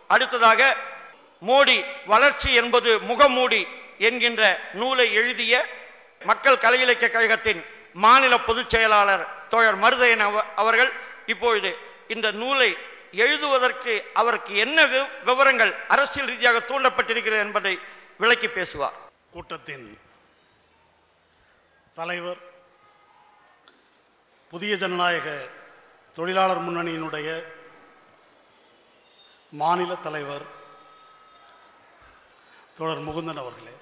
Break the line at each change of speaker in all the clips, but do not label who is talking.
அடுத்ததாக மோடி வளர்ச்சி என்பது முகமூடி என்கின்ற நூலை எழுதிய மக்கள் கலை இலக்கிய கழகத்தின் மாநில பொதுச் செயலாளர் தோழர் மருதையன் அவ- அவர்கள் இப்பொழுது இந்த நூலை எழுதுவதற்கு அவருக்கு என்ன வி- விவரங்கள் அரசியல் ரீதியாக தூண்டப்பட்டிருக்கிறது என்பதை விளக்கி பேசுவார்
கூட்டத்தின் தலைவர் புதிய ஜனநாயக தொழிலாளர் முன்னணியினுடைய மாநில தலைவர் தோழர் முகுந்தன் அவர்களே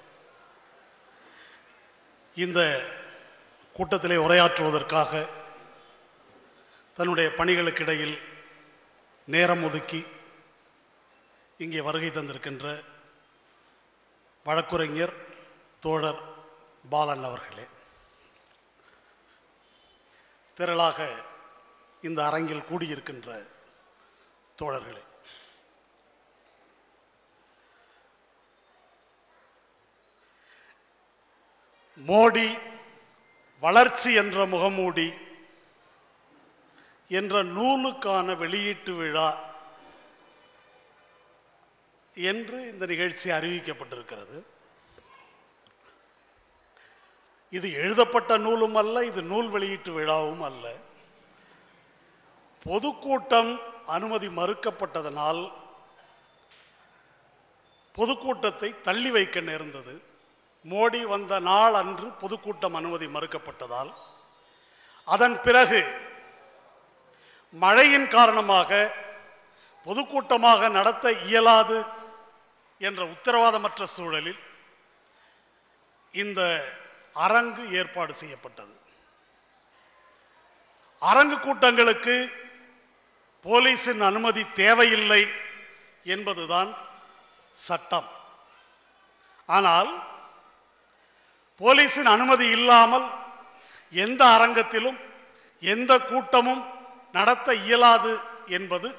இந்த கூட்டத்திலே உரையாற்றுவதற்காக தன்னுடைய பணிகளுக்கிடையில் நேரம் ஒதுக்கி இங்கே வருகை தந்திருக்கின்ற வழக்குரைஞர் தோழர் பாலன் அவர்களே திரளாக இந்த அரங்கில் கூடியிருக்கின்ற தோழர்களே மோடி வளர்ச்சி என்ற முகமூடி என்ற நூலுக்கான வெளியீட்டு விழா என்று இந்த நிகழ்ச்சி அறிவிக்கப்பட்டிருக்கிறது இது எழுதப்பட்ட நூலும் அல்ல இது நூல் வெளியீட்டு விழாவும் அல்ல பொதுக்கூட்டம் அனுமதி மறுக்கப்பட்டதனால் பொதுக்கூட்டத்தை தள்ளி வைக்க நேர்ந்தது மோடி வந்த நாள் அன்று பொதுக்கூட்டம் அனுமதி மறுக்கப்பட்டதால் அதன் பிறகு மழையின் காரணமாக பொதுக்கூட்டமாக நடத்த இயலாது என்ற உத்தரவாதமற்ற சூழலில் இந்த அரங்கு ஏற்பாடு செய்யப்பட்டது அரங்கு கூட்டங்களுக்கு போலீசின் அனுமதி தேவையில்லை என்பதுதான் சட்டம் ஆனால் போலீசின் அனுமதி இல்லாமல் எந்த அரங்கத்திலும் எந்த கூட்டமும் நடத்த இயலாது என்பது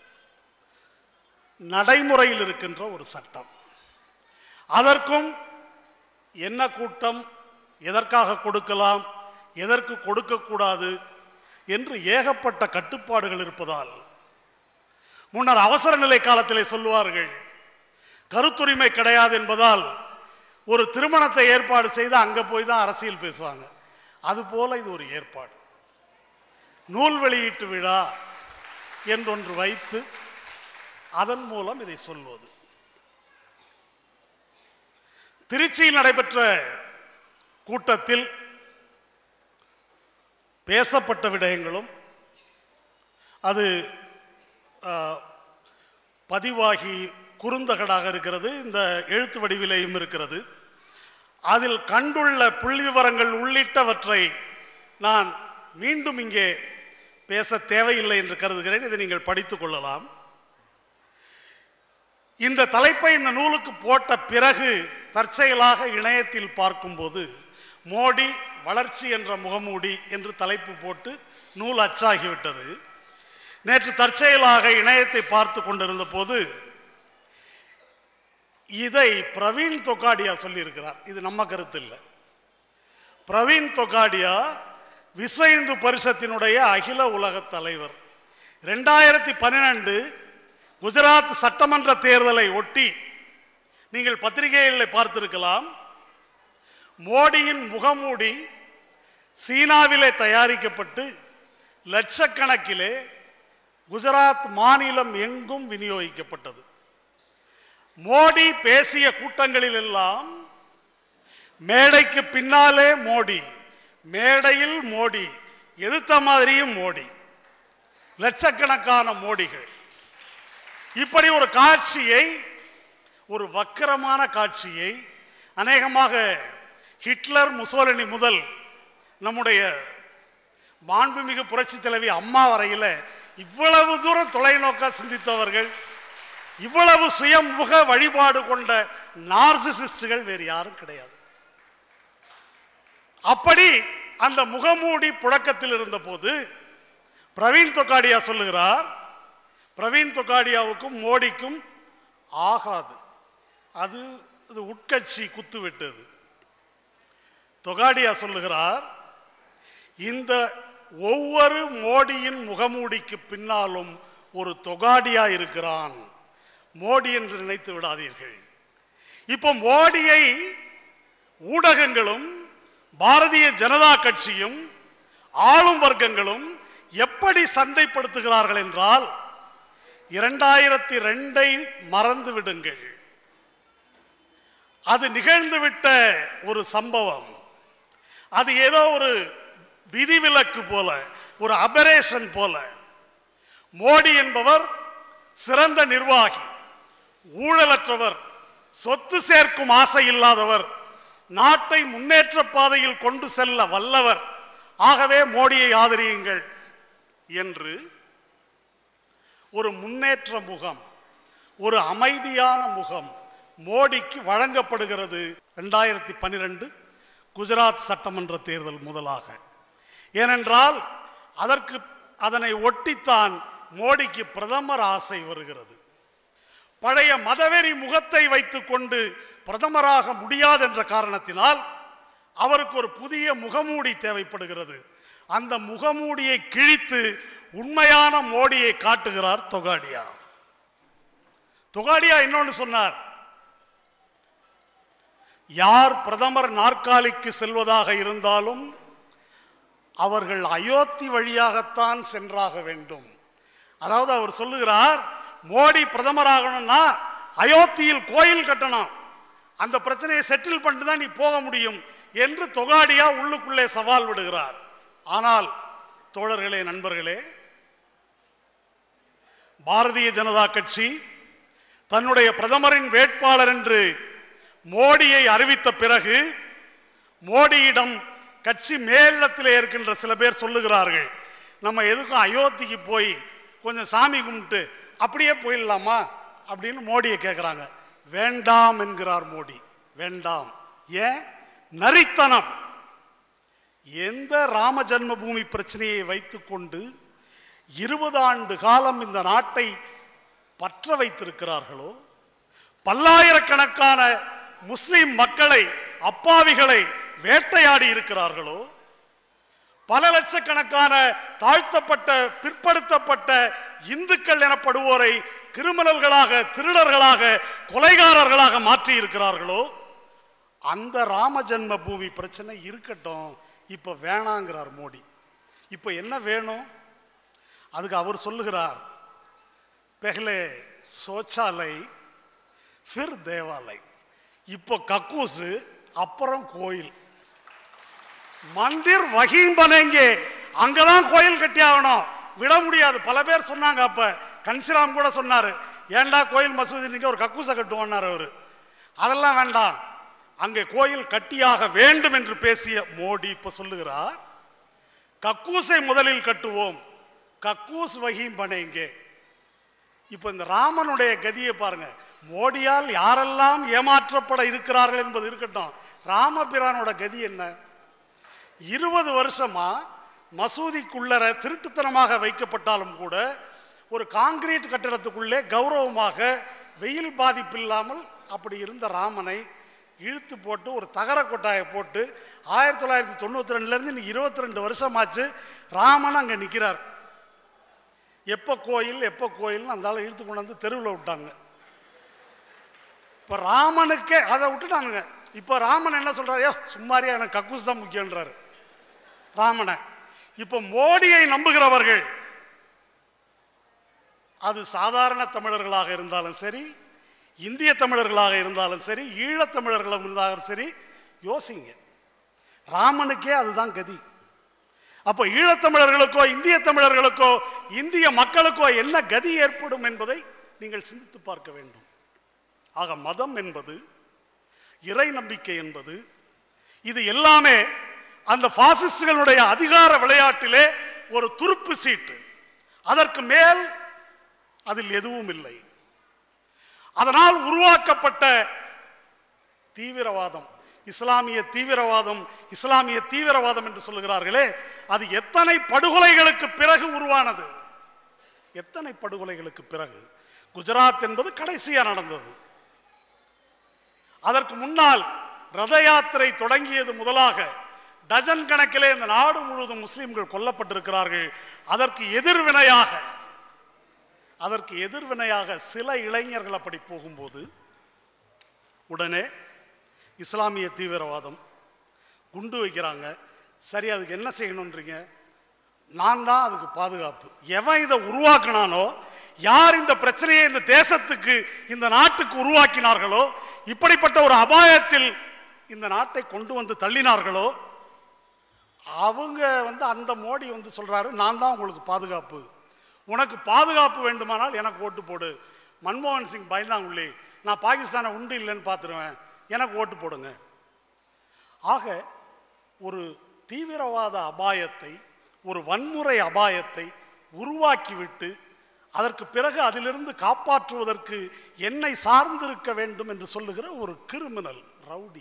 நடைமுறையில் இருக்கின்ற ஒரு சட்டம் அதற்கும் என்ன கூட்டம் எதற்காக கொடுக்கலாம் எதற்கு கொடுக்கக்கூடாது என்று ஏகப்பட்ட கட்டுப்பாடுகள் இருப்பதால் முன்னர் அவசர நிலை காலத்திலே சொல்லுவார்கள் கருத்துரிமை கிடையாது என்பதால் ஒரு திருமணத்தை ஏற்பாடு செய்து அங்கே போய் தான் அரசியல் பேசுவாங்க அதுபோல இது ஒரு ஏற்பாடு நூல் வெளியீட்டு விழா என்றொன்று வைத்து அதன் மூலம் இதை சொல்வது திருச்சியில் நடைபெற்ற கூட்டத்தில் பேசப்பட்ட விடயங்களும் அது ஆ, பதிவாகி குறுந்தகடாக இருக்கிறது இந்த எழுத்து வடிவிலேயும் இருக்கிறது அதில் கண்டுள்ள புள்ளி விவரங்கள் உள்ளிட்டவற்றை நான் மீண்டும் இங்கே பேச தேவையில்லை என்று கருதுகிறேன் இதை நீங்கள் படித்துக் கொள்ளலாம் இந்த தலைப்பை இந்த நூலுக்கு போட்ட பிறகு தற்செயலாக இணையத்தில் பார்க்கும்போது மோடி வளர்ச்சி என்ற முகமூடி என்று தலைப்பு போட்டு நூல் அச்சாகிவிட்டது நேற்று தற்செயலாக இணையத்தை பார்த்து கொண்டிருந்த போது இதை பிரவீன் தொகாடியா சொல்லியிருக்கிறார் இது நம்ம கருத்து இல்லை பிரவீன் தொகாடியா விஸ்வ இந்து பரிஷத்தினுடைய அகில உலக தலைவர் ரெண்டாயிரத்தி பன்னிரெண்டு குஜராத் சட்டமன்ற தேர்தலை ஒட்டி நீங்கள் பத்திரிகைகளில் பார்த்திருக்கலாம் மோடியின் முகமூடி சீனாவிலே தயாரிக்கப்பட்டு லட்சக்கணக்கிலே குஜராத் மாநிலம் எங்கும் விநியோகிக்கப்பட்டது மோடி பேசிய கூட்டங்களில் எல்லாம் மேடைக்கு பின்னாலே மோடி மேடையில் மோடி எதிர்த்த மாதிரியும் மோடி லட்சக்கணக்கான மோடிகள் இப்படி ஒரு காட்சியை ஒரு வக்கரமான காட்சியை அநேகமாக ஹிட்லர் முசோலினி முதல் நம்முடைய மாண்புமிகு புரட்சி தலைவி அம்மா வரையில இவ்வளவு தூரம் தொலைநோக்க சிந்தித்தவர்கள் இவ்வளவு சுயமுக வழிபாடு கொண்ட நார்சிசிஸ்டுகள் வேறு யாரும் கிடையாது அப்படி அந்த முகமூடி புழக்கத்தில் இருந்தபோது பிரவீன் தொக்காடியா சொல்லுகிறார் பிரவீன் தொக்காடியாவுக்கும் மோடிக்கும் ஆகாது அது இது உட்கட்சி குத்து விட்டது தொகாடியா சொல்லுகிறார் இந்த ஒவ்வொரு மோடியின் முகமூடிக்கு பின்னாலும் ஒரு தொகாடியா இருக்கிறான் மோடி என்று நினைத்து விடாதீர்கள் இப்போ மோடியை ஊடகங்களும் பாரதிய ஜனதா கட்சியும் ஆளும் வர்க்கங்களும் எப்படி சந்தைப்படுத்துகிறார்கள் என்றால் இரண்டாயிரத்தி ரெண்டை மறந்து விடுங்கள் அது நிகழ்ந்துவிட்ட ஒரு சம்பவம் அது ஏதோ ஒரு விதிவிலக்கு போல ஒரு அபரேஷன் போல மோடி என்பவர் சிறந்த நிர்வாகி ஊழலற்றவர் சொத்து சேர்க்கும் ஆசை இல்லாதவர் நாட்டை முன்னேற்ற பாதையில் கொண்டு செல்ல வல்லவர் ஆகவே மோடியை ஆதரியுங்கள் என்று ஒரு முன்னேற்ற முகம் ஒரு அமைதியான முகம் மோடிக்கு வழங்கப்படுகிறது ரெண்டாயிரத்தி பன்னிரெண்டு குஜராத் சட்டமன்ற தேர்தல் முதலாக ஏனென்றால் அதற்கு அதனை ஒட்டித்தான் மோடிக்கு பிரதமர் ஆசை வருகிறது பழைய மதவெறி முகத்தை வைத்துக்கொண்டு பிரதமராக முடியாது என்ற காரணத்தினால் அவருக்கு ஒரு புதிய முகமூடி தேவைப்படுகிறது அந்த முகமூடியை கிழித்து உண்மையான மோடியை காட்டுகிறார் தொகாடியா தொகாடியா இன்னொன்று சொன்னார் யார் பிரதமர் நாற்காலிக்கு செல்வதாக இருந்தாலும் அவர்கள் அயோத்தி வழியாகத்தான் சென்றாக வேண்டும் அதாவது அவர் சொல்லுகிறார் மோடி பிரதமராகணும்னா அயோத்தியில் கோயில் கட்டணும் அந்த பிரச்சனையை செட்டில் பண்ணிட்டு தான் நீ போக முடியும் என்று தொகாடியா உள்ளுக்குள்ளே சவால் விடுகிறார் ஆனால் தோழர்களே நண்பர்களே பாரதிய ஜனதா கட்சி தன்னுடைய பிரதமரின் வேட்பாளர் என்று மோடியை அறிவித்த பிறகு மோடியிடம் கட்சி மேலிடத்திலே இருக்கின்ற சில பேர் சொல்லுகிறார்கள் நம்ம எதுக்கும் அயோத்திக்கு போய் கொஞ்சம் சாமி கும்பிட்டு அப்படியே போயிடலாமா அப்படின்னு மோடியை கேட்குறாங்க வேண்டாம் என்கிறார் மோடி வேண்டாம் ஏன் நரித்தனம் எந்த ராம ஜன்மபூமி பிரச்சனையை வைத்துக்கொண்டு இருபது ஆண்டு காலம் இந்த நாட்டை பற்ற வைத்திருக்கிறார்களோ பல்லாயிரக்கணக்கான முஸ்லிம் மக்களை அப்பாவிகளை வேட்டையாடி இருக்கிறார்களோ பல லட்சக்கணக்கான தாழ்த்தப்பட்ட பிற்படுத்தப்பட்ட இந்துக்கள் எனப்படுவோரை கிரிமினல்களாக திருடர்களாக கொலைகாரர்களாக மாற்றி இருக்கிறார்களோ அந்த ராம ஜன்ம பூமி பிரச்சனை இருக்கட்டும் இப்ப வேணாங்கிறார் மோடி இப்ப என்ன வேணும் அதுக்கு அவர் சொல்லுகிறார் பெஹ்லே சோச்சாலை ஃபிர் தேவாலை இப்போ கக்கூசு அப்புறம் கோயில் மந்திர் வகீம் பனேங்கே அங்கதான் கோயில் கட்டி ஆகணும் விட முடியாது பல பேர் சொன்னாங்க அப்ப கன்சிராம் கூட சொன்னாரு ஏன்டா கோயில் மசூதி நீங்க ஒரு கக்கூசை கட்டுவோன்னாரு அவரு அதெல்லாம் வேண்டாம் அங்கே கோயில் கட்டியாக வேண்டும் என்று பேசிய மோடி இப்ப சொல்லுகிறார் கக்கூசை முதலில் கட்டுவோம் கக்கூஸ் வகீம் பனேங்கே இப்போ இந்த ராமனுடைய கதியை பாருங்க மோடியால் யாரெல்லாம் ஏமாற்றப்பட இருக்கிறார்கள் என்பது இருக்கட்டும் ராமபிரானோட கதி என்ன இருபது வருஷமா மசூதிக்குள்ளர திருட்டுத்தனமாக வைக்கப்பட்டாலும் கூட ஒரு காங்கிரீட் கட்டிடத்துக்குள்ளே கௌரவமாக வெயில் பாதிப்பு இல்லாமல் அப்படி இருந்த ராமனை இழுத்து போட்டு ஒரு தகர கொட்டாயை போட்டு ஆயிரத்தி தொள்ளாயிரத்தி தொண்ணூற்றி ரெண்டுலேருந்து இன்னைக்கு இருபத்தி ரெண்டு வருஷமாச்சு ராமன் அங்கே நிற்கிறார் எப்போ கோயில் எப்போ கோயில்னு அந்த ஆளை இழுத்து கொண்டு வந்து தெருவில் விட்டாங்க இப்போ ராமனுக்கே அதை விட்டுட்டானுங்க இப்போ ராமன் என்ன சொல்றாரு சும்மாரியா எனக்கு கக்கூஸ் தான் முக்கியன்றாரு ராமனை இப்போ மோடியை நம்புகிறவர்கள் அது சாதாரண தமிழர்களாக இருந்தாலும் சரி இந்திய தமிழர்களாக இருந்தாலும் சரி ஈழத் தமிழர்களாக இருந்தாலும் சரி யோசிங்க ராமனுக்கே அதுதான் கதி அப்போ ஈழத்தமிழர்களுக்கோ இந்திய தமிழர்களுக்கோ இந்திய மக்களுக்கோ என்ன கதி ஏற்படும் என்பதை நீங்கள் சிந்தித்து பார்க்க வேண்டும் ஆக மதம் என்பது இறை நம்பிக்கை என்பது இது எல்லாமே அந்த பாசிஸ்டுகளுடைய அதிகார விளையாட்டிலே ஒரு துருப்பு சீட்டு அதற்கு மேல் அதில் எதுவும் இல்லை அதனால் உருவாக்கப்பட்ட தீவிரவாதம் இஸ்லாமிய தீவிரவாதம் இஸ்லாமிய தீவிரவாதம் என்று சொல்லுகிறார்களே அது எத்தனை படுகொலைகளுக்கு பிறகு உருவானது எத்தனை படுகொலைகளுக்கு பிறகு குஜராத் என்பது கடைசியா நடந்தது அதற்கு முன்னால் ரத யாத்திரை தொடங்கியது முதலாக டஜன் கணக்கிலே இந்த நாடு முழுவதும் முஸ்லிம்கள் கொல்லப்பட்டிருக்கிறார்கள் அதற்கு எதிர்வினையாக அதற்கு எதிர்வினையாக சில இளைஞர்கள் அப்படி போகும்போது உடனே இஸ்லாமிய தீவிரவாதம் குண்டு வைக்கிறாங்க சரி அதுக்கு என்ன செய்யணுன்றீங்க நான் தான் அதுக்கு பாதுகாப்பு எவன் இதை உருவாக்குனானோ யார் இந்த பிரச்சனையை இந்த தேசத்துக்கு இந்த நாட்டுக்கு உருவாக்கினார்களோ இப்படிப்பட்ட ஒரு அபாயத்தில் இந்த நாட்டை கொண்டு வந்து தள்ளினார்களோ அவங்க வந்து அந்த மோடி வந்து சொல்றாரு நான் தான் உங்களுக்கு பாதுகாப்பு உனக்கு பாதுகாப்பு வேண்டுமானால் எனக்கு ஓட்டு போடு மன்மோகன் சிங் பயந்தாங்குள்ளே நான் பாகிஸ்தானை உண்டு இல்லைன்னு பார்த்துருவேன் எனக்கு ஓட்டு போடுங்க ஆக ஒரு தீவிரவாத அபாயத்தை ஒரு வன்முறை அபாயத்தை உருவாக்கிவிட்டு அதற்கு பிறகு அதிலிருந்து காப்பாற்றுவதற்கு என்னை சார்ந்திருக்க வேண்டும் என்று சொல்லுகிற ஒரு கிரிமினல் ரவுடி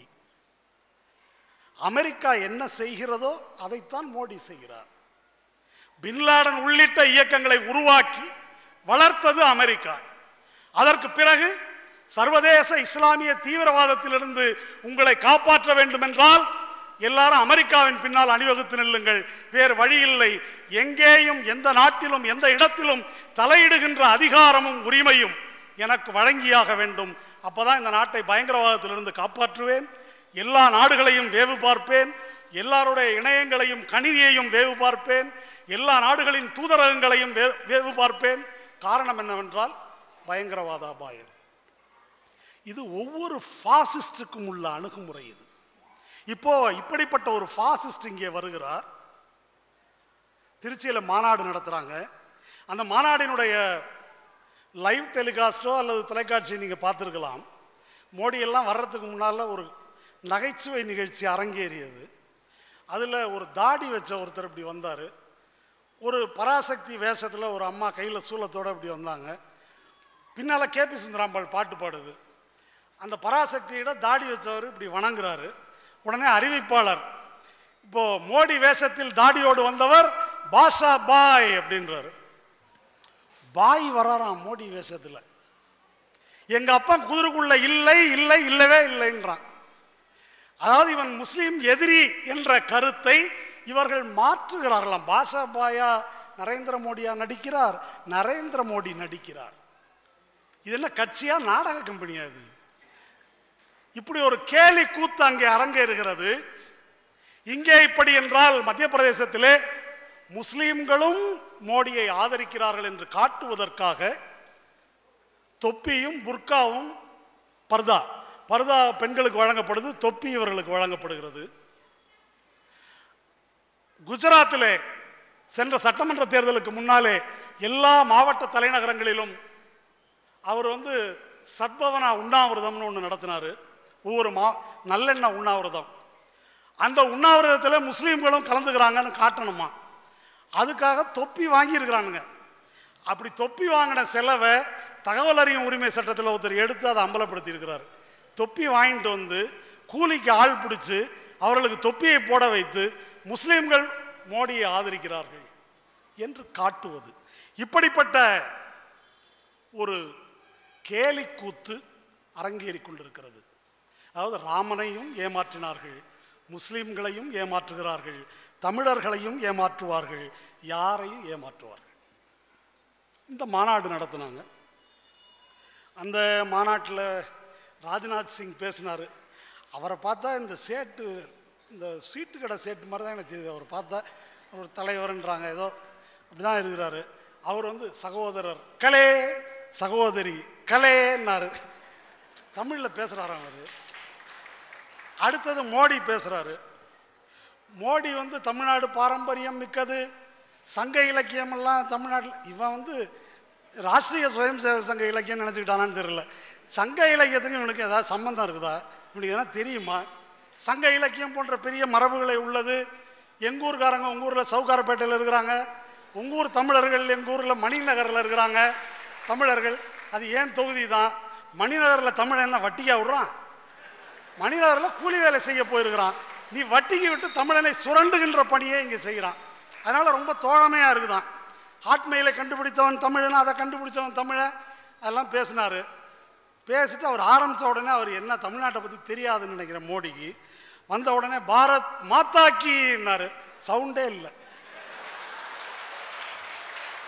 அமெரிக்கா என்ன செய்கிறதோ அதைத்தான் மோடி செய்கிறார் பின்லாடன் உள்ளிட்ட இயக்கங்களை உருவாக்கி வளர்த்தது அமெரிக்கா அதற்கு பிறகு சர்வதேச இஸ்லாமிய தீவிரவாதத்திலிருந்து உங்களை காப்பாற்ற வேண்டும் என்றால் எல்லாரும் அமெரிக்காவின் பின்னால் அணிவகுத்து நில்லுங்கள் வேறு வழி இல்லை எங்கேயும் எந்த நாட்டிலும் எந்த இடத்திலும் தலையிடுகின்ற அதிகாரமும் உரிமையும் எனக்கு வழங்கியாக வேண்டும் அப்பதான் இந்த நாட்டை பயங்கரவாதத்திலிருந்து காப்பாற்றுவேன் எல்லா நாடுகளையும் வேவு பார்ப்பேன் எல்லாருடைய இணையங்களையும் கணினியையும் வேவு பார்ப்பேன் எல்லா நாடுகளின் தூதரகங்களையும் வே- வேவு பார்ப்பேன் காரணம் என்னவென்றால் பயங்கரவாத அபாயம் இது ஒவ்வொரு ஃபாசிஸ்டுக்கும் உள்ள அணுகுமுறை இது இப்போ இப்படிப்பட்ட ஒரு ஃபாசிஸ்ட் இங்கே வருகிறார் திருச்சியில் மாநாடு நடத்துகிறாங்க அந்த மாநாடினுடைய லைவ் டெலிகாஸ்டோ அல்லது தொலைக்காட்சி நீங்கள் பார்த்துருக்கலாம் மோடி எல்லாம் வர்றதுக்கு முன்னால் ஒரு நகைச்சுவை நிகழ்ச்சி அரங்கேறியது அதில் ஒரு தாடி வச்ச ஒருத்தர் இப்படி வந்தார் ஒரு பராசக்தி வேஷத்தில் ஒரு அம்மா கையில் சூலத்தோடு இப்படி வந்தாங்க பின்னால் கேபி சுந்தராம்பாள் பாட்டு பாடுது அந்த பராசக்தியிட தாடி வச்சவர் இப்படி வணங்குறாரு உடனே அறிவிப்பாளர் இப்போ மோடி வேஷத்தில் தாடியோடு வந்தவர் பாஷா பாய் அப்படின்றாரு பாய் வராராம் மோடி வேஷத்தில் எங்க அப்பா குதிரைக்குள்ள இல்லை இல்லை இல்லவே இல்லைன்றான் அதாவது இவன் முஸ்லீம் எதிரி என்ற கருத்தை இவர்கள் மாற்றுகிறார்களாம் பாஷா பாயா நரேந்திர மோடியா நடிக்கிறார் நரேந்திர மோடி நடிக்கிறார் இது என்ன கட்சியா நாடக கம்பெனியா இது இப்படி ஒரு கேலி கூத்து அங்கே அரங்கேறுகிறது இங்கே இப்படி என்றால் மத்திய பிரதேசத்திலே முஸ்லிம்களும் மோடியை ஆதரிக்கிறார்கள் என்று காட்டுவதற்காக தொப்பியும் புர்காவும் பர்தா பர்தா பெண்களுக்கு வழங்கப்படுது தொப்பி இவர்களுக்கு வழங்கப்படுகிறது குஜராத்திலே சென்ற சட்டமன்ற தேர்தலுக்கு முன்னாலே எல்லா மாவட்ட தலைநகரங்களிலும் அவர் வந்து சத்பவனா உண்ணாவிரதம்னு ஒன்று நடத்தினார் ஒவ்வொரு மா நல்லெண்ணெய் உண்ணாவிரதம் அந்த உண்ணாவிரதத்தில் முஸ்லீம்களும் கலந்துக்கிறாங்கன்னு காட்டணுமா அதுக்காக தொப்பி வாங்கியிருக்கிறானுங்க அப்படி தொப்பி வாங்கின செலவை தகவல் அறியும் உரிமை சட்டத்தில் ஒருத்தர் எடுத்து அதை அம்பலப்படுத்தி இருக்கிறார் தொப்பி வாங்கிட்டு வந்து கூலிக்கு ஆள் பிடிச்சு அவர்களுக்கு தொப்பியை போட வைத்து முஸ்லீம்கள் மோடியை ஆதரிக்கிறார்கள் என்று காட்டுவது இப்படிப்பட்ட ஒரு கேலிக்கூத்து அரங்கேறிக் கொண்டிருக்கிறது அதாவது ராமனையும் ஏமாற்றினார்கள் முஸ்லிம்களையும் ஏமாற்றுகிறார்கள் தமிழர்களையும் ஏமாற்றுவார்கள் யாரையும் ஏமாற்றுவார்கள் இந்த மாநாடு நடத்தினாங்க அந்த மாநாட்டில் ராஜ்நாத் சிங் பேசினார் அவரை பார்த்தா இந்த சேட்டு இந்த சீட்டு கடை சேட்டு மாதிரி தான் எனக்கு தெரியுது அவர் பார்த்தா ஒரு தலைவர்ன்றாங்க ஏதோ அப்படி தான் இருக்கிறாரு அவர் வந்து சகோதரர் கலே சகோதரி கலேன்னாரு தமிழில் பேசுகிறாராம் அவர் அடுத்தது மோடி பேசுகிறாரு மோடி வந்து தமிழ்நாடு பாரம்பரியம் மிக்கது சங்க இலக்கியம் எல்லாம் தமிழ்நாட்டில் இவன் வந்து ராஷ்ட்ரிய சுயம் சேவக சங்க இலக்கியம் நினச்சிக்கிட்டானான்னு தெரியல சங்க இலக்கியத்துக்கு இவனுக்கு ஏதாவது சம்பந்தம் இருக்குதா இவனுக்கு எதனா தெரியுமா சங்க இலக்கியம் போன்ற பெரிய மரபுகளை உள்ளது எங்கள் ஊர்காரங்க உங்கள் ஊரில் சவுகாரப்பேட்டையில் இருக்கிறாங்க உங்கள் ஊர் தமிழர்கள் எங்கள் ஊரில் மணிநகரில் இருக்கிறாங்க தமிழர்கள் அது ஏன் தொகுதி தான் மணிநகரில் தமிழ் என்ன வட்டியா விடுறான் மணிநகரில் கூலி வேலை செய்ய போயிருக்கிறான் நீ வட்டிக்கு விட்டு தமிழனை சுரண்டுகின்ற பணியை இங்கே செய்கிறான் அதனால ரொம்ப தோழமையாக இருக்குதான் ஹாட்மெயிலை கண்டுபிடித்தவன் தமிழன் அதை கண்டுபிடிச்சவன் தமிழன் அதெல்லாம் பேசினாரு பேசிட்டு அவர் ஆரம்பித்த உடனே அவர் என்ன தமிழ்நாட்டை பற்றி தெரியாதுன்னு நினைக்கிறேன் மோடிக்கு வந்த உடனே பாரத் மாதாக்கின்னாரு சவுண்டே இல்லை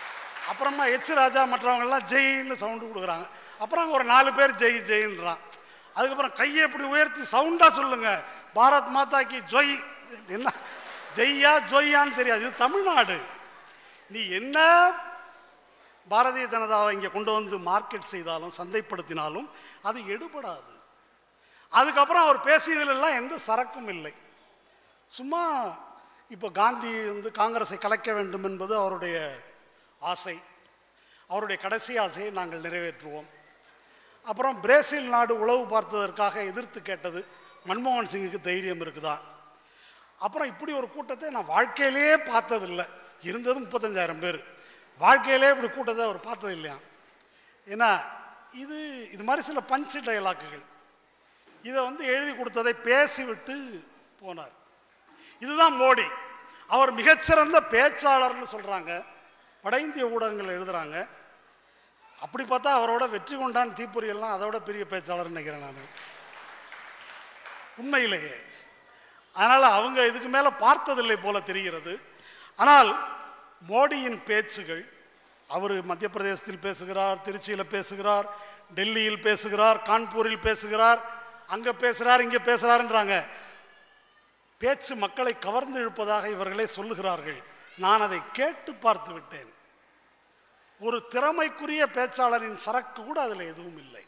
அப்புறமா எச் ராஜா மற்றவங்கெல்லாம் ஜெயின்னு சவுண்டு கொடுக்குறாங்க அப்புறம் அங்க ஒரு நாலு பேர் ஜெய் ஜெயின்றான் அதுக்கப்புறம் கையை இப்படி உயர்த்தி சவுண்டாக சொல்லுங்க பாரத் மாதா கி ஜொய் என்ன ஜெய்யா ஜொய்யான்னு தெரியாது இது தமிழ்நாடு நீ என்ன பாரதிய ஜனதாவை இங்கே கொண்டு வந்து மார்க்கெட் செய்தாலும் சந்தைப்படுத்தினாலும் அது எடுபடாது அதுக்கப்புறம் அவர் பேசியதிலெல்லாம் எந்த சரக்கும் இல்லை சும்மா இப்போ காந்தி வந்து காங்கிரஸை கலைக்க வேண்டும் என்பது அவருடைய ஆசை அவருடைய கடைசி ஆசையை நாங்கள் நிறைவேற்றுவோம் அப்புறம் பிரேசில் நாடு உளவு பார்த்ததற்காக எதிர்த்து கேட்டது மன்மோகன் சிங்குக்கு தைரியம் இருக்குதா அப்புறம் இப்படி ஒரு கூட்டத்தை நான் வாழ்க்கையிலேயே பார்த்ததில்லை இருந்தது முப்பத்தஞ்சாயிரம் பேர் வாழ்க்கையிலே இப்படி கூட்டத்தை அவர் பார்த்தது இல்லையா ஏன்னா இது இது மாதிரி சில பஞ்சு டயலாக்குகள் இதை வந்து எழுதி கொடுத்ததை பேசிவிட்டு போனார் இதுதான் மோடி அவர் மிகச்சிறந்த பேச்சாளர்னு சொல்றாங்க வட இந்திய ஊடகங்கள் எழுதுறாங்க அப்படி பார்த்தா அவரோட வெற்றி கொண்டான் தீப்பொறி எல்லாம் அதோட பெரிய பேச்சாளர்னு நினைக்கிறேன் நான் உண்மையிலேயே அதனால அவங்க இதுக்கு மேல பார்த்ததில்லை போல தெரிகிறது ஆனால் மோடியின் பேச்சுகள் அவர் மத்திய பிரதேசத்தில் பேசுகிறார் திருச்சியில் பேசுகிறார் டெல்லியில் பேசுகிறார் கான்பூரில் பேசுகிறார் அங்க பேசுகிறார் இங்க பேசுகிறாருன்றாங்க பேச்சு மக்களை கவர்ந்து இழுப்பதாக இவர்களே சொல்லுகிறார்கள் நான் அதை கேட்டு பார்த்து விட்டேன் ஒரு திறமைக்குரிய பேச்சாளரின் சரக்கு கூட அதில் எதுவும் இல்லை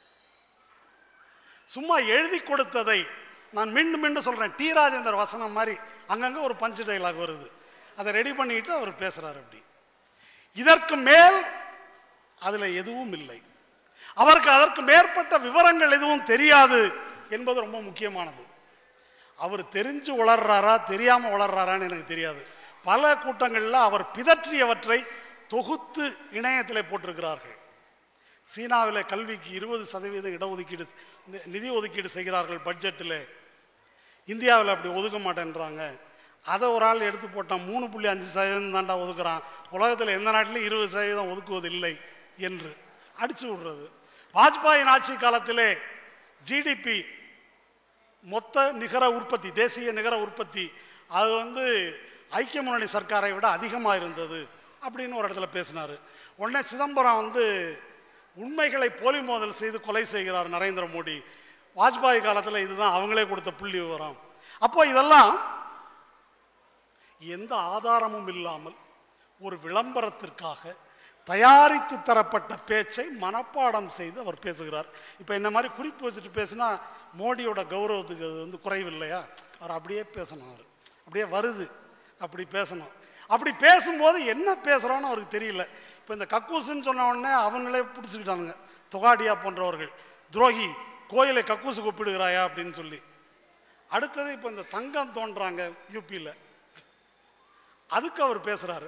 சும்மா எழுதி கொடுத்ததை நான் மீண்டும் மீண்டும் சொல்றேன் டி ராஜேந்தர் வசனம் மாதிரி அங்கங்க ஒரு பஞ்சு டைலாக் வருது அதை ரெடி பண்ணிட்டு அவர் பேசுறாரு அப்படி இதற்கு மேல் அதுல எதுவும் இல்லை அவருக்கு அதற்கு மேற்பட்ட விவரங்கள் எதுவும் தெரியாது என்பது ரொம்ப முக்கியமானது அவர் தெரிஞ்சு உளர்றாரா தெரியாம உளர்றாரான்னு எனக்கு தெரியாது பல கூட்டங்களில் அவர் பிதற்றியவற்றை தொகுத்து இணையத்தில் போட்டிருக்கிறார்கள் சீனாவில் கல்விக்கு இருபது சதவீதம் இடஒதுக்கீடு நி- நிதி ஒதுக்கீடு செய்கிறார்கள் பட்ஜெட்டில் இந்தியாவில் அப்படி ஒதுக்க மாட்டேன்றாங்க அதை ஒரு ஆள் எடுத்து போட்டான் மூணு புள்ளி அஞ்சு சதவீதம் தாண்டா ஒதுக்குறான் உலகத்தில் எந்த நாட்டிலும் இருபது சதவீதம் ஒதுக்குவதில்லை என்று அடிச்சு விடுறது வாஜ்பாயின் ஆட்சி காலத்திலே ஜிடிபி மொத்த நிகர உற்பத்தி தேசிய நிகர உற்பத்தி அது வந்து ஐக்கிய முன்னணி சர்க்காரை விட அதிகமாக இருந்தது அப்படின்னு ஒரு இடத்துல பேசினார் உடனே சிதம்பரம் வந்து உண்மைகளை போலி மோதல் செய்து கொலை செய்கிறார் நரேந்திர மோடி வாஜ்பாய் காலத்தில் இதுதான் அவங்களே கொடுத்த புள்ளி விவரம் அப்போ இதெல்லாம் எந்த ஆதாரமும் இல்லாமல் ஒரு விளம்பரத்திற்காக தயாரித்து தரப்பட்ட பேச்சை மனப்பாடம் செய்து அவர் பேசுகிறார் இப்போ என்ன மாதிரி குறிப்பு வச்சுட்டு பேசினா மோடியோட கௌரவத்துக்கு அது வந்து குறைவில்லையா அவர் அப்படியே பேசணும் அவர் அப்படியே வருது அப்படி பேசணும் அப்படி பேசும்போது என்ன பேசுகிறோன்னு அவருக்கு தெரியல இப்போ இந்த கக்கூசுன்னு சொன்ன உடனே அவங்களே பிடிச்சிக்கிட்டானுங்க தொகாடியா போன்றவர்கள் துரோகி கோயிலை கக்கூசுக்கு ஒப்பிடுகிறாயா அப்படின்னு சொல்லி அடுத்தது இப்போ இந்த தங்கம் தோன்றாங்க யூபியில் அதுக்கு அவர் பேசுகிறாரு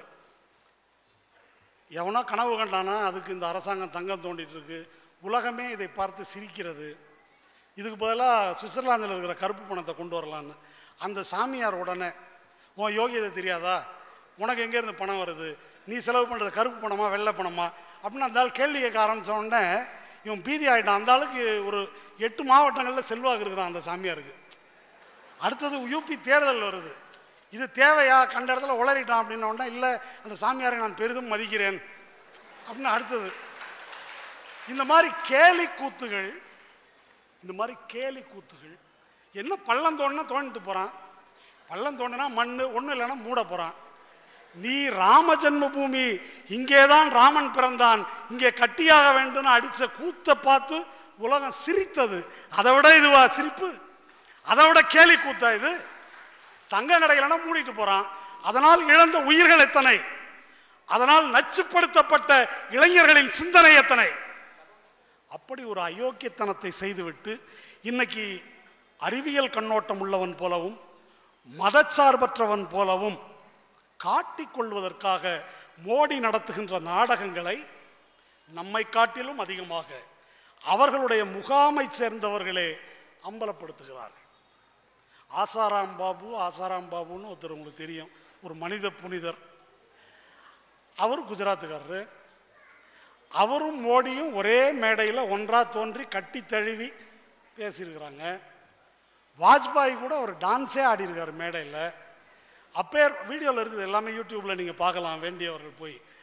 எவனோ கனவு கண்டானா அதுக்கு இந்த அரசாங்கம் தங்கம் தோண்டிட்டு இருக்கு உலகமே இதை பார்த்து சிரிக்கிறது இதுக்கு பதிலாக சுவிட்சர்லாந்தில் இருக்கிற கருப்பு பணத்தை கொண்டு வரலான்னு அந்த சாமியார் உடனே உன் யோகியதை தெரியாதா உனக்கு எங்கேருந்து பணம் வருது நீ செலவு பண்ணுறது கருப்பு பணமா வெள்ளை பணமா அப்படின்னு அந்த ஆள் கேள்வி கேட்க ஆரம்பிச்ச உடனே இவன் பீதி ஆகிட்டான் அந்த ஆளுக்கு ஒரு எட்டு மாவட்டங்களில் செல்வாக்கு இருக்கிறான் அந்த சாமியாருக்கு அடுத்தது யூபி தேர்தல் வருது இது தேவையா கண்ட இடத்துல உளறிட்டான் அப்படின்ன உடனே இல்லை அந்த சாமியாரை நான் பெரிதும் மதிக்கிறேன் அப்படின்னு அடுத்தது இந்த மாதிரி கேலி கூத்துகள் இந்த மாதிரி கேலி கூத்துகள் என்ன பள்ளம் தோண்டினா தோண்டிட்டு போகிறான் பள்ளம் தோண்டினா மண் ஒன்றும் இல்லைன்னா மூட போகிறான் நீ ராம ஜென்ம பூமி இங்கே தான் ராமன் பிறந்தான் இங்கே கட்டியாக வேண்டும்னு அடித்த கூத்தை பார்த்து உலகம் சிரித்தது அதை விட இதுவா சிரிப்பு அதை விட கேலி கூத்தா இது தங்க கடையிலனா மூடிட்டு போறான் அதனால் இழந்த உயிர்கள் எத்தனை அதனால் நச்சுப்படுத்தப்பட்ட இளைஞர்களின் சிந்தனை எத்தனை அப்படி ஒரு அயோக்கியத்தனத்தை செய்துவிட்டு இன்னைக்கு அறிவியல் கண்ணோட்டம் உள்ளவன் போலவும் மதச்சார்பற்றவன் போலவும் காட்டிக்கொள்வதற்காக மோடி நடத்துகின்ற நாடகங்களை நம்மை காட்டிலும் அதிகமாக அவர்களுடைய முகாமை சேர்ந்தவர்களே அம்பலப்படுத்துகிறார்கள் ஆசாராம் பாபு ஆசாராம் பாபுன்னு ஒருத்தர் உங்களுக்கு தெரியும் ஒரு மனித புனிதர் அவர் குஜராத்துக்காரரு அவரும் மோடியும் ஒரே மேடையில் ஒன்றா தோன்றி கட்டி தழுவி பேசியிருக்கிறாங்க வாஜ்பாய் கூட ஒரு டான்ஸே ஆடியிருக்காரு மேடையில் அப்பேர் வீடியோவில் இருக்குது எல்லாமே யூடியூப்பில் நீங்கள் பார்க்கலாம் வேண்டியவர்கள் போய்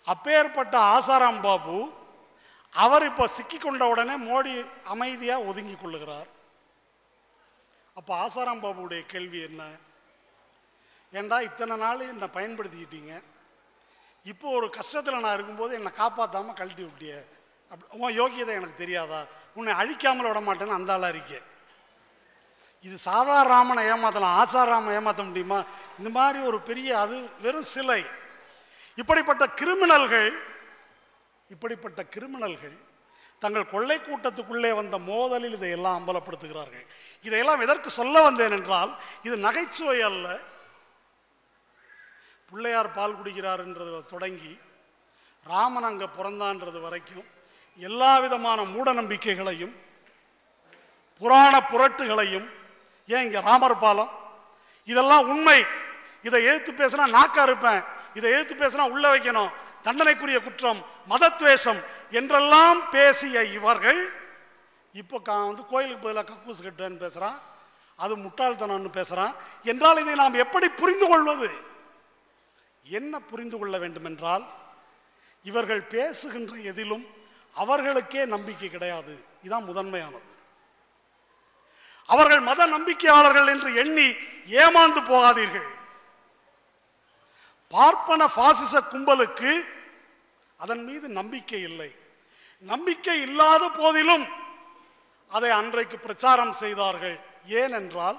அப்பேற்பட்ட ஆசாராம் பாபு அவர் இப்போ சிக்கிக்கொண்ட உடனே மோடி அமைதியாக ஒதுங்கி கொள்ளுகிறார் அப்போ ஆசாராம் பாபுவுடைய கேள்வி என்ன ஏண்டா இத்தனை நாள் என்னை பயன்படுத்திக்கிட்டீங்க இப்போ ஒரு கஷ்டத்தில் நான் இருக்கும்போது என்னை காப்பாற்றாமல் கழட்டி விட்டிய அப்படி உன் யோகியதை எனக்கு தெரியாதா உன்னை அழிக்காமல் விட மாட்டேன்னு அந்த ஆளாக இருக்கே இது சாதாரண ராமனை ஏமாற்றலாம் ஆசாராம ஏமாற்ற முடியுமா இந்த மாதிரி ஒரு பெரிய அது வெறும் சிலை இப்படிப்பட்ட கிரிமினல்கள் இப்படிப்பட்ட கிரிமினல்கள் தங்கள் கொள்ளை கூட்டத்துக்குள்ளே வந்த மோதலில் இதையெல்லாம் அம்பலப்படுத்துகிறார்கள் இதையெல்லாம் எதற்கு சொல்ல வந்தேன் என்றால் இது நகைச்சுவை அல்ல பிள்ளையார் பால் குடிக்கிறாருன்றது தொடங்கி ராமன் அங்கே பிறந்தான்றது வரைக்கும் எல்லா விதமான மூட நம்பிக்கைகளையும் புராண புரட்டுகளையும் ஏன் இங்கே ராமர் பாலம் இதெல்லாம் உண்மை இதை எதிர்த்து பேசினா நாக்கா இருப்பேன் இதை எதிர்த்து பேசினா உள்ள வைக்கணும் தண்டனைக்குரிய குற்றம் மதத்வேஷம் என்றெல்லாம் பேசிய இவர்கள் இப்போ கா வந்து கோயிலுக்கு பதிலாக கக்கூஸ் கட்டுன்னு பேசுகிறான் அது முட்டாள்தனம்னு பேசுகிறான் என்றால் இதை நாம் எப்படி புரிந்து கொள்வது என்ன புரிந்து கொள்ள வேண்டும் என்றால் இவர்கள் பேசுகின்ற எதிலும் அவர்களுக்கே நம்பிக்கை கிடையாது இதான் முதன்மையானது அவர்கள் மத நம்பிக்கையாளர்கள் என்று எண்ணி ஏமாந்து போகாதீர்கள் பார்ப்பன பாசிச கும்பலுக்கு அதன் மீது நம்பிக்கை இல்லை நம்பிக்கை இல்லாத போதிலும் அதை அன்றைக்கு பிரச்சாரம் செய்தார்கள் ஏனென்றால்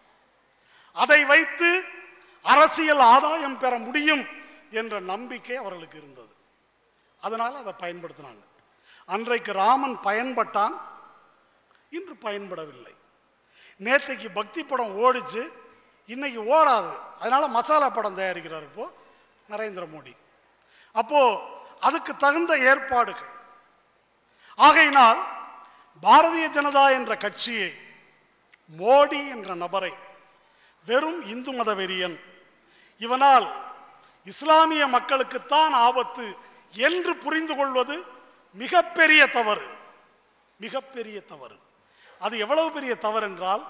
அதை வைத்து அரசியல் ஆதாயம் பெற முடியும் என்ற நம்பிக்கை அவர்களுக்கு இருந்தது அதனால் அதை பயன்படுத்தினாங்க அன்றைக்கு ராமன் பயன்பட்டான் இன்று பயன்படவில்லை நேற்றைக்கு பக்தி படம் ஓடிச்சு இன்னைக்கு ஓடாது அதனால மசாலா படம் தயாரிக்கிறார் இப்போ நரேந்திர மோடி அப்போ அதுக்கு தகுந்த ஏற்பாடுகள் ஆகையினால் பாரதிய ஜனதா என்ற கட்சியை மோடி என்ற நபரை வெறும் இந்து மத வெறியன் இவனால் இஸ்லாமிய மக்களுக்குத்தான் ஆபத்து என்று புரிந்து கொள்வது மிகப்பெரிய தவறு மிகப்பெரிய தவறு அது எவ்வளவு பெரிய தவறு என்றால்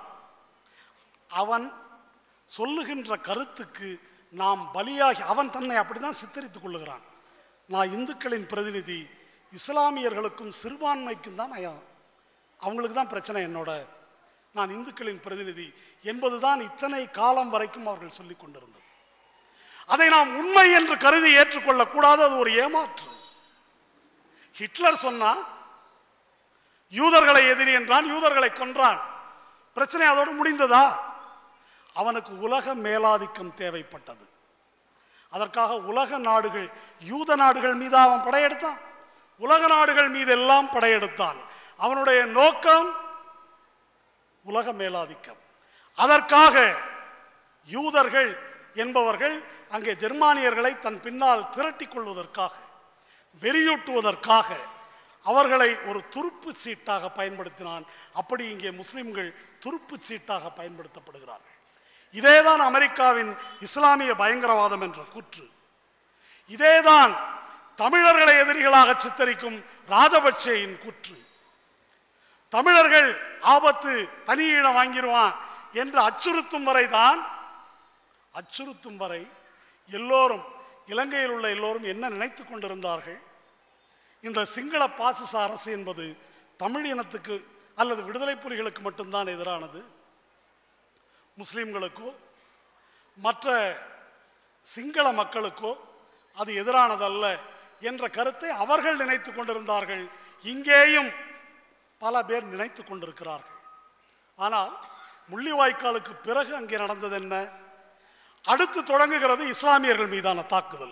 அவன் சொல்லுகின்ற கருத்துக்கு நாம் பலியாகி அவன் தன்னை அப்படிதான் சித்தரித்துக் கொள்ளுகிறான் நான் இந்துக்களின் பிரதிநிதி இஸ்லாமியர்களுக்கும் சிறுபான்மைக்கும் தான் நான் அவங்களுக்கு தான் பிரச்சனை என்னோட நான் இந்துக்களின் பிரதிநிதி என்பதுதான் இத்தனை காலம் வரைக்கும் அவர்கள் சொல்லிக் கொண்டிருந்தது அதை நாம் உண்மை என்று கருதி ஏற்றுக்கொள்ளக்கூடாது அது ஒரு ஏமாற்று ஹிட்லர் சொன்னா யூதர்களை எதிரி என்றான் யூதர்களை கொன்றான் பிரச்சனை அதோடு முடிந்ததா அவனுக்கு உலக மேலாதிக்கம் தேவைப்பட்டது அதற்காக உலக நாடுகள் யூத நாடுகள் மீது அவன் படையெடுத்தான் உலக நாடுகள் மீது எல்லாம் படையெடுத்தான் அவனுடைய நோக்கம் உலக மேலாதிக்கம் அதற்காக யூதர்கள் என்பவர்கள் அங்கே ஜெர்மானியர்களை தன் பின்னால் திரட்டிக் கொள்வதற்காக வெறியூட்டுவதற்காக அவர்களை ஒரு துருப்பு சீட்டாக பயன்படுத்தினான் அப்படி இங்கே முஸ்லிம்கள் துருப்பு சீட்டாக பயன்படுத்தப்படுகிறார்கள் இதேதான் அமெரிக்காவின் இஸ்லாமிய பயங்கரவாதம் என்ற கூற்று இதேதான் தமிழர்களை எதிரிகளாக சித்தரிக்கும் ராஜபக்சேயின் கூற்று தமிழர்கள் ஆபத்து தனியிடம் வாங்கிடுவான் என்று அச்சுறுத்தும் வரைதான் அச்சுறுத்தும் வரை எல்லோரும் இலங்கையில் உள்ள எல்லோரும் என்ன நினைத்துக் கொண்டிருந்தார்கள் இந்த சிங்கள பாசிச அரசு என்பது தமிழ் இனத்துக்கு அல்லது விடுதலை புலிகளுக்கு மட்டும்தான் எதிரானது முஸ்லிம்களுக்கோ மற்ற சிங்கள மக்களுக்கோ அது எதிரானதல்ல என்ற கருத்தை அவர்கள் நினைத்துக் கொண்டிருந்தார்கள் இங்கேயும் பல பேர் நினைத்துக் கொண்டிருக்கிறார்கள் ஆனால் முள்ளிவாய்க்காலுக்கு பிறகு அங்கே நடந்தது என்ன அடுத்து தொடங்குகிறது இஸ்லாமியர்கள் மீதான தாக்குதல்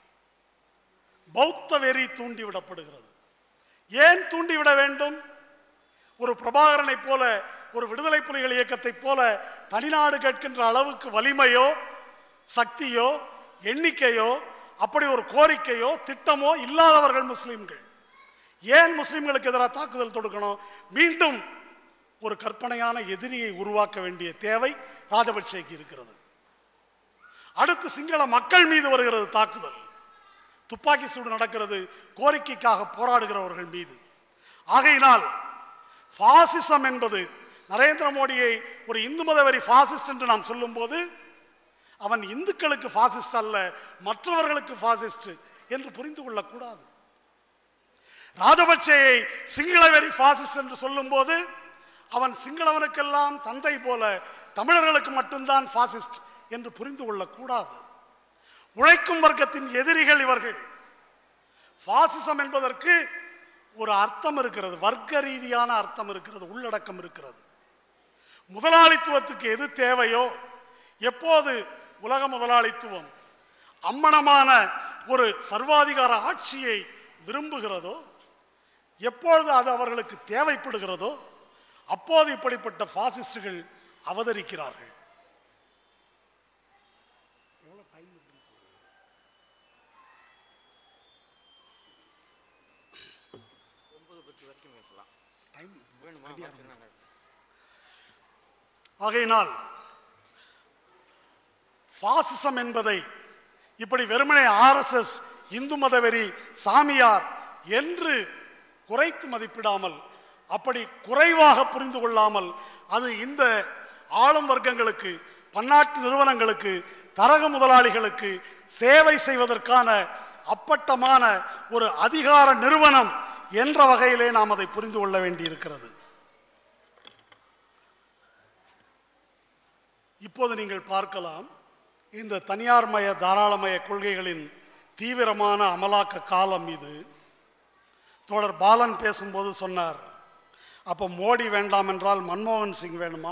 பௌத்த வெறி தூண்டிவிடப்படுகிறது ஏன் தூண்டிவிட வேண்டும் ஒரு பிரபாகரனை போல ஒரு விடுதலை புலிகள் இயக்கத்தைப் போல தனிநாடு கேட்கின்ற அளவுக்கு வலிமையோ சக்தியோ எண்ணிக்கையோ அப்படி ஒரு கோரிக்கையோ திட்டமோ இல்லாதவர்கள் முஸ்லிம்கள் ஏன் முஸ்லிம்களுக்கு எதிராக தாக்குதல் தொடுக்கணும் மீண்டும் ஒரு கற்பனையான எதிரியை உருவாக்க வேண்டிய தேவை ராஜபக்சேக்கு இருக்கிறது அடுத்து சிங்கள மக்கள் மீது வருகிறது தாக்குதல் துப்பாக்கி சூடு நடக்கிறது கோரிக்கைக்காக போராடுகிறவர்கள் மீது ஆகையினால் பாசிசம் என்பது நரேந்திர மோடியை ஒரு இந்து மதவெறி பாசிஸ்ட் என்று நாம் சொல்லும்போது அவன் இந்துக்களுக்கு பாசிஸ்ட் அல்ல மற்றவர்களுக்கு பாசிஸ்ட் என்று புரிந்து கொள்ளக்கூடாது ராஜபக்சேயை சிங்களவெறி பாசிஸ்ட் என்று சொல்லும்போது அவன் சிங்களவனுக்கெல்லாம் தந்தை போல தமிழர்களுக்கு மட்டும்தான் பாசிஸ்ட் என்று புரிந்து கொள்ளக்கூடாது உழைக்கும் வர்க்கத்தின் எதிரிகள் இவர்கள் பாசிசம் என்பதற்கு ஒரு அர்த்தம் இருக்கிறது வர்க்க ரீதியான அர்த்தம் இருக்கிறது உள்ளடக்கம் இருக்கிறது முதலாளித்துவத்துக்கு எது தேவையோ எப்போது உலக முதலாளித்துவம் அம்மனமான ஒரு சர்வாதிகார ஆட்சியை விரும்புகிறதோ எப்பொழுது அது அவர்களுக்கு தேவைப்படுகிறதோ அப்போது இப்படிப்பட்ட பாசிஸ்டுகள் அவதரிக்கிறார்கள் ஆகையினால் பாசிசம் என்பதை இப்படி வெறுமனே ஆர்எஸ்எஸ் இந்து மதவெறி சாமியார் என்று குறைத்து மதிப்பிடாமல் அப்படி குறைவாக புரிந்து கொள்ளாமல் அது இந்த ஆளும் வர்க்கங்களுக்கு பன்னாட்டு நிறுவனங்களுக்கு தரக முதலாளிகளுக்கு சேவை செய்வதற்கான அப்பட்டமான ஒரு அதிகார நிறுவனம் என்ற வகையிலே நாம் அதை புரிந்து கொள்ள வேண்டியிருக்கிறது இப்போது நீங்கள் பார்க்கலாம் இந்த தனியார்மய தாராளமய கொள்கைகளின் தீவிரமான அமலாக்க காலம் இது தோழர் பாலன் பேசும்போது சொன்னார் அப்போ மோடி வேண்டாம் என்றால் மன்மோகன் சிங் வேணுமா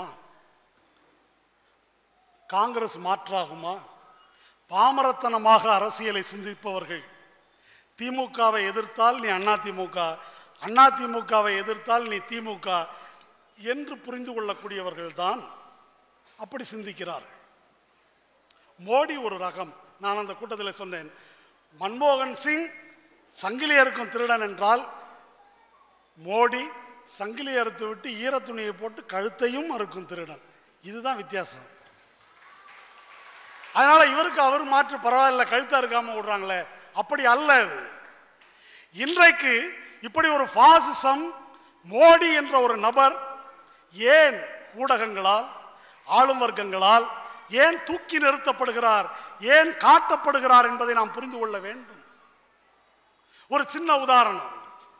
காங்கிரஸ் மாற்றாகுமா பாமரத்தனமாக அரசியலை சிந்திப்பவர்கள் திமுகவை எதிர்த்தால் நீ அண்ணா திமுக அண்ணா திமுகவை எதிர்த்தால் நீ திமுக என்று புரிந்து கொள்ளக்கூடியவர்கள் தான் அப்படி சிந்திக்கிறார்கள் மோடி ஒரு ரகம் நான் அந்த கூட்டத்தில் சொன்னேன் மன்மோகன் சிங் சங்கிலி அறுக்கும் திருடன் என்றால் மோடி சங்கிலி அறுத்து விட்டு ஈரத்துணியை போட்டு கழுத்தையும் அறுக்கும் திருடன் இதுதான் வித்தியாசம் அதனால இவருக்கு அவர் மாற்று பரவாயில்ல கழுத்தா இருக்காம விடுறாங்களே அப்படி அல்ல இது இன்றைக்கு இப்படி ஒரு பாசிசம் மோடி என்ற ஒரு நபர் ஏன் ஊடகங்களால் ஆளும் வர்க்கங்களால் ஏன் தூக்கி நிறுத்தப்படுகிறார் ஏன் காட்டப்படுகிறார் என்பதை நாம் புரிந்து கொள்ள வேண்டும் ஒரு சின்ன உதாரணம்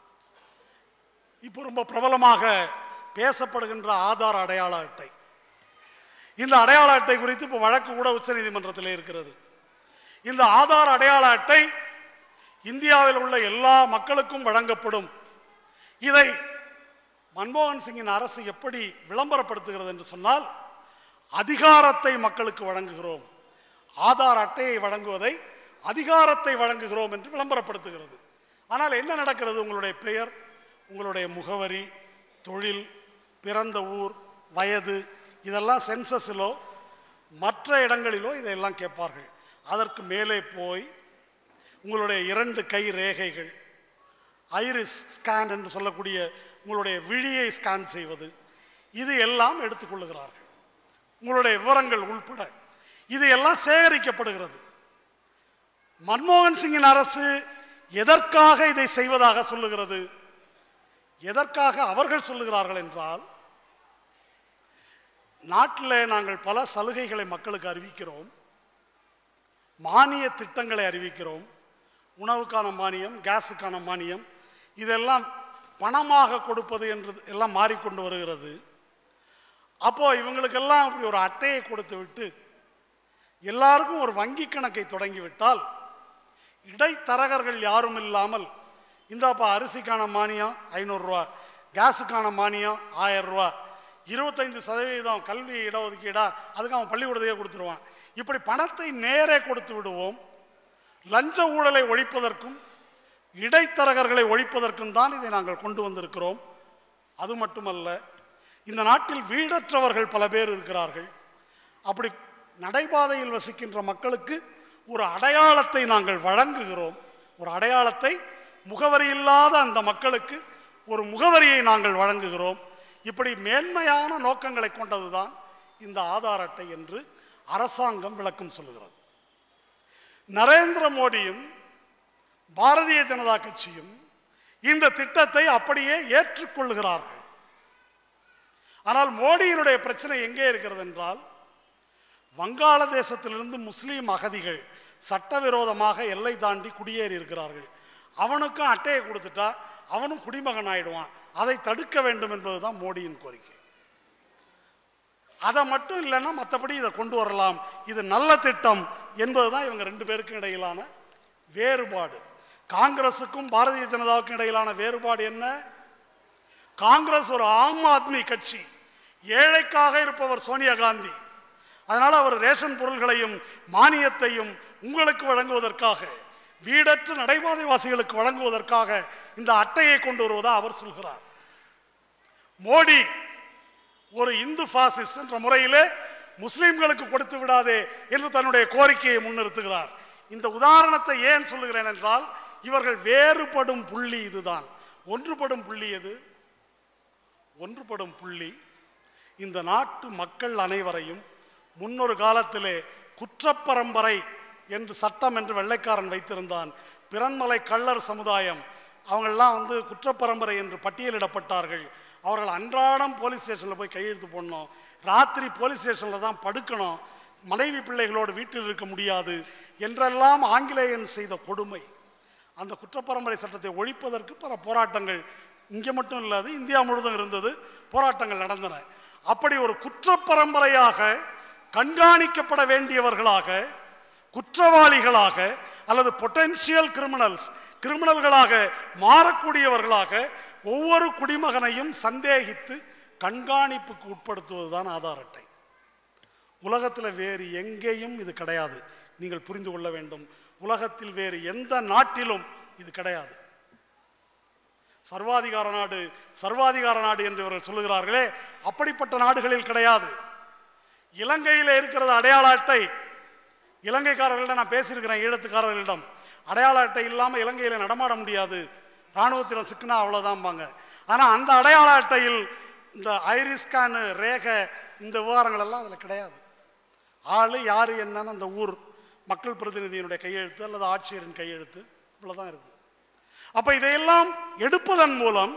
இப்போ ரொம்ப பிரபலமாக பேசப்படுகின்ற ஆதார் அடையாள அட்டை இந்த அடையாள அட்டை குறித்து இப்போ வழக்கு கூட உச்சநீதிமன்றத்தில் இருக்கிறது இந்த ஆதார் அடையாள அட்டை இந்தியாவில் உள்ள எல்லா மக்களுக்கும் வழங்கப்படும் இதை மன்மோகன் சிங்கின் அரசு எப்படி விளம்பரப்படுத்துகிறது என்று சொன்னால் அதிகாரத்தை மக்களுக்கு வழங்குகிறோம் ஆதார் அட்டையை வழங்குவதை அதிகாரத்தை வழங்குகிறோம் என்று விளம்பரப்படுத்துகிறது ஆனால் என்ன நடக்கிறது உங்களுடைய பெயர் உங்களுடைய முகவரி தொழில் பிறந்த ஊர் வயது இதெல்லாம் சென்சஸிலோ மற்ற இடங்களிலோ இதையெல்லாம் கேட்பார்கள் அதற்கு மேலே போய் உங்களுடைய இரண்டு கை ரேகைகள் ஐரிஸ் ஸ்கேன் என்று சொல்லக்கூடிய உங்களுடைய விழியை ஸ்கேன் செய்வது இது எல்லாம் எடுத்துக்கொள்ளுகிறார்கள் உங்களுடைய விவரங்கள் உள்பட இது எல்லாம் சேகரிக்கப்படுகிறது மன்மோகன் சிங்கின் அரசு எதற்காக இதை செய்வதாக சொல்லுகிறது எதற்காக அவர்கள் சொல்லுகிறார்கள் என்றால் நாட்டில் நாங்கள் பல சலுகைகளை மக்களுக்கு அறிவிக்கிறோம் மானிய திட்டங்களை அறிவிக்கிறோம் உணவுக்கான மானியம் கேஸுக்கான மானியம் இதெல்லாம் பணமாக கொடுப்பது என்று எல்லாம் மாறிக்கொண்டு வருகிறது அப்போ இவங்களுக்கெல்லாம் அப்படி ஒரு அட்டையை கொடுத்து விட்டு எல்லாருக்கும் ஒரு வங்கி கணக்கை தொடங்கிவிட்டால் இடைத்தரகர்கள் யாரும் இல்லாமல் இந்தாப்பா அரிசிக்கான மானியம் ஐநூறுரூவா கேஸுக்கான மானியம் ஆயிரம் ரூபா இருபத்தைந்து சதவீதம் கல்வி இடஒதுக்கீடா அதுக்கு அவன் பள்ளிக்கூடத்தையே கொடுத்துருவான் இப்படி பணத்தை நேரே கொடுத்து விடுவோம் லஞ்ச ஊழலை ஒழிப்பதற்கும் இடைத்தரகர்களை ஒழிப்பதற்கும் தான் இதை நாங்கள் கொண்டு வந்திருக்கிறோம் அது மட்டுமல்ல இந்த நாட்டில் வீடற்றவர்கள் பல பேர் இருக்கிறார்கள் அப்படி நடைபாதையில் வசிக்கின்ற மக்களுக்கு ஒரு அடையாளத்தை நாங்கள் வழங்குகிறோம் ஒரு அடையாளத்தை முகவரி இல்லாத அந்த மக்களுக்கு ஒரு முகவரியை நாங்கள் வழங்குகிறோம் இப்படி மேன்மையான நோக்கங்களை கொண்டதுதான் இந்த ஆதார் அட்டை என்று அரசாங்கம் விளக்கம் சொல்லுகிறது நரேந்திர மோடியும் பாரதிய ஜனதா கட்சியும் இந்த திட்டத்தை அப்படியே ஏற்றுக்கொள்கிறார்கள் ஆனால் மோடியினுடைய பிரச்சனை எங்கே இருக்கிறது என்றால் வங்காளதேசத்திலிருந்து முஸ்லீம் அகதிகள் சட்டவிரோதமாக எல்லை தாண்டி குடியேறி இருக்கிறார்கள் அவனுக்கும் அட்டையை கொடுத்துட்டா அவனும் குடிமகன் ஆயிடுவான் அதை தடுக்க வேண்டும் என்பதுதான் மோடியின் கோரிக்கை அதை மட்டும் இல்லைன்னா மற்றபடி இதை கொண்டு வரலாம் இது நல்ல திட்டம் என்பதுதான் இவங்க ரெண்டு பேருக்கும் இடையிலான வேறுபாடு காங்கிரசுக்கும் பாரதிய ஜனதாவுக்கும் இடையிலான வேறுபாடு என்ன காங்கிரஸ் ஒரு ஆம் ஆத்மி கட்சி ஏழைக்காக இருப்பவர் சோனியா காந்தி அதனால அவர் ரேஷன் பொருள்களையும் மானியத்தையும் உங்களுக்கு வழங்குவதற்காக வீடற்ற நடைபாதைவாசிகளுக்கு வழங்குவதற்காக இந்த அட்டையை கொண்டு வருவதா அவர் சொல்கிறார் மோடி ஒரு இந்து பாசிஸ்ட் என்ற முறையிலே முஸ்லிம்களுக்கு கொடுத்து விடாதே என்று தன்னுடைய கோரிக்கையை முன்னிறுத்துகிறார் இந்த உதாரணத்தை ஏன் சொல்லுகிறேன் என்றால் இவர்கள் வேறுபடும் புள்ளி இதுதான் ஒன்றுபடும் புள்ளி எது ஒன்றுபடும் புள்ளி இந்த நாட்டு மக்கள் அனைவரையும் முன்னொரு காலத்திலே குற்றப்பரம்பரை என்று சட்டம் என்று வெள்ளைக்காரன் வைத்திருந்தான் பிறன்மலை கள்ளர் சமுதாயம் அவங்கெல்லாம் வந்து குற்றப்பரம்பரை என்று பட்டியலிடப்பட்டார்கள் அவர்கள் அன்றாடம் போலீஸ் ஸ்டேஷனில் போய் கையெழுத்து போடணும் ராத்திரி போலீஸ் ஸ்டேஷனில் தான் படுக்கணும் மனைவி பிள்ளைகளோடு வீட்டில் இருக்க முடியாது என்றெல்லாம் ஆங்கிலேயன் செய்த கொடுமை அந்த குற்றப்பரம்பரை சட்டத்தை ஒழிப்பதற்கு பல போராட்டங்கள் இங்கே மட்டும் இல்லாது இந்தியா முழுவதும் இருந்தது போராட்டங்கள் நடந்தன அப்படி ஒரு குற்றப்பரம்பரையாக கண்காணிக்கப்பட வேண்டியவர்களாக குற்றவாளிகளாக அல்லது பொட்டென்ஷியல் கிரிமினல்ஸ் கிரிமினல்களாக மாறக்கூடியவர்களாக ஒவ்வொரு குடிமகனையும் சந்தேகித்து கண்காணிப்புக்கு உட்படுத்துவதுதான் ஆதார் அட்டை உலகத்தில் வேறு எங்கேயும் இது கிடையாது நீங்கள் புரிந்து கொள்ள வேண்டும் உலகத்தில் வேறு எந்த நாட்டிலும் இது கிடையாது சர்வாதிகார நாடு சர்வாதிகார நாடு என்று இவர்கள் சொல்லுகிறார்களே அப்படிப்பட்ட நாடுகளில் கிடையாது இலங்கையில் இருக்கிறது அடையாள அட்டை இலங்கைக்காரர்களிடம் நான் பேசியிருக்கிறேன் ஈழத்துக்காரர்களிடம் அடையாள அட்டை இல்லாமல் இலங்கையில் நடமாட முடியாது இராணுவத்தில் சிக்கினா அவ்வளோதான்பாங்க ஆனால் அந்த அடையாள அட்டையில் இந்த ஐரிஸ்கானு ரேகை இந்த விவகாரங்கள் எல்லாம் அதில் கிடையாது ஆள் யார் என்னன்னு அந்த ஊர் மக்கள் பிரதிநிதியினுடைய கையெழுத்து அல்லது ஆட்சியரின் கையெழுத்து இவ்வளோதான் இருக்கும் அப்போ இதையெல்லாம் எடுப்பதன் மூலம்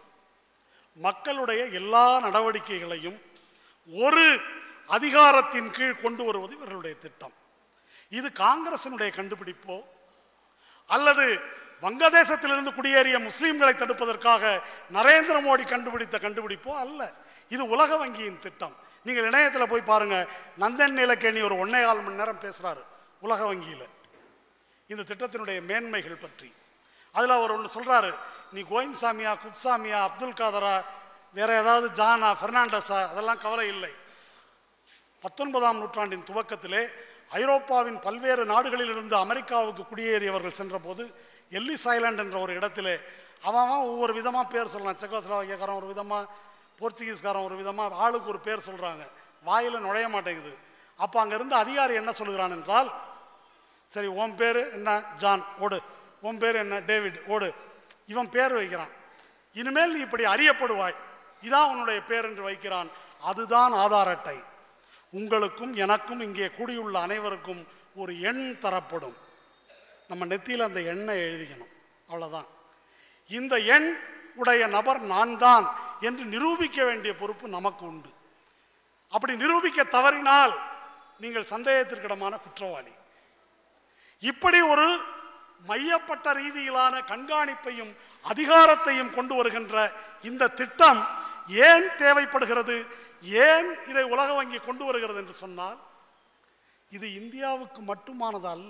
மக்களுடைய எல்லா நடவடிக்கைகளையும் ஒரு அதிகாரத்தின் கீழ் கொண்டு வருவது இவர்களுடைய திட்டம் இது காங்கிரசினுடைய கண்டுபிடிப்போ அல்லது வங்கதேசத்திலிருந்து குடியேறிய முஸ்லிம்களை தடுப்பதற்காக நரேந்திர மோடி கண்டுபிடித்த கண்டுபிடிப்போ அல்ல இது உலக வங்கியின் திட்டம் நீங்கள் இணையத்தில் போய் பாருங்க நந்தன் நீலக்கேணி ஒரு ஒன்னே கால் மணி நேரம் பேசுறாரு உலக வங்கியில் இந்த திட்டத்தினுடைய மேன்மைகள் பற்றி அதில் அவர் ஒன்று சொல்றாரு நீ கோயின்சாமியா குப்சாமியா அப்துல் காதரா வேற ஏதாவது ஜானா பெர்னாண்டஸா அதெல்லாம் கவலை இல்லை பத்தொன்பதாம் நூற்றாண்டின் துவக்கத்திலே ஐரோப்பாவின் பல்வேறு நாடுகளில் இருந்து அமெரிக்காவுக்கு குடியேறியவர்கள் சென்றபோது எல்லிஸ் ஐலாண்ட் என்ற ஒரு இடத்திலே அவன் அவன் ஒவ்வொரு விதமாக பேர் சொல்லலாம் செக்கோஸ்லாவியக்காரன் ஒரு விதமாக போர்ச்சுகீஸ்காரன் ஒரு விதமாக ஆளுக்கு ஒரு பேர் சொல்கிறாங்க வாயில் நுழைய மாட்டேங்குது அப்போ அங்கே இருந்த அதிகாரி என்ன சொல்கிறான் என்றால் சரி உன் பேர் என்ன ஜான் ஓடு உன் பேர் என்ன டேவிட் ஓடு இவன் பேர் வைக்கிறான் இனிமேல் நீ இப்படி அறியப்படுவாய் இதான் உன்னுடைய பேர் என்று வைக்கிறான் அதுதான் ஆதார் அட்டை உங்களுக்கும் எனக்கும் இங்கே கூடியுள்ள அனைவருக்கும் ஒரு எண் தரப்படும் நம்ம நெத்தியில் அந்த எண்ணை எழுதிக்கணும் அவ்வளோதான் இந்த எண் உடைய நபர் நான் தான் என்று நிரூபிக்க வேண்டிய பொறுப்பு நமக்கு உண்டு அப்படி நிரூபிக்க தவறினால் நீங்கள் சந்தேகத்திற்கிடமான குற்றவாளி இப்படி ஒரு மையப்பட்ட ரீதியிலான கண்காணிப்பையும் அதிகாரத்தையும் கொண்டு வருகின்ற இந்த திட்டம் ஏன் தேவைப்படுகிறது ஏன் இதை உலக வங்கி கொண்டு வருகிறது என்று சொன்னால் இது இந்தியாவுக்கு மட்டுமானது அல்ல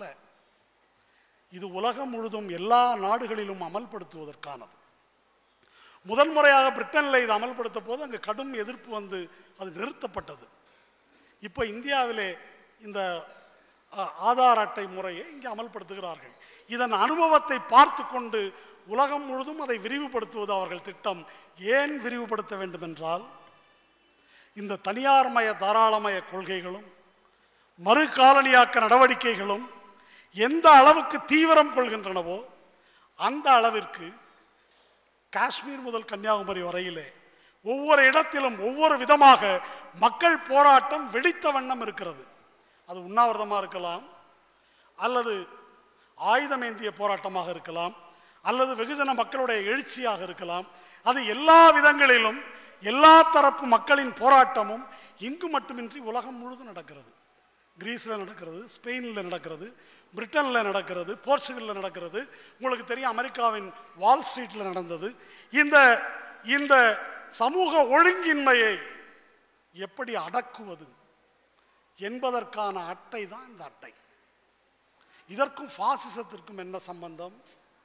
இது உலகம் முழுதும் எல்லா நாடுகளிலும் அமல்படுத்துவதற்கானது முதன்முறையாக பிரிட்டனில் இது அமல்படுத்த போது அங்கு கடும் எதிர்ப்பு வந்து அது நிறுத்தப்பட்டது இப்போ இந்தியாவிலே இந்த அ, ஆதார் அட்டை முறையை இங்கே அமல்படுத்துகிறார்கள் இதன் அனுபவத்தை பார்த்து கொண்டு உலகம் முழுதும் அதை விரிவுபடுத்துவது அவர்கள் திட்டம் ஏன் விரிவுபடுத்த வேண்டும் என்றால் இந்த தனியார்மய தாராளமய கொள்கைகளும் மறு காலனியாக்க நடவடிக்கைகளும் எந்த அளவுக்கு தீவிரம் கொள்கின்றனவோ அந்த அளவிற்கு காஷ்மீர் முதல் கன்னியாகுமரி வரையிலே ஒவ்வொரு இடத்திலும் ஒவ்வொரு விதமாக மக்கள் போராட்டம் வெடித்த வண்ணம் இருக்கிறது அது உண்ணாவிரதமாக இருக்கலாம் அல்லது ஆயுதமேந்திய போராட்டமாக இருக்கலாம் அல்லது வெகுஜன மக்களுடைய எழுச்சியாக இருக்கலாம் அது எல்லா விதங்களிலும் எல்லா தரப்பு மக்களின் போராட்டமும் இங்கு மட்டுமின்றி உலகம் முழுதும் நடக்கிறது கிரீஸில் நடக்கிறது ஸ்பெயினில் நடக்கிறது பிரிட்டனில் நடக்கிறது போர்ச்சுகலில் நடக்கிறது உங்களுக்கு தெரியும் அமெரிக்காவின் வால் ஸ்ட்ரீட்டில் நடந்தது இந்த இந்த சமூக ஒழுங்கின்மையை எப்படி அடக்குவது என்பதற்கான அட்டை தான் இந்த அட்டை இதற்கும் பாசிசத்திற்கும் என்ன சம்பந்தம்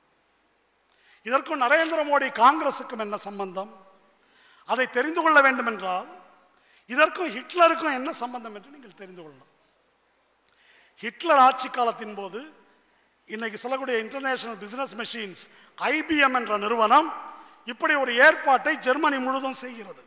இதற்கும் நரேந்திர மோடி காங்கிரசுக்கும் என்ன சம்பந்தம் அதை தெரிந்து கொள்ள வேண்டும் என்றால் இதற்கும் ஹிட்லருக்கும் என்ன சம்பந்தம் என்று நீங்கள் தெரிந்து கொள்ளணும் ஹிட்லர் ஆட்சி காலத்தின் போது இன்னைக்கு சொல்லக்கூடிய இன்டர்நேஷனல் பிசினஸ் மெஷின்ஸ் ஐபிஎம் என்ற நிறுவனம் இப்படி ஒரு ஏற்பாட்டை ஜெர்மனி முழுதும் செய்கிறது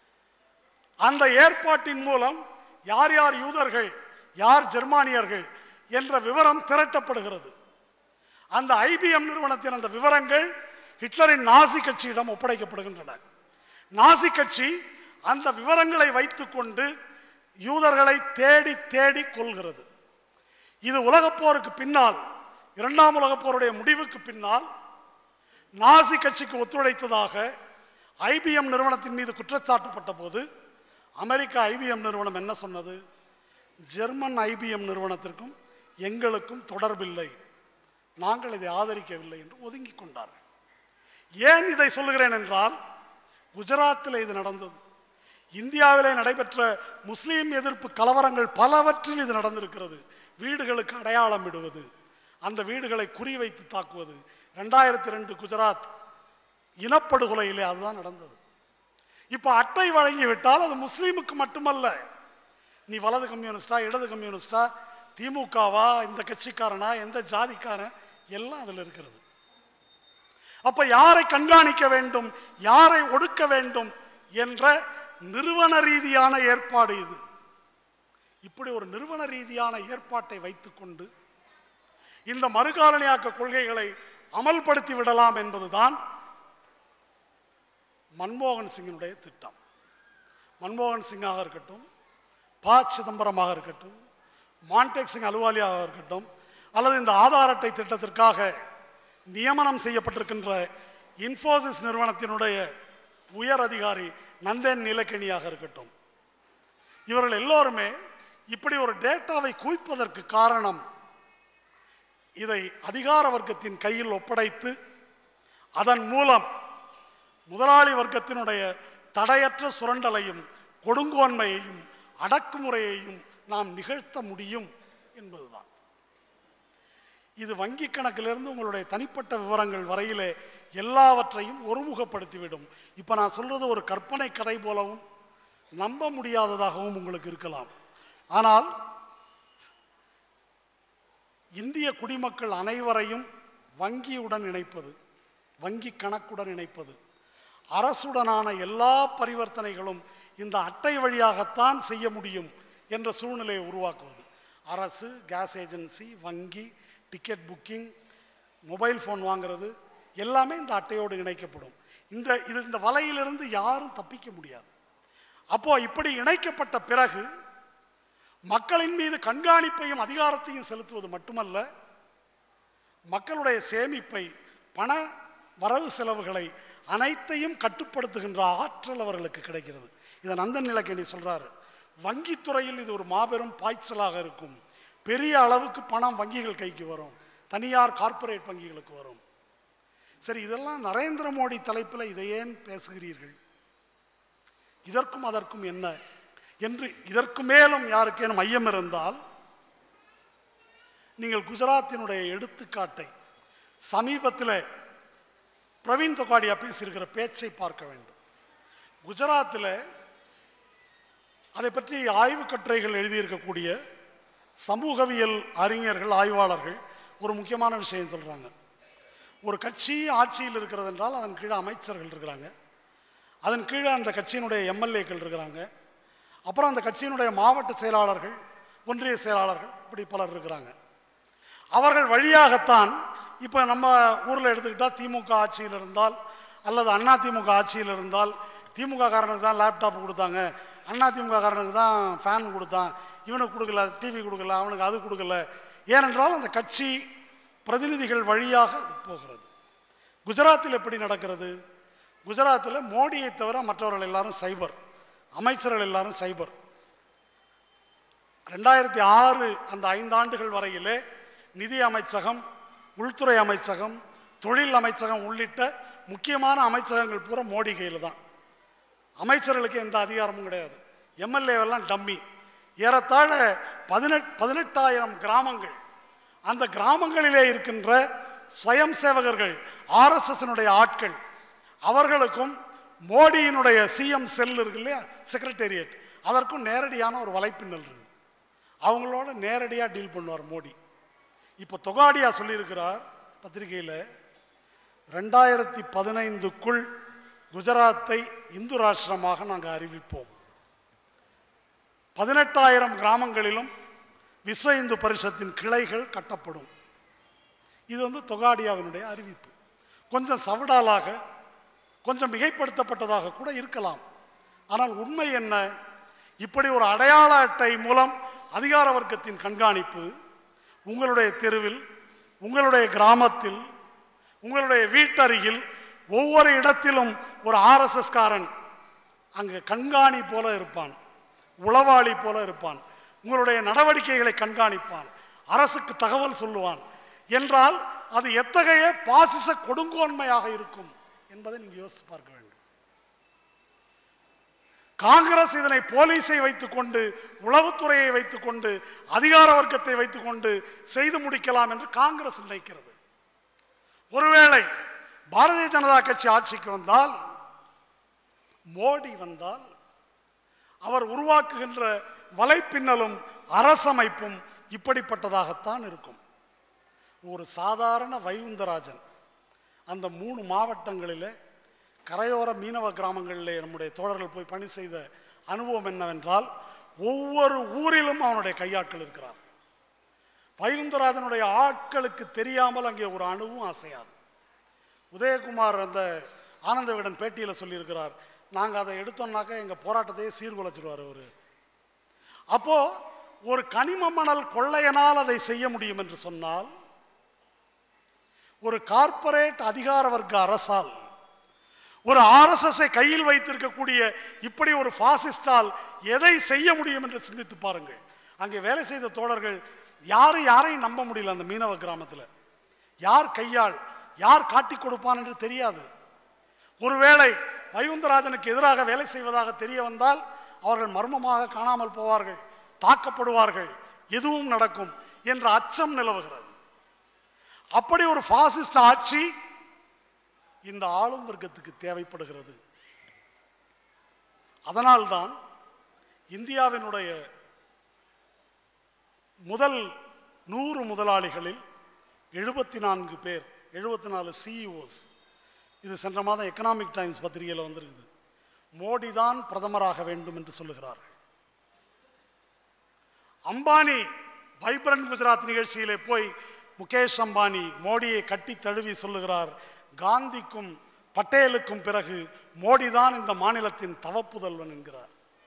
அந்த ஏற்பாட்டின் மூலம் யார் யார் யூதர்கள் யார் ஜெர்மானியர்கள் என்ற விவரம் திரட்டப்படுகிறது அந்த ஐபிஎம் நிறுவனத்தின் அந்த விவரங்கள் ஹிட்லரின் நாசி கட்சியிடம் ஒப்படைக்கப்படுகின்றன நாசி கட்சி அந்த விவரங்களை வைத்துக்கொண்டு யூதர்களை தேடி தேடி கொள்கிறது இது உலகப் போருக்கு பின்னால் இரண்டாம் உலகப் போருடைய முடிவுக்கு பின்னால் நாசி கட்சிக்கு ஒத்துழைத்ததாக ஐபிஎம் நிறுவனத்தின் மீது குற்றச்சாட்டப்பட்ட போது அமெரிக்க ஐபிஎம் நிறுவனம் என்ன சொன்னது ஜெர்மன் ஐபிஎம் நிறுவனத்திற்கும் எங்களுக்கும் தொடர்பில்லை நாங்கள் இதை ஆதரிக்கவில்லை என்று ஒதுங்கிக் கொண்டார்கள் ஏன் இதை சொல்லுகிறேன் என்றால் குஜராத்தில் இது நடந்தது இந்தியாவிலே நடைபெற்ற முஸ்லீம் எதிர்ப்பு கலவரங்கள் பலவற்றில் இது நடந்திருக்கிறது வீடுகளுக்கு அடையாளம் இடுவது அந்த வீடுகளை குறிவைத்து தாக்குவது ரெண்டாயிரத்தி ரெண்டு குஜராத் இனப்படுகொலையிலே அதுதான் நடந்தது இப்போ அட்டை வழங்கி விட்டால் அது முஸ்லீமுக்கு மட்டுமல்ல நீ வலது கம்யூனிஸ்டா இடது கம்யூனிஸ்டா திமுகவா இந்த கட்சிக்காரனா எந்த ஜாதிக்காரன் எல்லாம் அதில் இருக்கிறது அப்ப யாரை கண்காணிக்க வேண்டும் யாரை ஒடுக்க வேண்டும் என்ற நிறுவன ரீதியான ஏற்பாடு இது இப்படி ஒரு நிறுவன ரீதியான ஏற்பாட்டை வைத்துக்கொண்டு இந்த மறுகாலனியாக்க கொள்கைகளை அமல்படுத்தி விடலாம் என்பதுதான் மன்மோகன் சிங்கினுடைய திட்டம் மன்மோகன் சிங்காக இருக்கட்டும் ப சிதம்பரமாக இருக்கட்டும் மான்டேக் சிங் அலுவாலியாக இருக்கட்டும் அல்லது இந்த ஆதார் அட்டை திட்டத்திற்காக நியமனம் செய்யப்பட்டிருக்கின்ற இன்ஃபோசிஸ் நிறுவனத்தினுடைய உயர் அதிகாரி நந்தன் நிலக்கணியாக இருக்கட்டும் இவர்கள் எல்லோருமே இப்படி ஒரு டேட்டாவை குவிப்பதற்கு காரணம் இதை அதிகார வர்க்கத்தின் கையில் ஒப்படைத்து அதன் மூலம் முதலாளி வர்க்கத்தினுடைய தடையற்ற சுரண்டலையும் கொடுங்கோன்மையையும் அடக்குமுறையையும் நாம் நிகழ்த்த முடியும் என்பதுதான் இது வங்கி கணக்கிலிருந்து உங்களுடைய தனிப்பட்ட விவரங்கள் வரையிலே எல்லாவற்றையும் ஒருமுகப்படுத்திவிடும் இப்போ நான் சொல்றது ஒரு கற்பனை கதை போலவும் நம்ப முடியாததாகவும் உங்களுக்கு இருக்கலாம் ஆனால் இந்திய குடிமக்கள் அனைவரையும் வங்கியுடன் இணைப்பது வங்கி கணக்குடன் இணைப்பது அரசுடனான எல்லா பரிவர்த்தனைகளும் இந்த அட்டை வழியாகத்தான் செய்ய முடியும் என்ற சூழ்நிலையை உருவாக்குவது அரசு கேஸ் ஏஜென்சி வங்கி டிக்கெட் புக்கிங் மொபைல் ஃபோன் வாங்குறது எல்லாமே இந்த அட்டையோடு இணைக்கப்படும் இந்த இது இந்த வலையிலிருந்து யாரும் தப்பிக்க முடியாது அப்போ இப்படி இணைக்கப்பட்ட பிறகு மக்களின் மீது கண்காணிப்பையும் அதிகாரத்தையும் செலுத்துவது மட்டுமல்ல மக்களுடைய சேமிப்பை பண வரவு செலவுகளை அனைத்தையும் கட்டுப்படுத்துகின்ற ஆற்றல் அவர்களுக்கு கிடைக்கிறது இதை நந்தன் நிலக்கணி சொல்றாரு வங்கித்துறையில் இது ஒரு மாபெரும் பாய்ச்சலாக இருக்கும் பெரிய அளவுக்கு பணம் வங்கிகள் கைக்கு வரும் தனியார் கார்ப்பரேட் வங்கிகளுக்கு வரும் சரி இதெல்லாம் நரேந்திர மோடி தலைப்பில் இதை ஏன் பேசுகிறீர்கள் இதற்கும் அதற்கும் என்ன என்று இதற்கு மேலும் யாருக்கேனும் ஐயம் இருந்தால் நீங்கள் குஜராத்தினுடைய எடுத்துக்காட்டை சமீபத்தில் பிரவீன் தொகாடியா பேசியிருக்கிற பேச்சை பார்க்க வேண்டும் குஜராத்தில் அதை பற்றி ஆய்வு கட்டுரைகள் எழுதியிருக்கக்கூடிய சமூகவியல் அறிஞர்கள் ஆய்வாளர்கள் ஒரு முக்கியமான விஷயம் சொல்கிறாங்க ஒரு கட்சி ஆட்சியில் இருக்கிறது என்றால் அதன் கீழே அமைச்சர்கள் இருக்கிறாங்க அதன் கீழே அந்த கட்சியினுடைய எம்எல்ஏக்கள் இருக்கிறாங்க அப்புறம் அந்த கட்சியினுடைய மாவட்ட செயலாளர்கள் ஒன்றிய செயலாளர்கள் இப்படி பலர் இருக்கிறாங்க அவர்கள் வழியாகத்தான் இப்போ நம்ம ஊரில் எடுத்துக்கிட்டால் திமுக ஆட்சியில் இருந்தால் அல்லது அண்ணா திமுக ஆட்சியில் இருந்தால் திமுக காரனுக்கு தான் லேப்டாப் கொடுத்தாங்க அண்ணா திமுக காரனுக்கு தான் ஃபேன் கொடுத்தான் இவனுக்கு கொடுக்கல டிவி கொடுக்கல அவனுக்கு அது கொடுக்கல ஏனென்றால் அந்த கட்சி பிரதிநிதிகள் வழியாக அது போகிறது குஜராத்தில் எப்படி நடக்கிறது குஜராத்தில் மோடியை தவிர மற்றவர்கள் எல்லாரும் சைபர் அமைச்சர்கள் எல்லாரும் சைபர் ரெண்டாயிரத்தி ஆறு அந்த ஐந்தாண்டுகள் வரையிலே நிதி அமைச்சகம் உள்துறை அமைச்சகம் தொழில் அமைச்சகம் உள்ளிட்ட முக்கியமான அமைச்சகங்கள் பூரா மோடி கையில் தான் அமைச்சர்களுக்கு எந்த அதிகாரமும் கிடையாது எம்எல்ஏவெல்லாம் டம்மி ஏறத்தாழ பதினெட் பதினெட்டாயிரம் கிராமங்கள் அந்த கிராமங்களிலே இருக்கின்ற ஸ்வயம் சேவகர்கள் ஆர்எஸ்எஸ்னுடைய ஆட்கள் அவர்களுக்கும் மோடியினுடைய சிஎம் செல் இருக்கு இல்லையா செக்ரட்டேரியட் அதற்கும் நேரடியான ஒரு வலைப்பின்னல் இருக்கு அவங்களோட நேரடியாக டீல் பண்ணுவார் மோடி இப்போ தொகாடியா சொல்லியிருக்கிறார் பத்திரிகையில் ரெண்டாயிரத்தி பதினைந்துக்குள் குஜராத்தை இந்து ராஷ்டிரமாக நாங்கள் அறிவிப்போம் பதினெட்டாயிரம் கிராமங்களிலும் விஸ்வ இந்து பரிஷத்தின் கிளைகள் கட்டப்படும் இது வந்து தொகாடியாவினுடைய அறிவிப்பு கொஞ்சம் சவடாலாக கொஞ்சம் மிகைப்படுத்தப்பட்டதாக கூட இருக்கலாம் ஆனால் உண்மை என்ன இப்படி ஒரு அடையாள அட்டை மூலம் அதிகார வர்க்கத்தின் கண்காணிப்பு உங்களுடைய தெருவில் உங்களுடைய கிராமத்தில் உங்களுடைய வீட்டருகில் ஒவ்வொரு இடத்திலும் ஒரு ஆர்எஸ்எஸ் காரன் அங்கு கண்காணி போல இருப்பான் உளவாளி போல இருப்பான் உங்களுடைய நடவடிக்கைகளை கண்காணிப்பான் அரசுக்கு தகவல் சொல்லுவான் என்றால் அது எத்தகைய பாசிச கொடுங்கோன்மையாக இருக்கும் என்பதை நீங்க யோசித்து பார்க்க வேண்டும் காங்கிரஸ் இதனை போலீஸை வைத்துக்கொண்டு உளவுத்துறையை வைத்துக்கொண்டு அதிகார வர்க்கத்தை வைத்துக்கொண்டு செய்து முடிக்கலாம் என்று காங்கிரஸ் நினைக்கிறது ஒருவேளை பாரதிய ஜனதா கட்சி ஆட்சிக்கு வந்தால் மோடி வந்தால் அவர் உருவாக்குகின்ற வலைப்பின்னலும் அரசமைப்பும் இப்படிப்பட்டதாகத்தான் இருக்கும் ஒரு சாதாரண வைகுந்தராஜன் அந்த மூணு மாவட்டங்களிலே கரையோர மீனவ கிராமங்களிலே நம்முடைய தோழர்கள் போய் பணி செய்த அனுபவம் என்னவென்றால் ஒவ்வொரு ஊரிலும் அவனுடைய கையாட்கள் இருக்கிறார் வைகுந்தராஜனுடைய ஆட்களுக்கு தெரியாமல் அங்கே ஒரு அணுவும் அசையாது உதயகுமார் அந்த ஆனந்த விகடன் பேட்டியில் சொல்லியிருக்கிறார் நாங்கள் அதை எடுத்தோம்னாக்கா எங்கள் போராட்டத்தையே சீர்குலைச்சிடுவார் அவர் அப்போ ஒரு கனிம மணல் கொள்ளையனால் அதை செய்ய முடியும் என்று சொன்னால் ஒரு கார்ப்பரேட் அதிகார வர்க்க அரசால் ஒரு ஆர்எஸ்எஸ்ஐ கையில் வைத்திருக்கக்கூடிய இப்படி ஒரு பாசிஸ்டால் எதை செய்ய முடியும் என்று சிந்தித்து பாருங்கள் அங்கே வேலை செய்த தோழர்கள் யாரு யாரையும் நம்ப முடியல அந்த மீனவ கிராமத்தில் யார் கையாள் யார் காட்டி கொடுப்பான் என்று தெரியாது ஒருவேளை வைகுந்தராஜனுக்கு எதிராக வேலை செய்வதாக தெரிய வந்தால் அவர்கள் மர்மமாக காணாமல் போவார்கள் தாக்கப்படுவார்கள் எதுவும் நடக்கும் என்ற அச்சம் நிலவுகிறது அப்படி ஒரு பாசிஸ்ட் ஆட்சி இந்த ஆளும் வர்க்கத்துக்கு தேவைப்படுகிறது அதனால்தான் இந்தியாவினுடைய முதல் நூறு முதலாளிகளில் எழுபத்தி நான்கு பேர் எழுபத்தி நாலு சிஇஓஸ் இது சென்ற மாதம் எக்கனாமிக் டைம்ஸ் பத்திரிகையில் வந்திருக்குது மோடி தான் பிரதமராக வேண்டும் என்று சொல்லுகிறார்கள் அம்பானி வைப்ரண்ட் குஜராத் நிகழ்ச்சியிலே போய் முகேஷ் அம்பானி மோடியை கட்டி தழுவி சொல்லுகிறார் காந்திக்கும் பட்டேலுக்கும் பிறகு மோடி தான் இந்த மாநிலத்தின் தவப்புதல்வன் என்கிறார்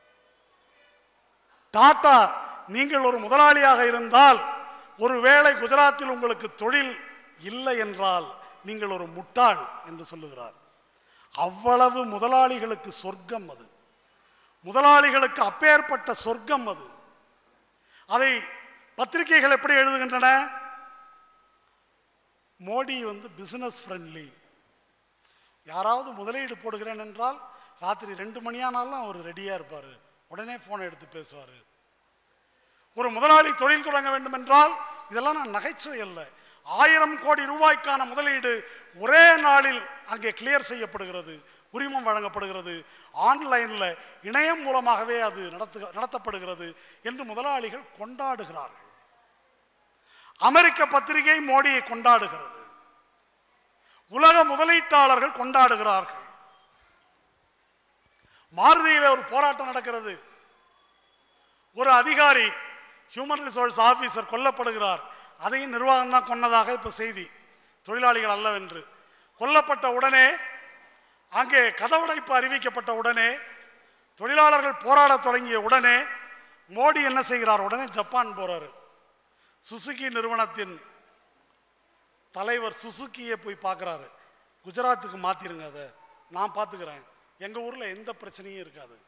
டாடா நீங்கள் ஒரு முதலாளியாக இருந்தால் ஒருவேளை குஜராத்தில் உங்களுக்கு தொழில் இல்லை என்றால் நீங்கள் ஒரு முட்டாள் என்று சொல்லுகிறார் அவ்வளவு முதலாளிகளுக்கு சொர்க்கம் அது முதலாளிகளுக்கு அப்பேற்பட்ட சொர்க்கம் அது அதை பத்திரிகைகள் எப்படி எழுதுகின்றன மோடி வந்து பிசினஸ் ஃப்ரெண்ட்லி யாராவது முதலீடு போடுகிறேன் என்றால் ராத்திரி ரெண்டு மணியானாலும் அவர் ரெடியாக இருப்பார் உடனே ஃபோனை எடுத்து பேசுவார் ஒரு முதலாளி தொழில் தொடங்க வேண்டும் என்றால் இதெல்லாம் நான் நகைச்சுவை அல்ல ஆயிரம் கோடி ரூபாய்க்கான முதலீடு ஒரே நாளில் அங்கே கிளியர் செய்யப்படுகிறது உரிமம் வழங்கப்படுகிறது ஆன்லைனில் இணையம் மூலமாகவே அது நடத்து நடத்தப்படுகிறது என்று முதலாளிகள் கொண்டாடுகிறார்கள் அமெரிக்க பத்திரிகை மோடியை கொண்டாடுகிறது உலக முதலீட்டாளர்கள் கொண்டாடுகிறார்கள் மாருதியில் ஒரு போராட்டம் நடக்கிறது ஒரு அதிகாரி ஹியூமன் ரிசோர்ஸ் ஆபீசர் கொல்லப்படுகிறார் அதையும் நிர்வாகம் தான் கொன்னதாக இப்ப செய்தி தொழிலாளிகள் அல்லவென்று கொல்லப்பட்ட உடனே அங்கே கதவடைப்பு அறிவிக்கப்பட்ட உடனே தொழிலாளர்கள் போராடத் தொடங்கிய உடனே மோடி என்ன செய்கிறார் உடனே ஜப்பான் போறாரு சுசுகி நிறுவனத்தின் தலைவர் சுசுக்கியை போய் பார்க்குறாரு குஜராத்துக்கு மாத்திருங்க அதை நான் பார்த்துக்கிறேன் எங்கள் ஊரில் எந்த பிரச்சனையும் இருக்காது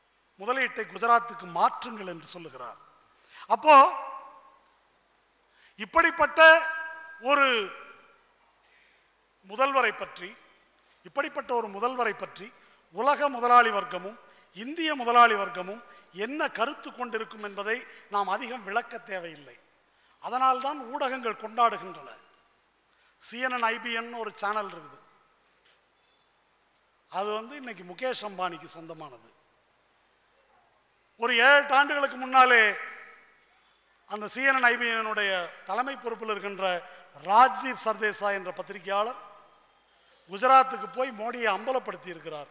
முதலீட்டை குஜராத்துக்கு மாற்றுங்கள் என்று சொல்லுகிறார் அப்போ இப்படிப்பட்ட ஒரு முதல்வரை பற்றி இப்படிப்பட்ட ஒரு முதல்வரை பற்றி உலக முதலாளி வர்க்கமும் இந்திய முதலாளி வர்க்கமும் என்ன கருத்து கொண்டிருக்கும் என்பதை நாம் அதிகம் விளக்க தேவையில்லை அதனால்தான் ஊடகங்கள் கொண்டாடுகின்றன சிஎன்என் ஐபிஎன் ஒரு சேனல் இருக்குது அது வந்து இன்னைக்கு முகேஷ் அம்பானிக்கு சொந்தமானது ஒரு ஏழு எட்டு ஆண்டுகளுக்கு முன்னாலே அந்த சிஎன்என் ஐபிஎனுடைய தலைமை பொறுப்பில் இருக்கின்ற ராஜ்தீப் சர்தேசாய் என்ற பத்திரிகையாளர் குஜராத்துக்கு போய் மோடியை அம்பலப்படுத்தி இருக்கிறார்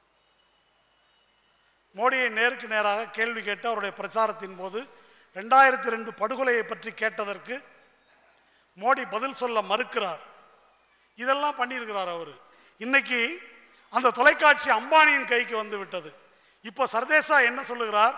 மோடியை நேருக்கு நேராக கேள்வி கேட்டு அவருடைய பிரச்சாரத்தின் போது ரெண்டாயிரத்தி ரெண்டு படுகொலையை பற்றி கேட்டதற்கு மோடி பதில் சொல்ல மறுக்கிறார் இதெல்லாம் பண்ணியிருக்கிறார் அவர் இன்னைக்கு அந்த தொலைக்காட்சி அம்பானியின் கைக்கு வந்து விட்டது இப்போ சர்தேசா என்ன சொல்லுகிறார்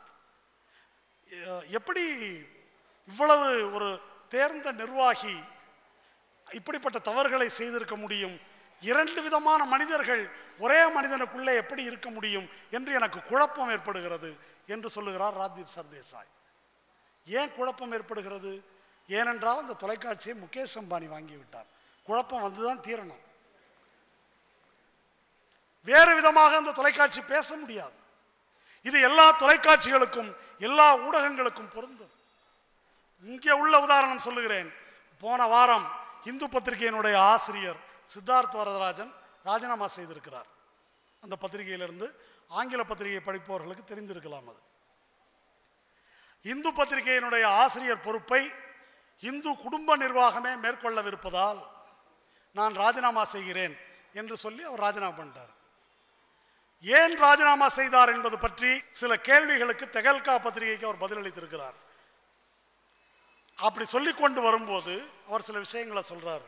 எ- எப்படி இவ்வளவு ஒரு தேர்ந்த நிர்வாகி இப்படிப்பட்ட தவறுகளை செய்திருக்க முடியும் இரண்டு விதமான மனிதர்கள் ஒரே மனிதனுக்குள்ளே எப்படி இருக்க முடியும் என்று எனக்கு குழப்பம் ஏற்படுகிறது என்று சொல்லுகிறார் ராஜ்தீப் சர்தேசாய் ஏன் குழப்பம் ஏற்படுகிறது ஏனென்றால் அந்த தொலைக்காட்சியை முகேஷ் அம்பானி வாங்கி விட்டார் குழப்பம் வந்துதான் தீரணும் வேறு விதமாக அந்த தொலைக்காட்சி பேச முடியாது இது எல்லா தொலைக்காட்சிகளுக்கும் எல்லா ஊடகங்களுக்கும் பொருந்தும் இங்கே உள்ள உதாரணம் சொல்லுகிறேன் போன வாரம் இந்து பத்திரிகையினுடைய ஆசிரியர் சித்தார்த் வரதராஜன் ராஜினாமா செய்திருக்கிறார் அந்த பத்திரிகையிலிருந்து ஆங்கில பத்திரிகை படிப்பவர்களுக்கு தெரிந்திருக்கலாம் அது இந்து பத்திரிகையினுடைய ஆசிரியர் பொறுப்பை இந்து குடும்ப நிர்வாகமே மேற்கொள்ளவிருப்பதால் நான் ராஜினாமா செய்கிறேன் என்று சொல்லி அவர் ராஜினாமா பண்ணிட்டார் ஏன் ராஜினாமா செய்தார் என்பது பற்றி சில கேள்விகளுக்கு தெகல்கா பத்திரிகைக்கு அவர் பதிலளித்திருக்கிறார் அப்படி சொல்லிக் கொண்டு வரும்போது அவர் சில விஷயங்களை சொல்றார்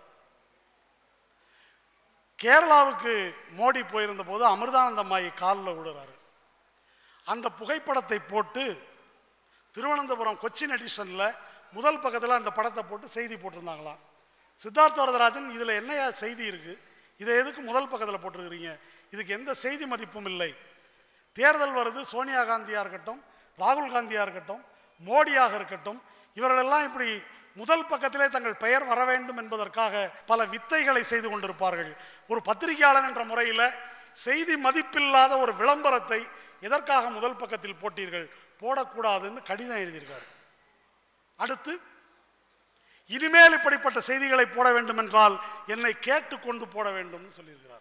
கேரளாவுக்கு மோடி போயிருந்த போது அமிர்தானந்தம்மாயி காலில் விடுறாரு அந்த புகைப்படத்தை போட்டு திருவனந்தபுரம் கொச்சின் எடிஷனில் முதல் பக்கத்தில் அந்த படத்தை போட்டு செய்தி போட்டிருந்தாங்களாம் சித்தார்த்த வரதராஜன் இதில் என்னையா செய்தி இருக்குது இதை எதுக்கு முதல் பக்கத்தில் போட்டிருக்கிறீங்க இதுக்கு எந்த செய்தி மதிப்பும் இல்லை தேர்தல் வருது சோனியா காந்தியாக இருக்கட்டும் ராகுல் காந்தியாக இருக்கட்டும் மோடியாக இருக்கட்டும் இவர்களெல்லாம் இப்படி முதல் பக்கத்திலே தங்கள் பெயர் வர வேண்டும் என்பதற்காக பல வித்தைகளை செய்து கொண்டிருப்பார்கள் ஒரு பத்திரிகையாளர் என்ற முறையில் செய்தி மதிப்பில்லாத ஒரு விளம்பரத்தை எதற்காக முதல் பக்கத்தில் போட்டீர்கள் போடக்கூடாதுன்னு கடிதம் எழுதியிருக்காரு அடுத்து இனிமேல் இப்படிப்பட்ட செய்திகளை போட வேண்டும் என்றால் என்னை கேட்டுக்கொண்டு போட வேண்டும்னு சொல்லியிருக்கிறார்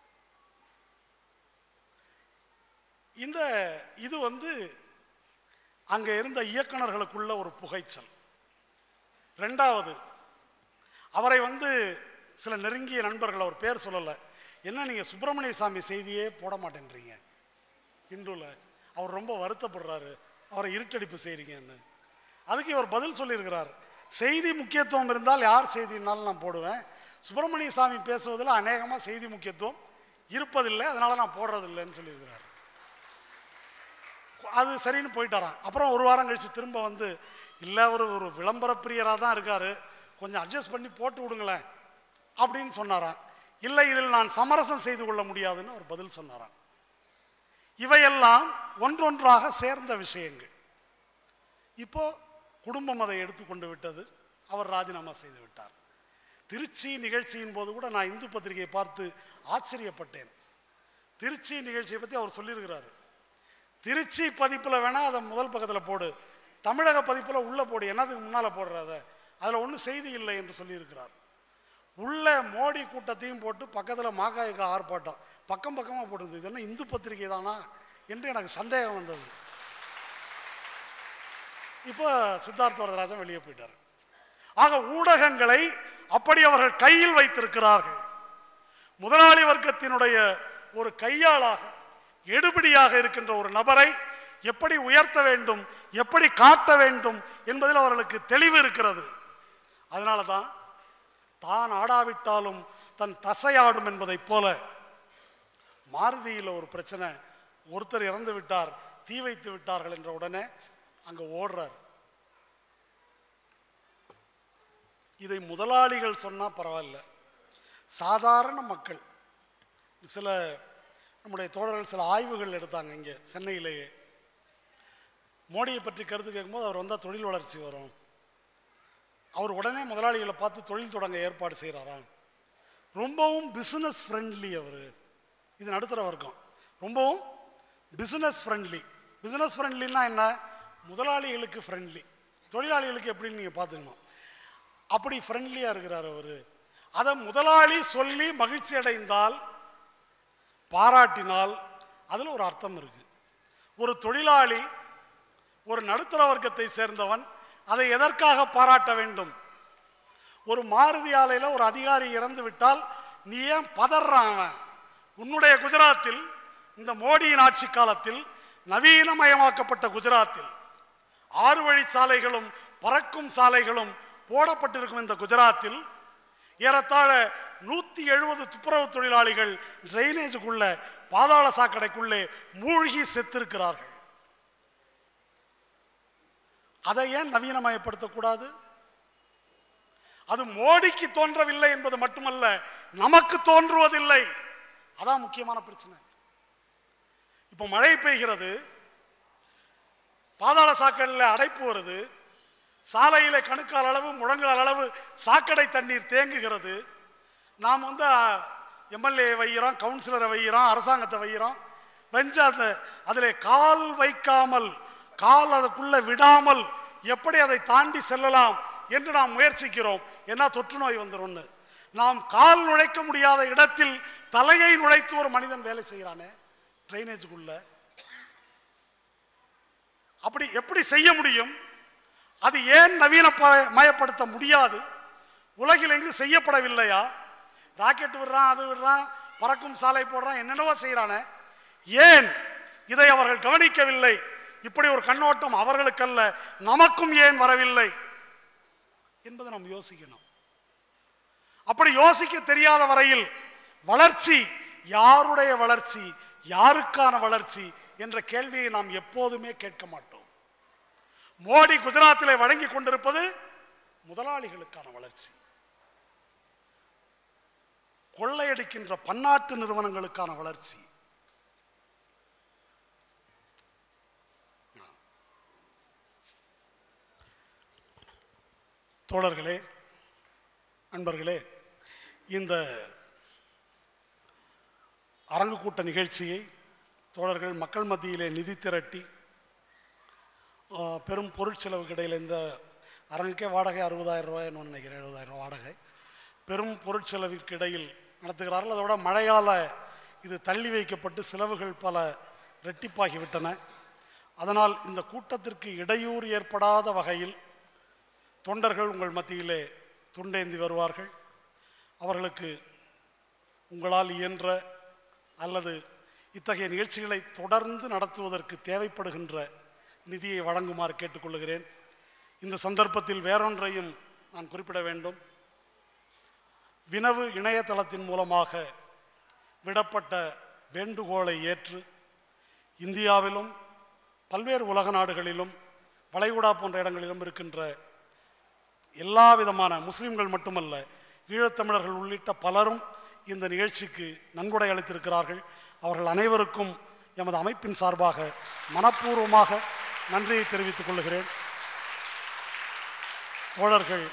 இந்த இது வந்து அங்க இருந்த இயக்குனர்களுக்குள்ள ஒரு புகைச்சல் ரெண்டாவது அவரை வந்து சில நெருங்கிய நண்பர்கள் அவர் பேர் சொல்லலை என்ன நீங்கள் சுப்பிரமணிய சாமி செய்தியே போட மாட்டேன்றீங்க இந்துல அவர் ரொம்ப வருத்தப்படுறாரு அவரை இருட்டடிப்பு செய்கிறீங்கன்னு அதுக்கு இவர் பதில் சொல்லியிருக்கிறார் செய்தி முக்கியத்துவம் இருந்தால் யார் செய்தினாலும் நான் போடுவேன் சுப்பிரமணிய சாமி பேசுவதில் அநேகமாக செய்தி முக்கியத்துவம் இருப்பதில்லை அதனால நான் போடுறதில்லைன்னு சொல்லியிருக்கிறார் அது சரின்னு போயிட்டாராம் அப்புறம் ஒரு வாரம் கழிச்சு திரும்ப வந்து இல்லை அவர் ஒரு விளம்பர பிரியராக தான் இருக்காரு கொஞ்சம் அட்ஜஸ்ட் பண்ணி போட்டு விடுங்களேன் அப்படின்னு சொன்னாராம் இல்லை இதில் நான் சமரசம் செய்து கொள்ள முடியாதுன்னு அவர் பதில் சொன்னாராம் இவையெல்லாம் ஒன்றொன்றாக சேர்ந்த விஷயங்கள் இப்போ குடும்பம் அதை எடுத்துக்கொண்டு விட்டது அவர் ராஜினாமா செய்து விட்டார் திருச்சி நிகழ்ச்சியின் போது கூட நான் இந்து பத்திரிகையை பார்த்து ஆச்சரியப்பட்டேன் திருச்சி நிகழ்ச்சியை பற்றி அவர் சொல்லியிருக்கிறாரு திருச்சி பதிப்பில் வேணால் அதை முதல் பக்கத்தில் போடு தமிழக பதிப்பில் உள்ளே போடு என்னதுக்கு முன்னால் போடுறாத அதில் ஒன்றும் செய்தி இல்லை என்று சொல்லியிருக்கிறார் உள்ள மோடி கூட்டத்தையும் போட்டு பக்கத்தில் மாகாய்க்கு ஆர்ப்பாட்டம் பக்கம் பக்கமாக போடுது இது என்ன இந்து பத்திரிகை தானா என்று எனக்கு சந்தேகம் வந்தது இப்போ சித்தார்த்த வரதராஜன் வெளியே போயிட்டார் ஆக ஊடகங்களை அப்படி அவர்கள் கையில் வைத்திருக்கிறார்கள் முதலாளி வர்க்கத்தினுடைய ஒரு கையாளாக எடுபிடியாக இருக்கின்ற ஒரு நபரை எப்படி உயர்த்த வேண்டும் எப்படி காட்ட வேண்டும் என்பதில் அவர்களுக்கு தெளிவு இருக்கிறது அதனால தான் தான் ஆடாவிட்டாலும் தன் தசையாடும் என்பதைப் போல மாருதியில் ஒரு பிரச்சனை ஒருத்தர் இறந்து விட்டார் தீ வைத்து விட்டார்கள் என்ற உடனே அங்க ஓடுறார் இதை முதலாளிகள் சொன்னா பரவாயில்ல சாதாரண மக்கள் சில நம்முடைய தோழர்கள் சில ஆய்வுகள் எடுத்தாங்க இங்கே சென்னையிலேயே மோடியை பற்றி கருத்து கேட்கும்போது அவர் வந்தால் தொழில் வளர்ச்சி வரும் அவர் உடனே முதலாளிகளை பார்த்து தொழில் தொடங்க ஏற்பாடு செய்கிறாராம் ரொம்பவும் பிசினஸ் ஃப்ரெண்ட்லி அவர் இது நடுத்தர வர்க்கம் ரொம்பவும் பிசினஸ் ஃப்ரெண்ட்லி பிசினஸ் ஃப்ரெண்ட்லின்னா என்ன முதலாளிகளுக்கு ஃப்ரெண்ட்லி தொழிலாளிகளுக்கு எப்படின்னு நீங்கள் பார்த்துக்கணும் அப்படி ஃப்ரெண்ட்லியாக இருக்கிறார் அவர் அதை முதலாளி சொல்லி மகிழ்ச்சி அடைந்தால் பாராட்டினால் அதில் ஒரு அர்த்தம் இருக்கு ஒரு தொழிலாளி ஒரு நடுத்தர வர்க்கத்தை சேர்ந்தவன் அதை எதற்காக பாராட்ட வேண்டும் ஒரு மாருதி ஆலையில் ஒரு அதிகாரி இறந்து விட்டால் நீ ஏன் பதறான் அவன் உன்னுடைய குஜராத்தில் இந்த மோடியின் ஆட்சி காலத்தில் நவீனமயமாக்கப்பட்ட குஜராத்தில் ஆறு வழி சாலைகளும் பறக்கும் சாலைகளும் போடப்பட்டிருக்கும் இந்த குஜராத்தில் ஏறத்தாழ நூத்தி எழுபது துப்புரவு தொழிலாளிகள் டிரைனேஜுக்குள்ள பாதாள சாக்கடைக்குள்ளே மூழ்கி செத்திருக்கிறார்கள் அதை ஏன் நவீனமயப்படுத்தக்கூடாது அது மோடிக்கு தோன்றவில்லை என்பது மட்டுமல்ல நமக்கு தோன்றுவதில்லை அதான் முக்கியமான பிரச்சனை இப்போ மழை பெய்கிறது பாதாள சாக்கடையில் அடைப்பு வருது சாலையில கணுக்கால் அளவு முழங்கால் அளவு சாக்கடை தண்ணீர் தேங்குகிறது நாம் வந்து எம்எல்ஏ வைக்கிறோம் கவுன்சிலரை வைக்கிறோம் அரசாங்கத்தை வைக்கிறோம் வெஞ்ச அந்த அதில் கால் வைக்காமல் கால் அதுக்குள்ள விடாமல் எப்படி அதை தாண்டி செல்லலாம் என்று நாம் முயற்சிக்கிறோம் என்ன தொற்று நோய் வந்துரும்னு நாம் கால் நுழைக்க முடியாத இடத்தில் தலையை நுழைத்து ஒரு மனிதன் வேலை செய்கிறானே ட்ரைனேஜுக்குள்ள அப்படி எப்படி செய்ய முடியும் அது ஏன் நவீன ப- மயப்படுத்த முடியாது உலகில் எங்கு செய்யப்படவில்லையா ராக்கெட் விடுறான் அது விடுறான் பறக்கும் சாலை போடுறான் என்னென்னவோ செய்கிறானே ஏன் இதை அவர்கள் கவனிக்கவில்லை இப்படி ஒரு கண்ணோட்டம் அவர்களுக்கல்ல நமக்கும் ஏன் வரவில்லை என்பதை நாம் யோசிக்கணும் அப்படி யோசிக்க தெரியாத வரையில் வளர்ச்சி யாருடைய வளர்ச்சி யாருக்கான வளர்ச்சி என்ற கேள்வியை நாம் எப்போதுமே கேட்க மாட்டோம் மோடி குஜராத்திலே வழங்கி கொண்டிருப்பது முதலாளிகளுக்கான வளர்ச்சி கொள்ளையடிக்கின்ற பன்னாட்டு நிறுவனங்களுக்கான வளர்ச்சி தோழர்களே நண்பர்களே இந்த அரங்கு கூட்ட நிகழ்ச்சியை தோழர்கள் மக்கள் மத்தியிலே நிதி திரட்டி ஆ, பெரும் பொருட்செலவுக்கு இடையில் இந்த அரங்குக்கே வாடகை அறுபதாயிரம் ரூபாய்னு நினைக்கிறேன் எழுபதாயிரம் ரூபாய் வாடகை பெரும் பொருட்செலவிற்கு இடையில் நடத்துகிறார்கள் அதை விட மழையால் இது தள்ளி வைக்கப்பட்டு செலவுகள் பல ரெட்டிப்பாகிவிட்டன அதனால் இந்த கூட்டத்திற்கு இடையூறு ஏற்படாத வகையில் தொண்டர்கள் உங்கள் மத்தியிலே துண்டேந்தி வருவார்கள் அவர்களுக்கு உங்களால் இயன்ற அல்லது இத்தகைய நிகழ்ச்சிகளை தொடர்ந்து நடத்துவதற்கு தேவைப்படுகின்ற நிதியை வழங்குமாறு கேட்டுக்கொள்கிறேன் இந்த சந்தர்ப்பத்தில் வேறொன்றையும் நான் குறிப்பிட வேண்டும் வினவு இணையதளத்தின் மூலமாக விடப்பட்ட வேண்டுகோளை ஏற்று இந்தியாவிலும் பல்வேறு உலக நாடுகளிலும் வளைகுடா போன்ற இடங்களிலும் இருக்கின்ற எல்லா விதமான முஸ்லிம்கள் மட்டுமல்ல ஈழத்தமிழர்கள் உள்ளிட்ட பலரும் இந்த நிகழ்ச்சிக்கு நன்கொடை அளித்திருக்கிறார்கள் அவர்கள் அனைவருக்கும் எமது அமைப்பின் சார்பாக மனப்பூர்வமாக நன்றியை தெரிவித்துக் கொள்கிறேன் தோழர்கள்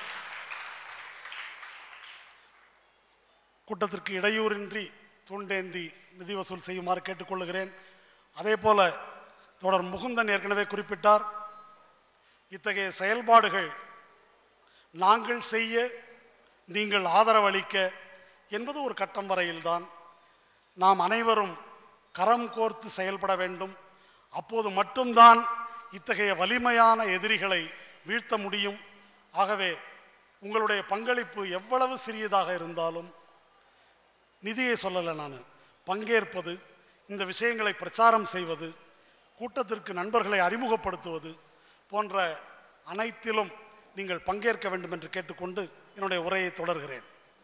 கூட்டத்திற்கு இடையூறின்றி தூண்டேந்தி நிதி வசூல் செய்யுமாறு கேட்டுக்கொள்கிறேன் அதே போல தொடர் முகுந்தன் ஏற்கனவே குறிப்பிட்டார் இத்தகைய செயல்பாடுகள் நாங்கள் செய்ய நீங்கள் ஆதரவளிக்க என்பது ஒரு கட்டம் வரையில்தான் நாம் அனைவரும் கரம் கோர்த்து செயல்பட வேண்டும் அப்போது மட்டும்தான் இத்தகைய வலிமையான எதிரிகளை வீழ்த்த முடியும் ஆகவே உங்களுடைய பங்களிப்பு எவ்வளவு சிறியதாக இருந்தாலும் நிதியை சொல்லலை நான் பங்கேற்பது இந்த விஷயங்களை பிரச்சாரம் செய்வது கூட்டத்திற்கு நண்பர்களை அறிமுகப்படுத்துவது போன்ற அனைத்திலும் நீங்கள் பங்கேற்க வேண்டும் என்று கேட்டுக்கொண்டு என்னுடைய உரையை தொடர்கிறேன்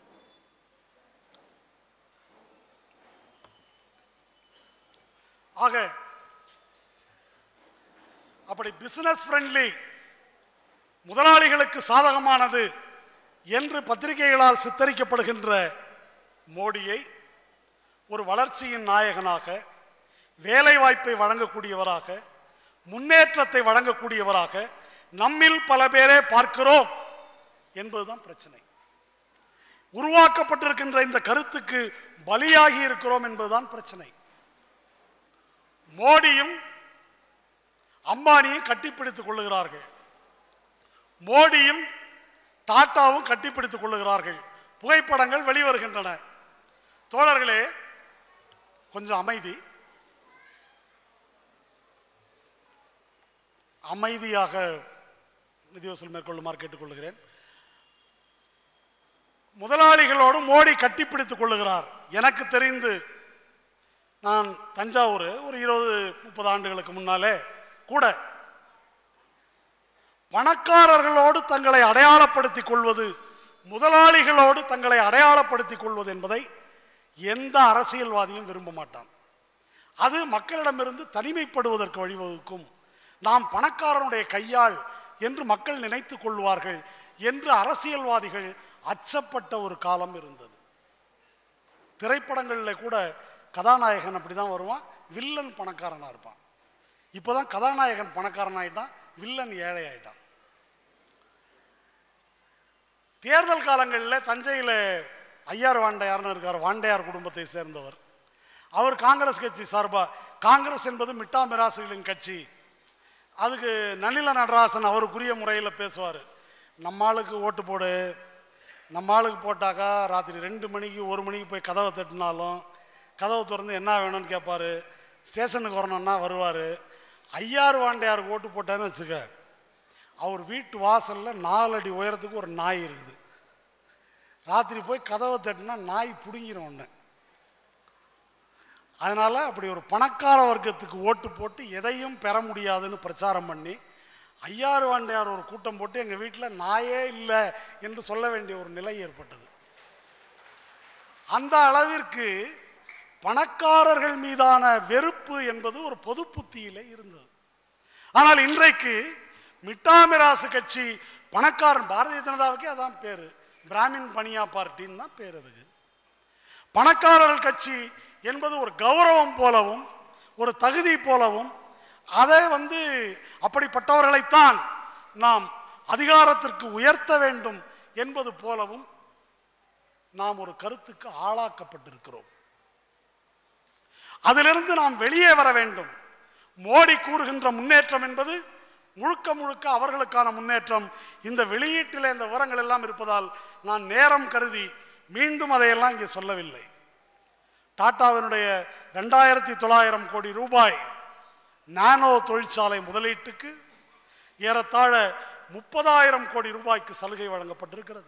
ஆக அப்படி பிசினஸ் ஃப்ரெண்ட்லி முதலாளிகளுக்கு சாதகமானது என்று பத்திரிகைகளால் சித்தரிக்கப்படுகின்ற மோடியை ஒரு வளர்ச்சியின் நாயகனாக வேலை வாய்ப்பை வழங்கக்கூடியவராக முன்னேற்றத்தை வழங்கக்கூடியவராக நம்மில் பல பேரே பார்க்கிறோம் என்பதுதான் பிரச்சனை உருவாக்கப்பட்டிருக்கின்ற இந்த கருத்துக்கு பலியாகி இருக்கிறோம் என்பதுதான் பிரச்சனை மோடியும் அம்பானியும் கட்டிப்பிடித்துக் கொள்ளுகிறார்கள் மோடியும் டாட்டாவும் கட்டிப்பிடித்துக் கொள்ளுகிறார்கள் புகைப்படங்கள் வெளிவருகின்றன தோழர்களே கொஞ்சம் அமைதி அமைதியாக நிதி வசூல் மேற்கொள்ளுமாறு கேட்டுக்கொள்கிறேன் முதலாளிகளோடு மோடி கட்டிப்பிடித்துக் கொள்ளுகிறார் எனக்கு தெரிந்து நான் தஞ்சாவூர் ஒரு இருபது முப்பது ஆண்டுகளுக்கு முன்னாலே கூட பணக்காரர்களோடு தங்களை அடையாளப்படுத்திக் கொள்வது முதலாளிகளோடு தங்களை அடையாளப்படுத்திக் கொள்வது என்பதை எந்த அரசியல்வாதியும் விரும்ப மாட்டான் அது மக்களிடமிருந்து தனிமைப்படுவதற்கு வழிவகுக்கும் நாம் பணக்காரனுடைய கையாள் என்று மக்கள் நினைத்துக் கொள்வார்கள் என்று அரசியல்வாதிகள் அச்சப்பட்ட ஒரு காலம் இருந்தது திரைப்படங்களில் கூட கதாநாயகன் அப்படிதான் வருவான் வில்லன் பணக்காரனா இருப்பான் இப்போதான் கதாநாயகன் பணக்காரன் ஆயிட்டான் வில்லன் ஏழை ஆயிட்டான் தேர்தல் காலங்களில் தஞ்சையில் ஐயார் வாண்டையார்னு இருக்கார் வாண்டையார் குடும்பத்தை சேர்ந்தவர் அவர் காங்கிரஸ் கட்சி சார்பா காங்கிரஸ் என்பது மிட்டா மிராசுகளின் கட்சி அதுக்கு நனில நடராசன் அவருக்குரிய முறையில் பேசுவார் நம்ம ஆளுக்கு ஓட்டு போடு நம்ம ஆளுக்கு போட்டாக்கா ராத்திரி ரெண்டு மணிக்கு ஒரு மணிக்கு போய் கதவை தட்டினாலும் கதவை திறந்து என்ன வேணும்னு கேட்பாரு ஸ்டேஷனுக்கு வரணும்னா வருவார் ஐயாறு வாண்டையாருக்கு ஓட்டு போட்டான்னு வச்சுக்க அவர் வீட்டு வாசலில் நாலு அடி உயரத்துக்கு ஒரு நாய் இருக்குது ராத்திரி போய் கதவை தட்டினா நாய் பிடுங்கிரும் ஒன்று அதனால் அப்படி ஒரு பணக்கார வர்க்கத்துக்கு ஓட்டு போட்டு எதையும் பெற முடியாதுன்னு பிரச்சாரம் பண்ணி ஐயாறு வாண்டையார் ஒரு கூட்டம் போட்டு எங்கள் வீட்டில் நாயே இல்லை என்று சொல்ல வேண்டிய ஒரு நிலை ஏற்பட்டது அந்த அளவிற்கு பணக்காரர்கள் மீதான வெறுப்பு என்பது ஒரு பொது புத்தியிலே இருந்தது ஆனால் இன்றைக்கு மிட்டாமிராசு கட்சி பணக்காரன் பாரதிய ஜனதாவுக்கே அதான் பேரு பிராமின் பனியா பார்ட்டின்னு தான் பேர் அதுக்கு பணக்காரர்கள் கட்சி என்பது ஒரு கௌரவம் போலவும் ஒரு தகுதி போலவும் அதை வந்து அப்படிப்பட்டவர்களைத்தான் நாம் அதிகாரத்திற்கு உயர்த்த வேண்டும் என்பது போலவும் நாம் ஒரு கருத்துக்கு ஆளாக்கப்பட்டிருக்கிறோம் அதிலிருந்து நாம் வெளியே வர வேண்டும் மோடி கூறுகின்ற முன்னேற்றம் என்பது முழுக்க முழுக்க அவர்களுக்கான முன்னேற்றம் இந்த வெளியீட்டில் இந்த விவரங்கள் எல்லாம் இருப்பதால் நான் நேரம் கருதி மீண்டும் அதையெல்லாம் இங்கே சொல்லவில்லை டாட்டாவினுடைய ரெண்டாயிரத்தி தொள்ளாயிரம் கோடி ரூபாய் நானோ தொழிற்சாலை முதலீட்டுக்கு ஏறத்தாழ முப்பதாயிரம் கோடி ரூபாய்க்கு சலுகை வழங்கப்பட்டிருக்கிறது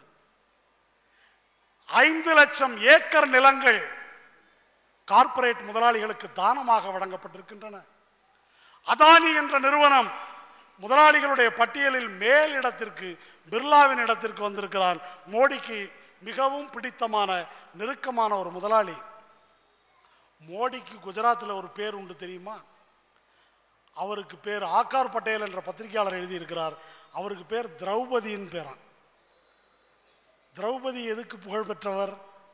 ஐந்து லட்சம் ஏக்கர் நிலங்கள் கார்ப்பரேட் முதலாளிகளுக்கு தானமாக வழங்கப்பட்டிருக்கின்றன அதானி என்ற நிறுவனம் முதலாளிகளுடைய பட்டியலில் மேல் இடத்திற்கு பிர்லாவின் இடத்திற்கு வந்திருக்கிறான் மோடிக்கு மிகவும் பிடித்தமான நெருக்கமான ஒரு முதலாளி மோடிக்கு குஜராத்தில் ஒரு பேர் உண்டு தெரியுமா அவருக்கு பேர் ஆக்கார் பட்டேல் என்ற பத்திரிகையாளர் எழுதியிருக்கிறார் அவருக்கு பேர் திரௌபதியின் பேரான் திரௌபதி எதுக்கு புகழ் பெற்றவர்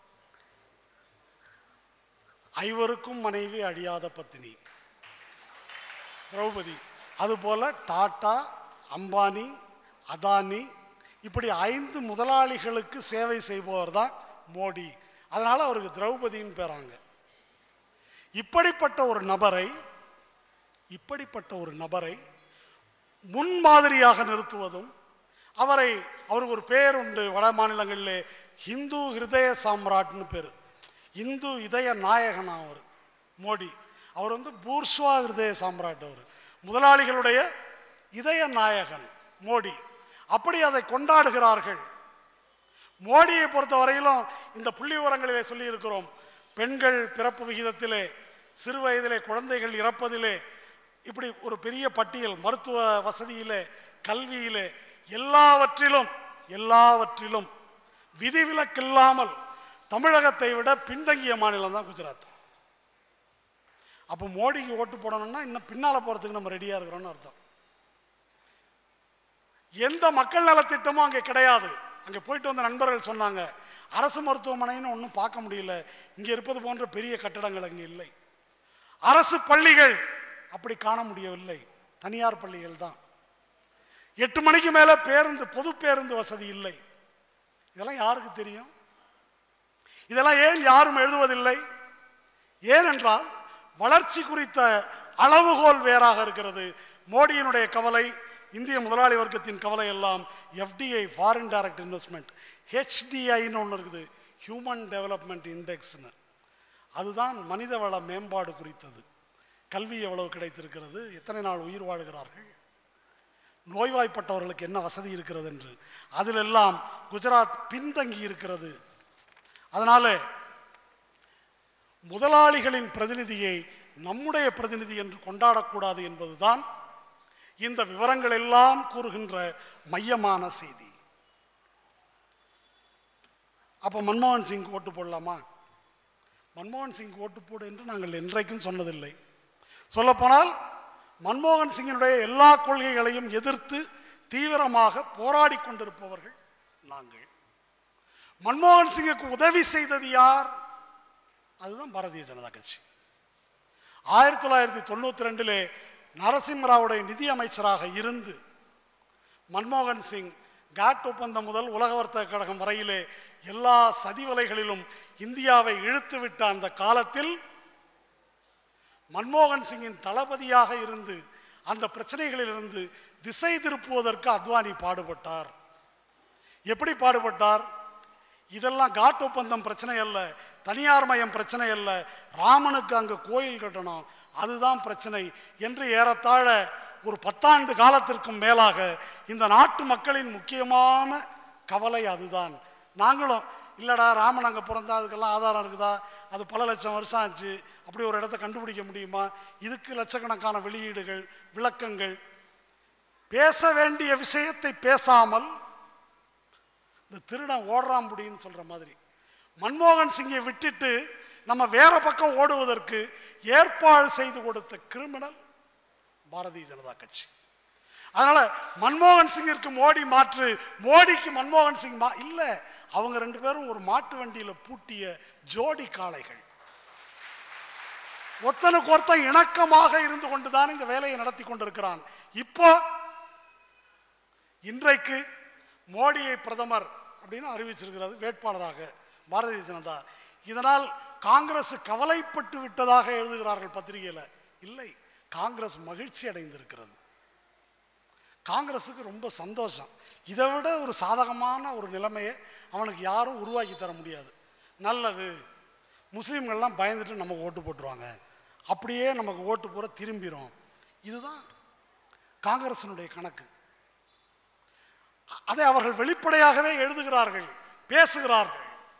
ஐவருக்கும் மனைவி அழியாத பத்தினி திரௌபதி அதுபோல டாடா அம்பானி அதானி இப்படி ஐந்து முதலாளிகளுக்கு சேவை செய்பவர் தான் மோடி அதனால அவருக்கு திரௌபதின்னு பேராங்க இப்படிப்பட்ட ஒரு நபரை இப்படிப்பட்ட ஒரு நபரை முன்மாதிரியாக நிறுத்துவதும் அவரை அவருக்கு ஒரு பேர் உண்டு வட மாநிலங்களிலே ஹிந்து ஹிருதய சாம்ராட்னு பேர் இந்து இதய நாயகனா அவர் மோடி அவர் வந்து பூர்ஷ்வா ஹிருதய சாம்ராட் அவர் முதலாளிகளுடைய இதய நாயகன் மோடி அப்படி அதை கொண்டாடுகிறார்கள் மோடியை பொறுத்த வரையிலும் இந்த புள்ளி விவரங்களிலே சொல்லியிருக்கிறோம் பெண்கள் பிறப்பு விகிதத்திலே சிறு வயதிலே குழந்தைகள் இறப்பதிலே இப்படி ஒரு பெரிய பட்டியல் மருத்துவ வசதியிலே கல்வியிலே எல்லாவற்றிலும் எல்லாவற்றிலும் விதிவிலக்கில்லாமல் தமிழகத்தை விட பின்தங்கிய மாநிலம் தான் குஜராத் அப்போ மோடிக்கு ஓட்டு போடணும்னா இன்னும் பின்னால போறதுக்கு நம்ம ரெடியா இருக்கிறோம்னு அர்த்தம் எந்த மக்கள் நலத்திட்டமும் அங்கே கிடையாது அங்கே போயிட்டு வந்த நண்பர்கள் சொன்னாங்க அரசு மருத்துவமனைன்னு ஒன்றும் பார்க்க முடியல இங்கே இருப்பது போன்ற பெரிய கட்டடங்கள் அங்கே இல்லை அரசு பள்ளிகள் அப்படி காண முடியவில்லை தனியார் பள்ளிகள் தான் எட்டு மணிக்கு மேலே பேருந்து பொது பேருந்து வசதி இல்லை இதெல்லாம் யாருக்கு தெரியும் இதெல்லாம் ஏன் யாரும் எழுதுவதில்லை ஏனென்றால் வளர்ச்சி குறித்த அளவுகோல் வேறாக இருக்கிறது மோடியினுடைய கவலை இந்திய முதலாளி வர்க்கத்தின் கவலை எல்லாம் எஃப்டிஐ ஃபாரின் டைரக்ட் இன்வெஸ்ட்மெண்ட் ஹெச்டிஐன்னு ஒன்று இருக்குது ஹியூமன் டெவலப்மெண்ட் இண்டெக்ஸ்னு அதுதான் மனிதவள மேம்பாடு குறித்தது கல்வி எவ்வளவு கிடைத்திருக்கிறது எத்தனை நாள் உயிர் வாழ்கிறார்கள் நோய்வாய்ப்பட்டவர்களுக்கு என்ன வசதி இருக்கிறது என்று அதிலெல்லாம் குஜராத் பின்தங்கி இருக்கிறது அதனால முதலாளிகளின் பிரதிநிதியை நம்முடைய பிரதிநிதி என்று கொண்டாடக்கூடாது என்பதுதான் இந்த விவரங்கள் எல்லாம் கூறுகின்ற மையமான செய்தி அப்ப மன்மோகன் சிங் ஓட்டு போடலாமா மன்மோகன் சிங் ஓட்டு போடு என்று நாங்கள் என்றைக்கும் சொன்னதில்லை சொல்லப்போனால் மன்மோகன் சிங்கினுடைய எல்லா கொள்கைகளையும் எதிர்த்து தீவிரமாக போராடி கொண்டிருப்பவர்கள் நாங்கள் மன்மோகன் சிங்குக்கு உதவி செய்தது யார் அதுதான் பாரதிய ஜனதா கட்சி ஆயிரத்தி தொள்ளாயிரத்தி தொண்ணூத்தி ரெண்டிலே நரசிம்மராவுடைய நிதி அமைச்சராக இருந்து மன்மோகன் சிங் காட் ஒப்பந்தம் முதல் உலக வர்த்தக கழகம் வரையிலே எல்லா சதிவலைகளிலும் இந்தியாவை இழுத்துவிட்ட அந்த காலத்தில் மன்மோகன் சிங்கின் தளபதியாக இருந்து அந்த பிரச்சனைகளிலிருந்து திசை திருப்புவதற்கு அத்வானி பாடுபட்டார் எப்படி பாடுபட்டார் இதெல்லாம் காட் ஒப்பந்தம் பிரச்சனை அல்ல தனியார் மயம் பிரச்சனை அல்ல ராமனுக்கு அங்க கோயில் கட்டணும் அதுதான் பிரச்சனை என்று ஏறத்தாழ ஒரு பத்தாண்டு காலத்திற்கும் மேலாக இந்த நாட்டு மக்களின் முக்கியமான கவலை அதுதான் நாங்களும் இல்லடா ராமன் அங்கே பிறந்தா அதுக்கெல்லாம் ஆதாரம் இருக்குதா அது பல லட்சம் வருஷம் ஆச்சு அப்படி ஒரு இடத்த கண்டுபிடிக்க முடியுமா இதுக்கு லட்சக்கணக்கான வெளியீடுகள் விளக்கங்கள் பேச வேண்டிய விஷயத்தை பேசாமல் இந்த திருடன் ஓடுறான் முடின்னு சொல்ற மாதிரி மன்மோகன் சிங்கை விட்டுட்டு நம்ம வேற பக்கம் ஓடுவதற்கு ஏற்பாடு செய்து கொடுத்த கிரிமினல் பாரதிய ஜனதா கட்சி அதனால மன்மோகன் சிங்கிற்கு மோடி மாற்று மோடிக்கு மன்மோகன் சிங் மா இல்ல அவங்க ரெண்டு பேரும் ஒரு மாட்டு வண்டியில பூட்டிய ஜோடி காளைகள் ஒத்தனுக்கு ஒருத்தன் இணக்கமாக இருந்து கொண்டுதான் இந்த வேலையை நடத்தி கொண்டிருக்கிறான் இப்போ இன்றைக்கு மோடியை பிரதமர் அப்படின்னு அறிவிச்சிருக்கிறது வேட்பாளராக பாரதிய ஜனதா இதனால் காங்கிரஸ் கவலைப்பட்டு விட்டதாக எழுதுகிறார்கள் பத்திரிகையில இல்லை காங்கிரஸ் மகிழ்ச்சி அடைந்திருக்கிறது காங்கிரஸுக்கு ரொம்ப சந்தோஷம் இதை விட ஒரு சாதகமான ஒரு நிலைமையை அவனுக்கு யாரும் உருவாக்கி தர முடியாது நல்லது முஸ்லீம்கள்லாம் பயந்துட்டு நமக்கு ஓட்டு போட்டுருவாங்க அப்படியே நமக்கு ஓட்டு போற திரும்பிரும் இதுதான் காங்கிரசினுடைய கணக்கு அதை அவர்கள் வெளிப்படையாகவே எழுதுகிறார்கள் பேசுகிறார்கள்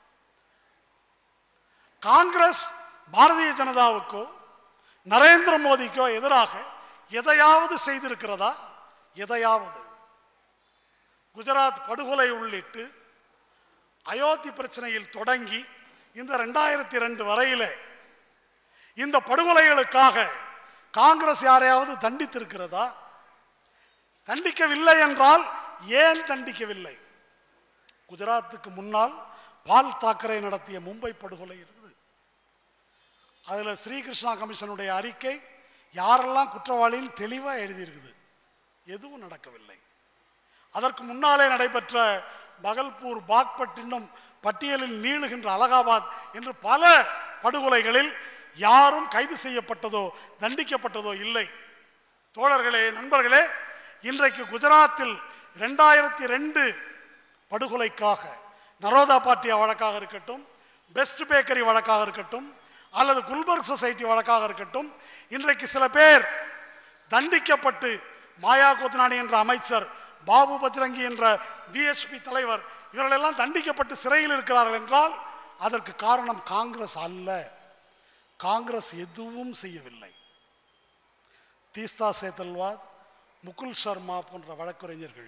காங்கிரஸ் பாரதிய ஜனதாவுக்கோ நரேந்திர மோடிக்கோ எதிராக எதையாவது செய்திருக்கிறதா எதையாவது குஜராத் படுகொலை உள்ளிட்டு அயோத்தி பிரச்சனையில் தொடங்கி இந்த ரெண்டாயிரத்தி ரெண்டு வரையில இந்த படுகொலைகளுக்காக காங்கிரஸ் யாரையாவது தண்டித்திருக்கிறதா தண்டிக்கவில்லை என்றால் ஏன் தண்டிக்கவில்லை குஜராத்துக்கு முன்னால் பால் தாக்கரே நடத்திய மும்பை படுகொலை இருக்குது அதில் ஸ்ரீகிருஷ்ணா கமிஷனுடைய அறிக்கை யாரெல்லாம் குற்றவாளின்னு தெளிவாக எழுதியிருக்குது எதுவும் நடக்கவில்லை அதற்கு முன்னாலே நடைபெற்ற பகல்பூர் பாக்பட் இன்னும் பட்டியலில் நீளுகின்ற அலகாபாத் என்று பல படுகொலைகளில் யாரும் கைது செய்யப்பட்டதோ தண்டிக்கப்பட்டதோ இல்லை தோழர்களே நண்பர்களே இன்றைக்கு குஜராத்தில் ரெண்டாயிரத்தி ரெண்டு படுகொலைக்காக நரோதா பாட்டியா வழக்காக இருக்கட்டும் பெஸ்ட் பேக்கரி வழக்காக இருக்கட்டும் அல்லது குல்பர்க் சொசைட்டி வழக்காக இருக்கட்டும் இன்றைக்கு சில பேர் தண்டிக்கப்பட்டு மாயா கோத்னானி என்ற அமைச்சர் பாபு பஜ்ரங்கி என்ற பிஎஸ்பி தலைவர் இவர்களெல்லாம் தண்டிக்கப்பட்டு சிறையில் இருக்கிறார்கள் என்றால் அதற்கு காரணம் காங்கிரஸ் அல்ல காங்கிரஸ் எதுவும் செய்யவில்லை தீஸ்தா சேத்தல்வாத் முகுல் சர்மா போன்ற வழக்குரைஞர்கள்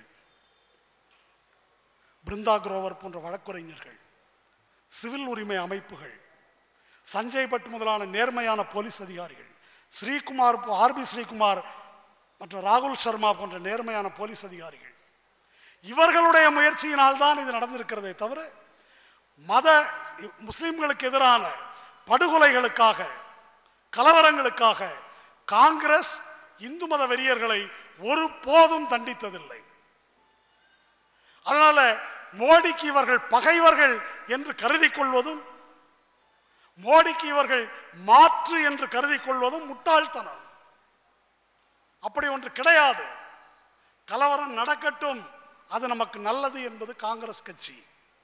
பிருந்தா குரோவர் போன்ற வழக்குரைஞர்கள் சிவில் உரிமை அமைப்புகள் சஞ்சய் பட் முதலான நேர்மையான போலீஸ் அதிகாரிகள் ஸ்ரீகுமார் ஆர்பி ஸ்ரீகுமார் மற்றும் ராகுல் சர்மா போன்ற நேர்மையான போலீஸ் அதிகாரிகள் இவர்களுடைய முயற்சியினால் தான் இது நடந்திருக்கிறதே தவிர மத முஸ்லிம்களுக்கு எதிரான படுகொலைகளுக்காக கலவரங்களுக்காக காங்கிரஸ் இந்து மத வெறியர்களை ஒருபோதும் தண்டித்ததில்லை அதனால மோடிக்கு இவர்கள் பகைவர்கள் என்று கருதி கொள்வதும் மோடிக்கு இவர்கள் மாற்று என்று கருதி கொள்வதும் முட்டாள்தனம் அப்படி ஒன்று கிடையாது கலவரம் நடக்கட்டும் அது நமக்கு நல்லது என்பது காங்கிரஸ் கட்சி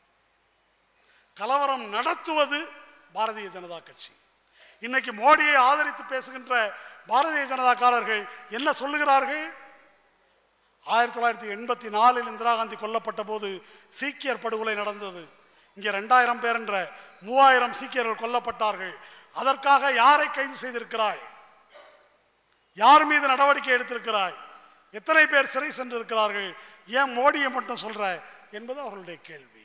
கலவரம் நடத்துவது பாரதிய ஜனதா கட்சி இன்னைக்கு மோடியை ஆதரித்து பேசுகின்ற பாரதிய ஜனதாக்காரர்கள் என்ன சொல்லுகிறார்கள் ஆயிரத்தி தொள்ளாயிரத்தி எண்பத்தி நாலில் இந்திரா காந்தி கொல்லப்பட்ட போது சீக்கியர் படுகொலை நடந்தது இங்கே ரெண்டாயிரம் பேர் என்ற மூவாயிரம் சீக்கியர்கள் கொல்லப்பட்டார்கள் அதற்காக யாரை கைது செய்திருக்கிறாய் யார் மீது நடவடிக்கை எடுத்திருக்கிறாய் எத்தனை பேர் சிறை சென்றிருக்கிறார்கள் ஏன் மோடியை மட்டும் சொல்ற என்பது அவர்களுடைய கேள்வி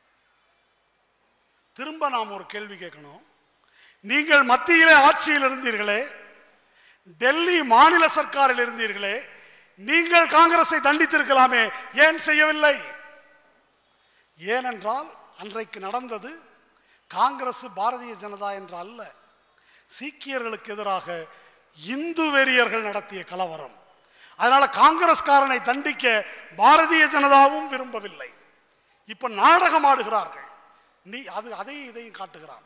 திரும்ப நாம் ஒரு கேள்வி கேட்கணும் நீங்கள் மத்தியிலே ஆட்சியில் இருந்தீர்களே டெல்லி மாநில சர்க்காரில் இருந்தீர்களே நீங்கள் காங்கிரஸை தண்டித்திருக்கலாமே ஏன் செய்யவில்லை ஏனென்றால் அன்றைக்கு நடந்தது காங்கிரஸ் பாரதிய ஜனதா என்று அல்ல சீக்கியர்களுக்கு எதிராக இந்து வெறியர்கள் நடத்திய கலவரம் அதனால காங்கிரஸ்காரனை தண்டிக்க பாரதிய ஜனதாவும் விரும்பவில்லை இப்ப நாடகம் ஆடுகிறார்கள் நீ அது அதையும் இதையும் காட்டுகிறான்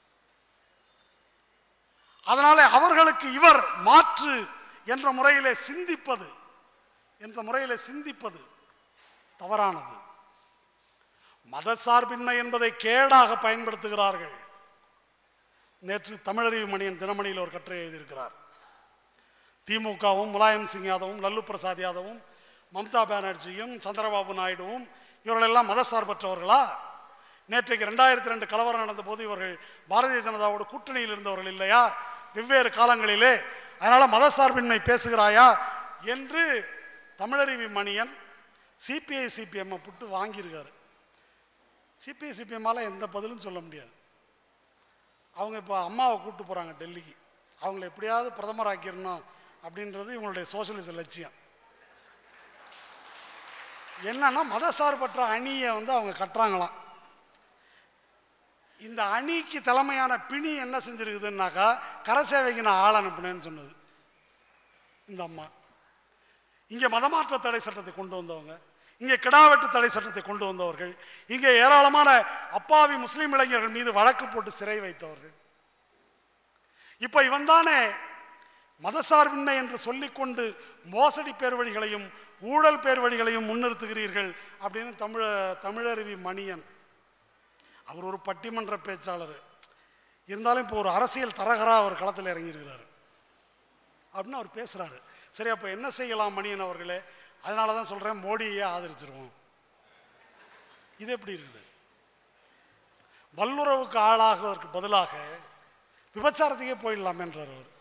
அதனால அவர்களுக்கு இவர் மாற்று என்ற முறையிலே சிந்திப்பது என்ற முறையிலே சிந்திப்பது தவறானது மதசார்பின்மை என்பதை கேடாக பயன்படுத்துகிறார்கள் நேற்று தமிழறிவு மணியன் தினமணியில் ஒரு கட்டுரை எழுதியிருக்கிறார் திமுகவும் முலாயம் சிங் யாதவும் லல்லு பிரசாத் யாதவும் மம்தா பானர்ஜியும் சந்திரபாபு நாயுடுவும் இவர்களெல்லாம் மதசார்பற்றவர்களா நேற்றைக்கு ரெண்டாயிரத்தி ரெண்டு கலவரம் நடந்த போது இவர்கள் பாரதிய ஜனதாவோட கூட்டணியில் இருந்தவர்கள் இல்லையா வெவ்வேறு காலங்களிலே அதனால மதசார்பின்மை பேசுகிறாயா என்று தமிழறிவி மணியன் சிபிஐ சிபிஎம் புட்டு வாங்கியிருக்காரு சிபிஐ சிபிஎம்மால் எந்த பதிலும் சொல்ல முடியாது அவங்க இப்போ அம்மாவை கூப்பிட்டு போகிறாங்க டெல்லிக்கு அவங்கள எப்படியாவது பிரதமர் ஆக்கிடணும் அப்படின்றது இவங்களுடைய சோசியலிச லட்சியம் என்னன்னா மதசார்பற்ற அணியை வந்து அவங்க கட்டுறாங்களாம் இந்த அணிக்கு தலைமையான பிணி என்ன செஞ்சிருக்குதுன்னாக்கா கரசேவைக்கு நான் ஆள் அனுப்புனேன்னு சொன்னது இந்த அம்மா இங்கே மதமாற்ற தடை சட்டத்தை கொண்டு வந்தவங்க இங்கே கிடாவெட்டு தடை சட்டத்தை கொண்டு வந்தவர்கள் இங்கே ஏராளமான அப்பாவி முஸ்லீம் இளைஞர்கள் மீது வழக்கு போட்டு சிறை வைத்தவர்கள் இப்போ இவன் தானே மதசார்பின்மை என்று சொல்லிக்கொண்டு மோசடி பேர்வழிகளையும் ஊழல் பேர்வழிகளையும் முன்னிறுத்துகிறீர்கள் அப்படின்னு தமிழ தமிழருவி மணியன் அவர் ஒரு பட்டிமன்ற பேச்சாளர் இருந்தாலும் இப்போ ஒரு அரசியல் தரகரா அவர் களத்தில் இறங்கியிருக்கிறார் அப்படின்னு அவர் பேசுறாரு சரி அப்போ என்ன செய்யலாம் மணியன் அவர்களே அதனால தான் சொல்றேன் மோடியே ஆதரிச்சிருவோம் இது எப்படி இருக்குது வல்லுறவுக்கு ஆளாகுவதற்கு பதிலாக விபச்சாரத்துக்கே போயிடலாமேன்றார் அவர்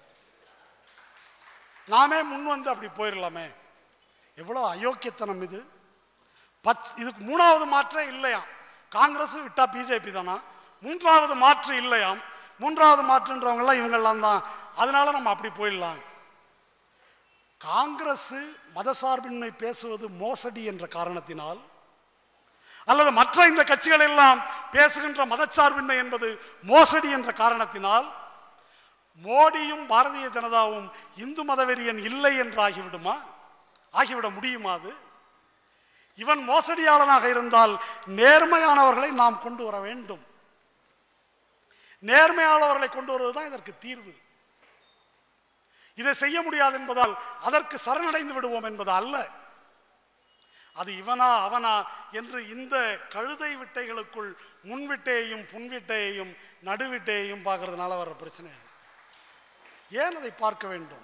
நாமே முன் வந்து அப்படி போயிடலாமே எவ்வளோ அயோக்கியத்தனம் இது பச் இதுக்கு மூணாவது மாற்றே இல்லையாம் காங்கிரஸ் விட்டா பிஜேபி தானா மூன்றாவது மாற்று இல்லையாம் மூன்றாவது மாற்றுன்றவங்கெல்லாம் இவங்கெல்லாம் தான் அதனால நம்ம அப்படி போயிடலாம் காங்கிரஸ் மதசார்பின்மை பேசுவது மோசடி என்ற காரணத்தினால் அல்லது மற்ற இந்த கட்சிகள் எல்லாம் பேசுகின்ற மதச்சார்பின்மை என்பது மோசடி என்ற காரணத்தினால் மோடியும் பாரதிய ஜனதாவும் இந்து மதவெறியன் இல்லை என்று ஆகிவிடுமா ஆகிவிட முடியுமா அது இவன் மோசடியாளனாக இருந்தால் நேர்மையானவர்களை நாம் கொண்டு வர வேண்டும் நேர்மையானவர்களை கொண்டு வருவதுதான் இதற்கு தீர்வு இதை செய்ய முடியாது என்பதால் அதற்கு சரணடைந்து விடுவோம் என்பது அல்ல அது இவனா அவனா என்று இந்த கழுதை விட்டைகளுக்குள் முன்விட்டையையும் புன்விட்டையையும் நடுவிட்டையையும் பார்க்கறதுனால வர்ற பிரச்சனை இது. ஏன் அதை பார்க்க வேண்டும்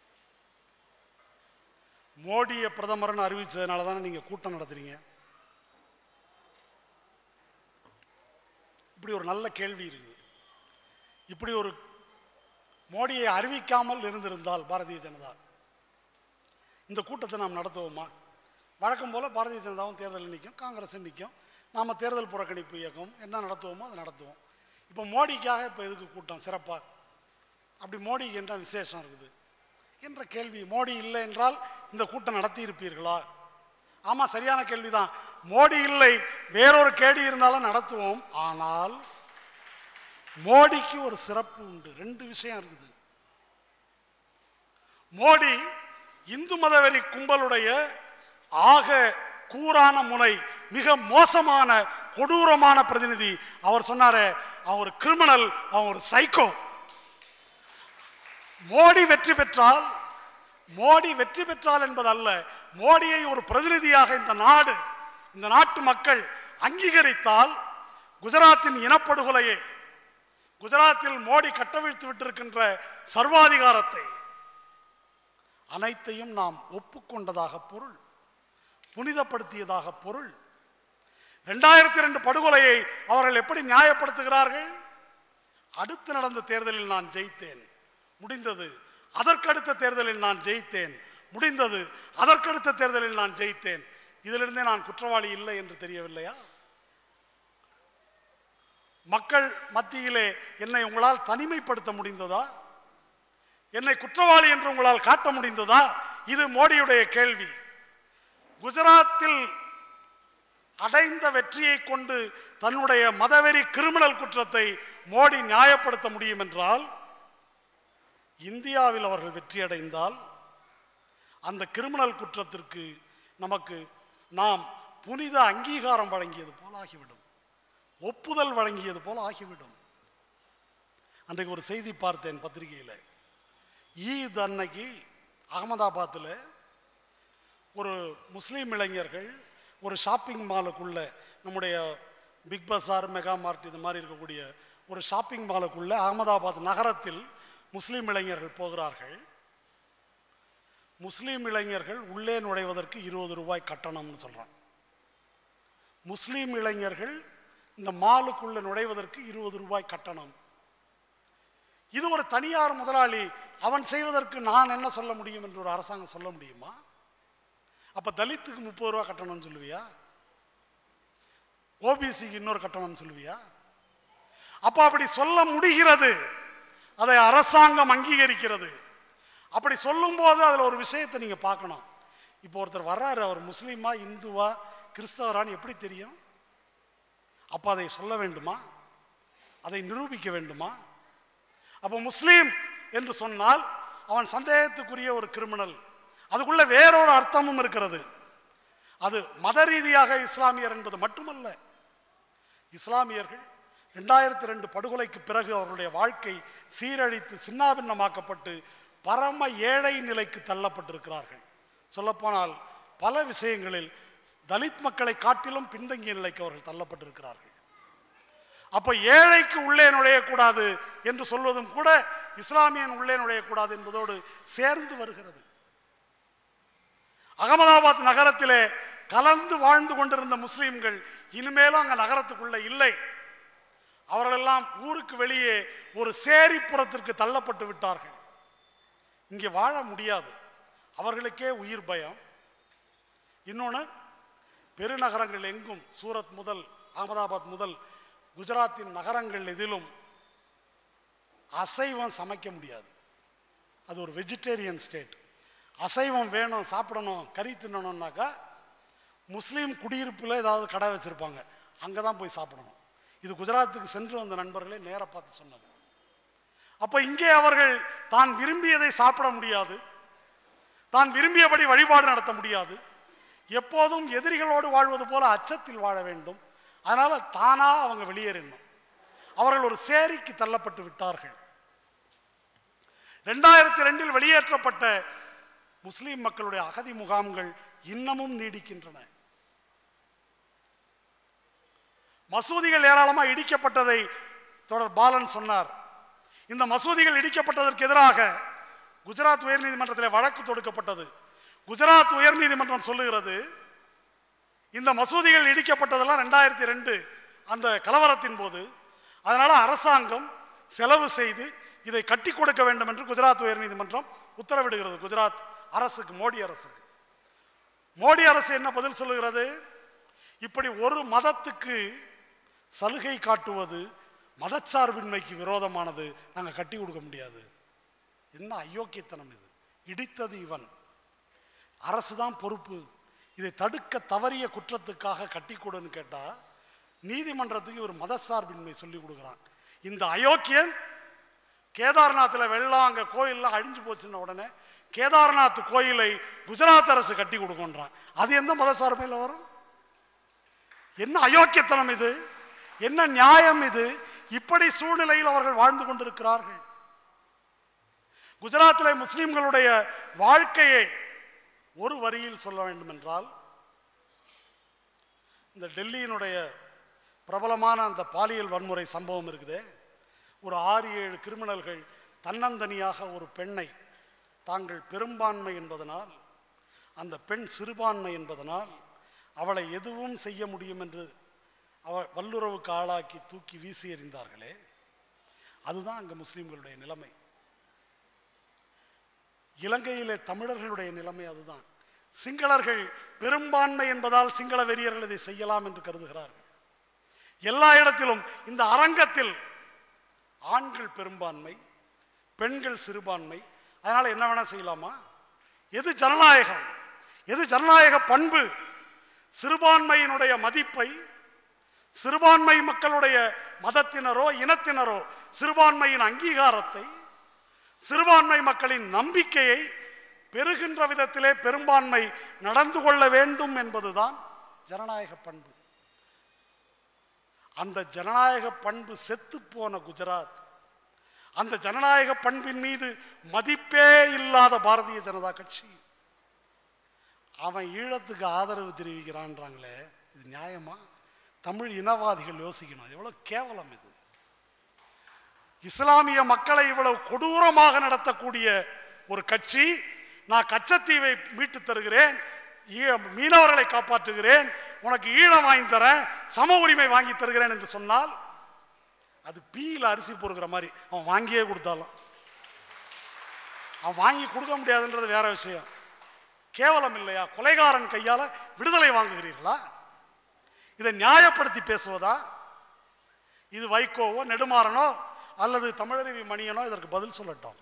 மோடியை பிரதமர்னு அறிவிச்சதுனால தானே நீங்க கூட்டம் நடத்துறீங்க இப்படி ஒரு நல்ல கேள்வி இருக்குது இப்படி ஒரு மோடியை அறிவிக்காமல் இருந்திருந்தால் பாரதிய ஜனதா இந்த கூட்டத்தை நாம் நடத்துவோமா வழக்கம் போல பாரதிய ஜனதாவும் தேர்தலில் நிற்கும் காங்கிரஸ் நிற்கும் நாம் தேர்தல் புறக்கணிப்பு இயக்கம் என்ன நடத்துவோமோ அதை நடத்துவோம் இப்போ மோடிக்காக இப்போ எதுக்கு கூட்டம் சிறப்பாக அப்படி மோடிக்கு என்ன விசேஷம் இருக்குது என்ற கேள்வி மோடி இல்லை என்றால் இந்த கூட்டம் நடத்தி இருப்பீர்களா ஆமாம் சரியான கேள்விதான் மோடி இல்லை வேறொரு கேடி இருந்தாலும் நடத்துவோம் ஆனால் மோடிக்கு ஒரு சிறப்பு உண்டு ரெண்டு விஷயம் இருக்குது மோடி இந்து மதவெறி கும்பலுடைய ஆக கூரான முனை மிக மோசமான கொடூரமான பிரதிநிதி அவர் சொன்னாரு அவர் ஒரு கிரிமினல் அவன் ஒரு சைக்கோ மோடி வெற்றி பெற்றால் மோடி வெற்றி பெற்றால் என்பதல்ல மோடியை ஒரு பிரதிநிதியாக இந்த நாடு இந்த நாட்டு மக்கள் அங்கீகரித்தால் குஜராத்தின் இனப்படுகொலையை குஜராத்தில் மோடி கட்டவிழ்த்து விட்டிருக்கின்ற சர்வாதிகாரத்தை அனைத்தையும் நாம் ஒப்புக்கொண்டதாக பொருள் புனிதப்படுத்தியதாக பொருள் இரண்டாயிரத்தி ரெண்டு படுகொலையை அவர்கள் எப்படி நியாயப்படுத்துகிறார்கள் அடுத்து நடந்த தேர்தலில் நான் ஜெயித்தேன் முடிந்தது அதற்கடுத்த தேர்தலில் நான் ஜெயித்தேன் முடிந்தது அதற்கடுத்த தேர்தலில் நான் ஜெயித்தேன் இதிலிருந்தே நான் குற்றவாளி இல்லை என்று தெரியவில்லையா மக்கள் மத்தியிலே என்னை உங்களால் தனிமைப்படுத்த முடிந்ததா என்னை குற்றவாளி என்று உங்களால் காட்ட முடிந்ததா இது மோடியுடைய கேள்வி குஜராத்தில் அடைந்த வெற்றியை கொண்டு தன்னுடைய மதவெறி கிரிமினல் குற்றத்தை மோடி நியாயப்படுத்த முடியும் என்றால் இந்தியாவில் அவர்கள் வெற்றியடைந்தால் அந்த கிரிமினல் குற்றத்திற்கு நமக்கு நாம் புனித அங்கீகாரம் வழங்கியது போல ஆகிவிடும் ஒப்புதல் வழங்கியது போல ஆகிவிடும் அன்றைக்கு ஒரு செய்தி பார்த்தேன் பத்திரிகையில் ஈத் அன்னைக்கு அகமதாபாத்தில் ஒரு முஸ்லீம் இளைஞர்கள் ஒரு ஷாப்பிங் மாலுக்குள்ள நம்முடைய பிக் பஸார் மெகா மார்ட் இது மாதிரி இருக்கக்கூடிய ஒரு ஷாப்பிங் மாலுக்குள்ள அகமதாபாத் நகரத்தில் முஸ்லீம் இளைஞர்கள் போகிறார்கள் முஸ்லீம் இளைஞர்கள் உள்ளே நுழைவதற்கு இருபது ரூபாய் கட்டணம்னு சொல்றான் முஸ்லீம் இளைஞர்கள் இந்த மாலுக்குள்ள நுழைவதற்கு இருபது ரூபாய் கட்டணம் இது ஒரு தனியார் முதலாளி அவன் செய்வதற்கு நான் என்ன சொல்ல முடியும் என்று ஒரு அரசாங்கம் சொல்ல முடியுமா அப்ப தலித்துக்கு முப்பது ரூபா கட்டணம்னு சொல்லுவியா ஓபிசிக்கு இன்னொரு கட்டணம் சொல்லுவியா அப்ப அப்படி சொல்ல முடிகிறது அதை அரசாங்கம் அங்கீகரிக்கிறது அப்படி சொல்லும்போது அதில் ஒரு விஷயத்தை நீங்க பார்க்கணும் இப்போ ஒருத்தர் வர்றாரு அவர் முஸ்லீமா இந்துவா கிறிஸ்தவரான்னு எப்படி தெரியும் அப்போ அதை சொல்ல வேண்டுமா அதை நிரூபிக்க வேண்டுமா அப்போ முஸ்லீம் என்று சொன்னால் அவன் சந்தேகத்துக்குரிய ஒரு கிரிமினல் அதுக்குள்ள வேறொரு அர்த்தமும் இருக்கிறது அது மத ரீதியாக இஸ்லாமியர் என்பது மட்டுமல்ல இஸ்லாமியர்கள் ரெண்டாயிரத்தி ரெண்டு படுகொலைக்கு பிறகு அவர்களுடைய வாழ்க்கை சீரழித்து சின்னாபின்னமாக்கப்பட்டு பரம ஏழை நிலைக்கு தள்ளப்பட்டிருக்கிறார்கள் சொல்லப்போனால் பல விஷயங்களில் தலித் மக்களை காட்டிலும் பின்தங்கிய நிலைக்கு அவர்கள் தள்ளப்பட்டிருக்கிறார்கள் அப்ப ஏழைக்கு உள்ளே நுழையக்கூடாது என்று சொல்வதும் கூட இஸ்லாமியன் உள்ளே நுழையக்கூடாது என்பதோடு சேர்ந்து வருகிறது அகமதாபாத் நகரத்திலே கலந்து வாழ்ந்து கொண்டிருந்த முஸ்லிம்கள் இனிமேலும் அங்க நகரத்துக்குள்ள இல்லை அவர்களெல்லாம் ஊருக்கு வெளியே ஒரு சேரிப்புறத்திற்கு தள்ளப்பட்டு விட்டார்கள் இங்கே வாழ முடியாது அவர்களுக்கே உயிர் பயம் இன்னொன்று பெருநகரங்கள் எங்கும் சூரத் முதல் அகமதாபாத் முதல் குஜராத்தின் நகரங்கள் எதிலும் அசைவம் சமைக்க முடியாது அது ஒரு வெஜிடேரியன் ஸ்டேட் அசைவம் வேணும் சாப்பிடணும் கறி தின்னணும்னாக்கா முஸ்லீம் குடியிருப்பில் ஏதாவது கடை வச்சுருப்பாங்க அங்கே தான் போய் சாப்பிடணும் இது குஜராத்துக்கு சென்று வந்த நண்பர்களே நேராக பார்த்து சொன்னது அப்போ இங்கே அவர்கள் தான் விரும்பியதை சாப்பிட முடியாது தான் விரும்பியபடி வழிபாடு நடத்த முடியாது எப்போதும் எதிரிகளோடு வாழ்வது போல அச்சத்தில் வாழ வேண்டும் அதனால தானா அவங்க வெளியேறணும் அவர்கள் ஒரு சேரிக்கு தள்ளப்பட்டு விட்டார்கள் ரெண்டாயிரத்தி ரெண்டில் வெளியேற்றப்பட்ட முஸ்லிம் மக்களுடைய அகதி முகாம்கள் இன்னமும் நீடிக்கின்றன மசூதிகள் ஏராளமா இடிக்கப்பட்டதை தொடர் பாலன் சொன்னார் இந்த மசூதிகள் இடிக்கப்பட்டதற்கு எதிராக குஜராத் உயர்நீதிமன்றத்தில் வழக்கு தொடுக்கப்பட்டது குஜராத் உயர்நீதிமன்றம் சொல்லுகிறது இந்த மசூதிகள் இடிக்கப்பட்டதெல்லாம் ரெண்டாயிரத்தி ரெண்டு அந்த கலவரத்தின் போது அதனால அரசாங்கம் செலவு செய்து இதை கட்டி கொடுக்க வேண்டும் என்று குஜராத் உயர்நீதிமன்றம் உத்தரவிடுகிறது குஜராத் அரசுக்கு மோடி அரசுக்கு மோடி அரசு என்ன பதில் சொல்லுகிறது இப்படி ஒரு மதத்துக்கு சலுகை காட்டுவது மதச்சார்பின்மைக்கு விரோதமானது நாங்கள் கட்டி கொடுக்க முடியாது என்ன அயோக்கியத்தனம் இது இடித்தது இவன் அரசு தான் பொறுப்பு இதை தடுக்க தவறிய குற்றத்துக்காக கட்டி கொடுன்னு கேட்டா நீதிமன்றத்துக்கு ஒரு மதசார்பின்மை சொல்லி கொடுக்குறான் இந்த அயோக்கியன் கேதார்நாத்தில் வெள்ளம் அங்கே கோயிலெலாம் அழிஞ்சு போச்சுன்ன உடனே கேதார்நாத் கோயிலை குஜராத் அரசு கட்டி கொடுக்கன்றான் அது எந்த மதசார்பையில் வரும் என்ன அயோக்கியத்தனம் இது என்ன நியாயம் இது இப்படி சூழ்நிலையில் அவர்கள் வாழ்ந்து கொண்டிருக்கிறார்கள் குஜராத்திலே முஸ்லிம்களுடைய வாழ்க்கையை ஒரு வரியில் சொல்ல வேண்டும் என்றால் இந்த டெல்லியினுடைய பிரபலமான அந்த பாலியல் வன்முறை சம்பவம் இருக்குதே ஒரு ஆறு ஏழு கிரிமினல்கள் தன்னந்தனியாக ஒரு பெண்ணை தாங்கள் பெரும்பான்மை என்பதனால் அந்த பெண் சிறுபான்மை என்பதனால் அவளை எதுவும் செய்ய முடியும் என்று அவ வல்லுறவுக்கு ஆளாக்கி தூக்கி வீசி எறிந்தார்களே அதுதான் அங்கே முஸ்லிம்களுடைய நிலைமை இலங்கையிலே தமிழர்களுடைய நிலைமை அதுதான் சிங்களர்கள் பெரும்பான்மை என்பதால் சிங்கள வெறியர்கள் இதை செய்யலாம் என்று கருதுகிறார்கள் எல்லா இடத்திலும் இந்த அரங்கத்தில் ஆண்கள் பெரும்பான்மை பெண்கள் சிறுபான்மை அதனால என்ன வேணா செய்யலாமா எது ஜனநாயகம் எது ஜனநாயக பண்பு சிறுபான்மையினுடைய மதிப்பை சிறுபான்மை மக்களுடைய மதத்தினரோ இனத்தினரோ சிறுபான்மையின் அங்கீகாரத்தை சிறுபான்மை மக்களின் நம்பிக்கையை பெறுகின்ற விதத்திலே பெரும்பான்மை நடந்து கொள்ள வேண்டும் என்பதுதான் ஜனநாயக பண்பு அந்த ஜனநாயக பண்பு செத்துப்போன குஜராத் அந்த ஜனநாயக பண்பின் மீது மதிப்பே இல்லாத பாரதிய ஜனதா கட்சி அவன் ஈழத்துக்கு ஆதரவு தெரிவிக்கிறான்றாங்களே இது நியாயமா தமிழ் இனவாதிகள் யோசிக்கணும் எவ்வளவு கேவலம் இது இஸ்லாமிய மக்களை இவ்வளவு கொடூரமாக நடத்தக்கூடிய ஒரு கட்சி நான் கச்சத்தீவை மீட்டு தருகிறேன் ஈழ- மீனவர்களை காப்பாற்றுகிறேன் உனக்கு ஈழம் வாங்கி தரேன் சம உரிமை வாங்கி தருகிறேன் என்று சொன்னால் அது பீல அரிசி பொறுக்கிற மாதிரி அவன் வாங்கியே கொடுத்தாலும் அவன் வாங்கி கொடுக்க முடியாதுன்றது வேற விஷயம் கேவலம் இல்லையா கொலைகாரன் கையால விடுதலை வாங்குகிறீர்களா இதை நியாயப்படுத்தி பேசுவதா இது வைகோவோ நெடுமாறனோ அல்லது தமிழருவி மணியனோ இதற்கு பதில் சொல்லட்டும்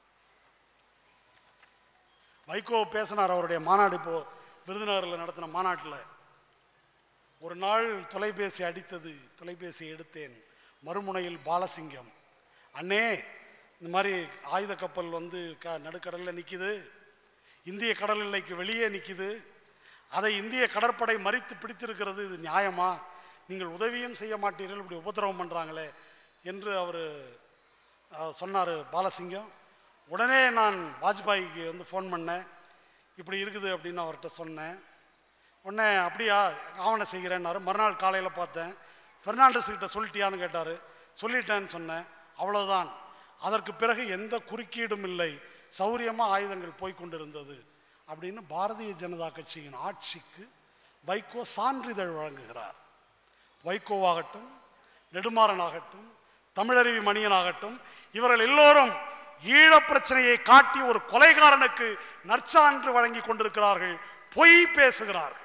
வைகோ பேசினார் அவருடைய மாநாடு இப்போ விருதுநகரில் நடத்தின மாநாட்டில் ஒரு நாள் தொலைபேசி அடித்தது தொலைபேசி எடுத்தேன் மறுமுனையில் பாலசிங்கம் அண்ணே இந்த மாதிரி ஆயுத கப்பல் வந்து க நடுக்கடலில் நிற்கிது இந்திய கடல் எல்லைக்கு வெளியே நிற்கிது அதை இந்திய கடற்படை மறித்து பிடித்திருக்கிறது இது நியாயமா நீங்கள் உதவியும் செய்ய மாட்டீர்கள் இப்படி உபத்திரவம் பண்ணுறாங்களே என்று அவர் சொன்னார் பாலசிங்கம் உடனே நான் வாஜ்பாய்க்கு வந்து ஃபோன் பண்ணேன் இப்படி இருக்குது அப்படின்னு அவர்கிட்ட சொன்னேன் உடனே அப்படியா ஆவணம் செய்கிறேன்னாரு மறுநாள் காலையில் பார்த்தேன் பெர்னாண்டஸ் கிட்ட சொல்லிட்டியான்னு கேட்டார் சொல்லிட்டேன்னு சொன்னேன் அவ்வளவுதான் அதற்கு பிறகு எந்த குறுக்கீடும் இல்லை சௌரியமாக ஆயுதங்கள் போய் கொண்டிருந்தது அப்படின்னு பாரதிய ஜனதா கட்சியின் ஆட்சிக்கு வைகோ சான்றிதழ் வழங்குகிறார் வைகோவாகட்டும் நெடுமாறனாகட்டும் தமிழருவி மணியனாகட்டும் இவர்கள் எல்லோரும் ஈழப் பிரச்சனையை காட்டி ஒரு கொலைகாரனுக்கு நற்சான்று வழங்கி கொண்டிருக்கிறார்கள் பொய் பேசுகிறார்கள்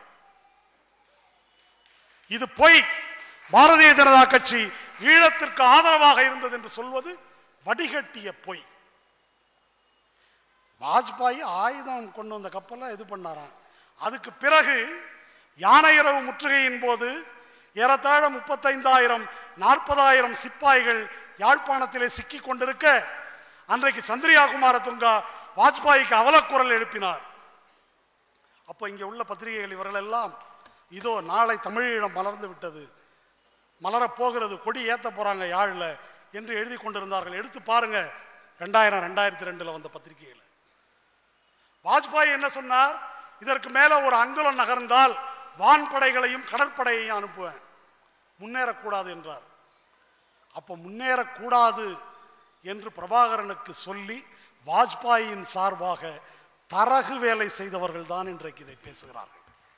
இது பொய் பாரதிய ஜனதா கட்சி ஈழத்திற்கு ஆதரவாக இருந்தது என்று சொல்வது வடிகட்டிய பொய் வாஜ்பாய் ஆயுதம் கொண்டு வந்த கப்பலை இது பண்ணாராம் அதுக்கு பிறகு யானை இரவு முற்றுகையின் போது ஏறத்தாழ முப்பத்தைந்தாயிரம் நாற்பதாயிரம் சிப்பாய்கள் யாழ்ப்பாணத்திலே சிக்கி கொண்டிருக்க அன்றைக்கு சந்திரியா குமார துங்கா வாஜ்பாய்க்கு அவலக்குரல் எழுப்பினார் அப்போ இங்கே உள்ள பத்திரிகைகள் இவர்கள் எல்லாம் இதோ நாளை தமிழீழம் மலர்ந்து விட்டது மலரப் போகிறது கொடி ஏத்த போறாங்க யாழில் என்று எழுதி கொண்டிருந்தார்கள் எடுத்து பாருங்க ரெண்டாயிரம் ரெண்டாயிரத்தி ரெண்டுல வந்த பத்திரிகையில் வாஜ்பாய் என்ன சொன்னார் இதற்கு மேல ஒரு அங்குலம் நகர்ந்தால் வான்படைகளையும் கடற்படையையும் அனுப்புவேன் முன்னேறக்கூடாது என்றார் அப்ப முன்னேறக்கூடாது என்று பிரபாகரனுக்கு சொல்லி வாஜ்பாயின் சார்பாக தரகு வேலை செய்தவர்கள் தான் இன்றைக்கு இதை பேசுகிறார்கள்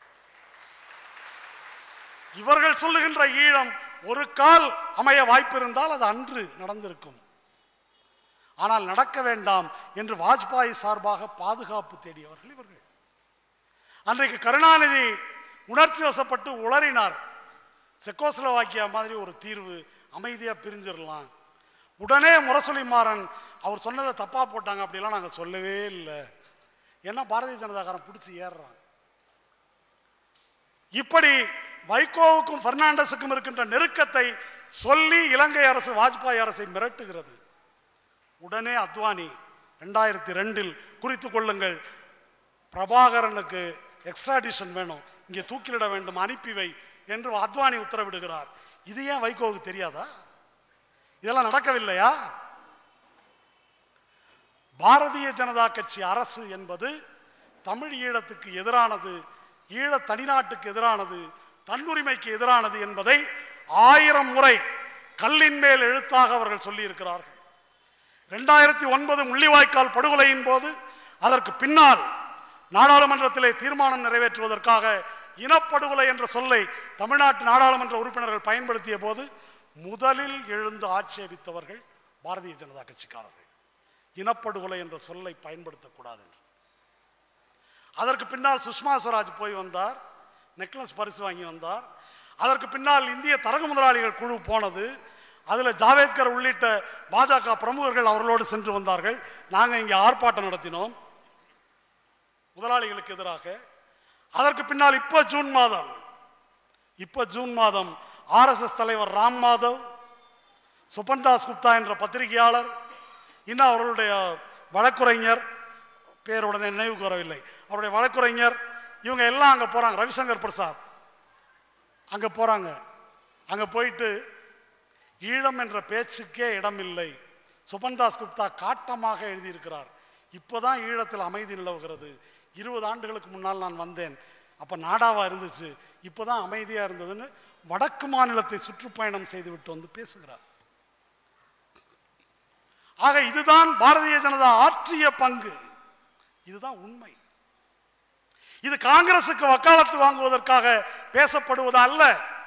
இவர்கள் சொல்லுகின்ற ஈழம் ஒரு கால் அமைய வாய்ப்பு இருந்தால் அது அன்று நடந்திருக்கும் ஆனால் நடக்க வேண்டாம் என்று வாஜ்பாய் சார்பாக பாதுகாப்பு தேடியவர்கள் இவர்கள் அன்றைக்கு கருணாநிதி உணர்ச்சி வசப்பட்டு உளறினார் செக்கோஸ்லோவாக்கியா மாதிரி ஒரு தீர்வு அமைதியா பிரிஞ்சிடலாம் உடனே முரசொலி மாறன் அவர் சொன்னதை தப்பா போட்டாங்க அப்படிலாம் நாங்கள் சொல்லவே இல்லை ஏன்னா பாரதிய ஜனதாக்காரன் பிடிச்சி ஏறுறான் இப்படி வைகோவுக்கும் பெர்னாண்டஸுக்கும் இருக்கின்ற நெருக்கத்தை சொல்லி இலங்கை அரசு வாஜ்பாய் அரசை மிரட்டுகிறது உடனே அத்வானி ரெண்டாயிரத்தி ரெண்டில் குறித்து கொள்ளுங்கள் பிரபாகரனுக்கு எக்ஸ்ட்ராடிஷன் வேணும் இங்கே தூக்கிலிட வேண்டும் அனுப்பி வை என்று அத்வானி உத்தரவிடுகிறார் இது ஏன் வைகோவுக்கு தெரியாதா இதெல்லாம் நடக்கவில்லையா பாரதிய ஜனதா கட்சி அரசு என்பது தமிழ் ஈழத்துக்கு எதிரானது ஈழ தனிநாட்டுக்கு எதிரானது தன்னுரிமைக்கு எதிரானது என்பதை ஆயிரம் முறை கல்லின் மேல் எழுத்தாக அவர்கள் சொல்லியிருக்கிறார்கள் இரண்டாயிரத்தி ஒன்பது முள்ளிவாய்க்கால் படுகொலையின் போது அதற்கு பின்னால் நாடாளுமன்றத்திலே தீர்மானம் நிறைவேற்றுவதற்காக இனப்படுகொலை என்ற சொல்லை தமிழ்நாட்டு நாடாளுமன்ற உறுப்பினர்கள் பயன்படுத்திய போது முதலில் எழுந்து ஆட்சேபித்தவர்கள் பாரதிய ஜனதா கட்சிக்காரர்கள் இனப்படுகொலை என்ற சொல்லை பயன்படுத்தக்கூடாது என்று அதற்கு பின்னால் சுஷ்மா ஸ்வராஜ் போய் வந்தார் நெக்லஸ் பரிசு வாங்கி வந்தார் அதற்கு பின்னால் இந்திய தரகு முதலாளிகள் குழு போனது அதில் ஜாவேத்கர் உள்ளிட்ட பாஜக பிரமுகர்கள் அவர்களோடு சென்று வந்தார்கள் நாங்கள் இங்கே ஆர்ப்பாட்டம் நடத்தினோம் முதலாளிகளுக்கு எதிராக அதற்கு பின்னால் இப்போ ஜூன் மாதம் இப்போ ஜூன் மாதம் ஆர்எஸ்எஸ் தலைவர் ராம் மாதவ் சுபன்தாஸ் குப்தா என்ற பத்திரிகையாளர் இன்னும் அவர்களுடைய வழக்குரைஞர் பேர் உடனே நினைவுக்கு வரவில்லை அவருடைய வழக்குரைஞர் இவங்க எல்லாம் அங்கே போகிறாங்க ரவிசங்கர் பிரசாத் அங்கே போகிறாங்க அங்கே போயிட்டு ஈழம் என்ற பேச்சுக்கே இடமில்லை சுபன்தாஸ் குப்தா காட்டமாக எழுதியிருக்கிறார் இப்போதான் ஈழத்தில் அமைதி நிலவுகிறது இருபது ஆண்டுகளுக்கு முன்னால் நான் வந்தேன் அப்போ நாடாவா இருந்துச்சு இப்போதான் அமைதியாக இருந்ததுன்னு வடக்கு மாநிலத்தை சுற்றுப்பயணம் செய்துவிட்டு வந்து பேசுகிறார் ஆக இதுதான் பாரதிய ஜனதா ஆற்றிய பங்கு இதுதான் உண்மை இது காங்கிரசுக்கு வக்காலத்து வாங்குவதற்காக பேசப்படுவது அல்ல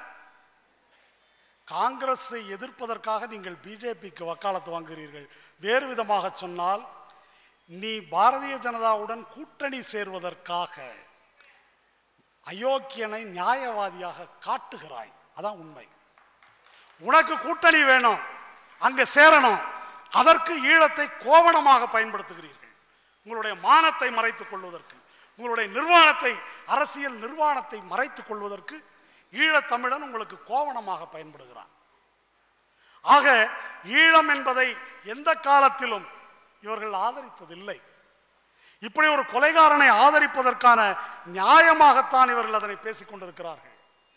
காங்கிரஸை எதிர்ப்பதற்காக நீங்கள் பிஜேபிக்கு வக்காலத்து வாங்குகிறீர்கள் வேறு விதமாக சொன்னால் நீ பாரதிய ஜனதாவுடன் கூட்டணி சேர்வதற்காக அயோக்கியனை நியாயவாதியாக காட்டுகிறாய் அதான் உண்மை உனக்கு கூட்டணி வேணும் அங்க சேரணும் அதற்கு ஈழத்தை கோவணமாக பயன்படுத்துகிறீர்கள் உங்களுடைய மானத்தை மறைத்துக் கொள்வதற்கு உங்களுடைய நிர்வாணத்தை அரசியல் நிர்வாணத்தை மறைத்துக் கொள்வதற்கு ஈழத்தமிழன் உங்களுக்கு கோவணமாக பயன்படுகிறான் ஆக ஈழம் என்பதை எந்த காலத்திலும் இவர்கள் ஆதரித்ததில்லை இப்படி ஒரு கொலைகாரனை ஆதரிப்பதற்கான நியாயமாகத்தான் இவர்கள் அதனை பேசிக் கொண்டிருக்கிறார்கள்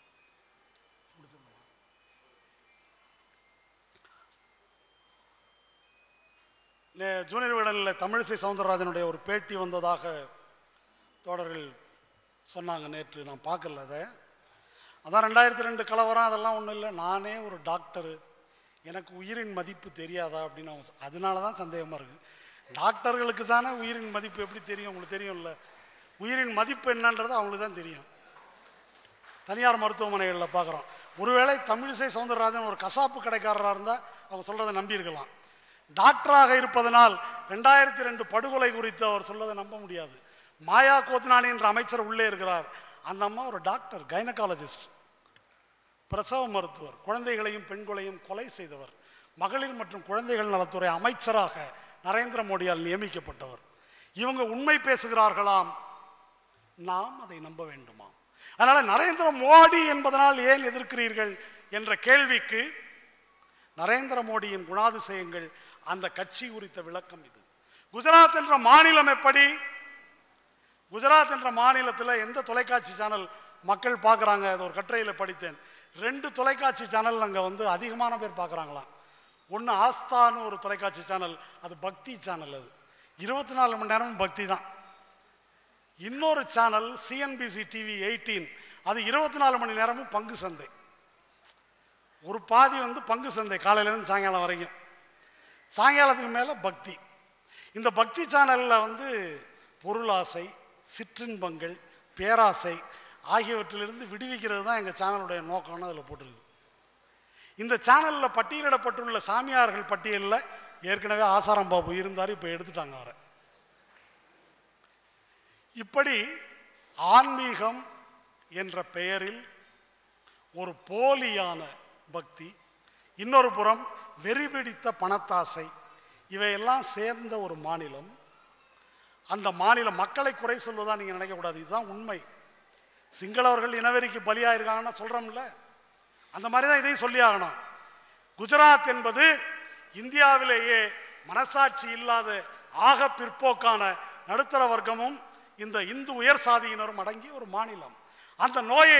நே- ஜூனியர் விடலில் தமிழிசை சவுந்தரராஜனுடைய ஒரு பேட்டி வந்ததாக தோழர்கள் சொன்னாங்க நேற்று நான் பார்க்கல அதை அதான் ரெண்டாயிரத்தி ரெண்டு கலவரம் அதெல்லாம் ஒன்றும் இல்லை நானே ஒரு டாக்டரு எனக்கு உயிரின் மதிப்பு தெரியாதா அப்படின்னு அவங்க சொ- அதனால தான் சந்தேகமாக இருக்குது டாக்டர்களுக்கு தானே உயிரின் மதிப்பு எப்படி தெரியும் உங்களுக்கு தெரியும்ல உயிரின் மதிப்பு என்னன்றது அவங்களுக்கு தான் தெரியும் தனியார் மருத்துவமனைகளில் பார்க்குறோம் ஒருவேளை தமிழிசை சவுந்தரராஜன் ஒரு கசாப்பு கடைக்காரராக இருந்தால் அவங்க சொல்கிறத நம்பியிருக்கலாம் டாக்டராக இருப்பதனால் ரெண்டாயிரத்தி ரெண்டு படுகொலை குறித்து அவர் சொல்வதை நம்ப முடியாது மாயா கோத்னானி என்ற அமைச்சர் உள்ளே இருக்கிறார் அந்த அம்மா ஒரு டாக்டர் கைனகாலஜிஸ்ட் பிரசவ மருத்துவர் குழந்தைகளையும் பெண்களையும் கொலை செய்தவர் மகளிர் மற்றும் குழந்தைகள் நலத்துறை அமைச்சராக நரேந்திர மோடியால் நியமிக்கப்பட்டவர் இவங்க உண்மை பேசுகிறார்களாம் நாம் அதை நம்ப வேண்டுமா அதனால நரேந்திர மோடி என்பதனால் ஏன் எதிர்க்கிறீர்கள் என்ற கேள்விக்கு நரேந்திர மோடியின் குணாதிசயங்கள் அந்த கட்சி குறித்த விளக்கம் இது குஜராத் என்ற மாநிலம் எப்படி குஜராத் என்ற மாநிலத்தில் எந்த தொலைக்காட்சி சேனல் மக்கள் பார்க்குறாங்க அது ஒரு கட்டுரையில் படித்தேன் ரெண்டு தொலைக்காட்சி சேனல் அங்கே வந்து அதிகமான பேர் பார்க்குறாங்களாம் ஒன்று ஆஸ்தான்னு ஒரு தொலைக்காட்சி சேனல் அது பக்தி சேனல் அது இருபத்தி நாலு மணி நேரமும் பக்தி தான் இன்னொரு சேனல் சிஎன்பிசி டிவி எயிட்டீன் அது இருபத்தி நாலு மணி நேரமும் பங்கு சந்தை ஒரு பாதி வந்து பங்கு சந்தை காலையிலேருந்து சாயங்காலம் வரைக்கும் சாயங்காலத்துக்கு மேலே பக்தி இந்த பக்தி சேனலில் வந்து பொருளாசை சிற்றின்பங்கள் பேராசை ஆகியவற்றிலிருந்து விடுவிக்கிறது தான் எங்கள் சேனலுடைய நோக்கம்னு அதில் போட்டிருக்கு இந்த சேனலில் பட்டியலிடப்பட்டுள்ள சாமியார்கள் பட்டியலில் ஏற்கனவே ஆசாரம் பாபு இருந்தார் இப்போ எடுத்துட்டாங்க அவரை இப்படி ஆன்மீகம் என்ற பெயரில் ஒரு போலியான பக்தி இன்னொரு புறம் வெறிபிடித்த பணத்தாசை இவையெல்லாம் சேர்ந்த ஒரு மாநிலம் அந்த மாநில மக்களை குறை சொல்வதா நீங்க நினைக்கக்கூடாது இதுதான் உண்மை சிங்களவர்கள் இனவெறிக்கு பலியாயிருக்காங்கன்னா சொல்றோம்ல அந்த மாதிரி தான் இதையும் சொல்லி ஆகணும் குஜராத் என்பது இந்தியாவிலேயே மனசாட்சி இல்லாத ஆக பிற்போக்கான நடுத்தர வர்க்கமும் இந்த இந்து உயர் சாதியினரும் அடங்கிய ஒரு மாநிலம் அந்த நோயை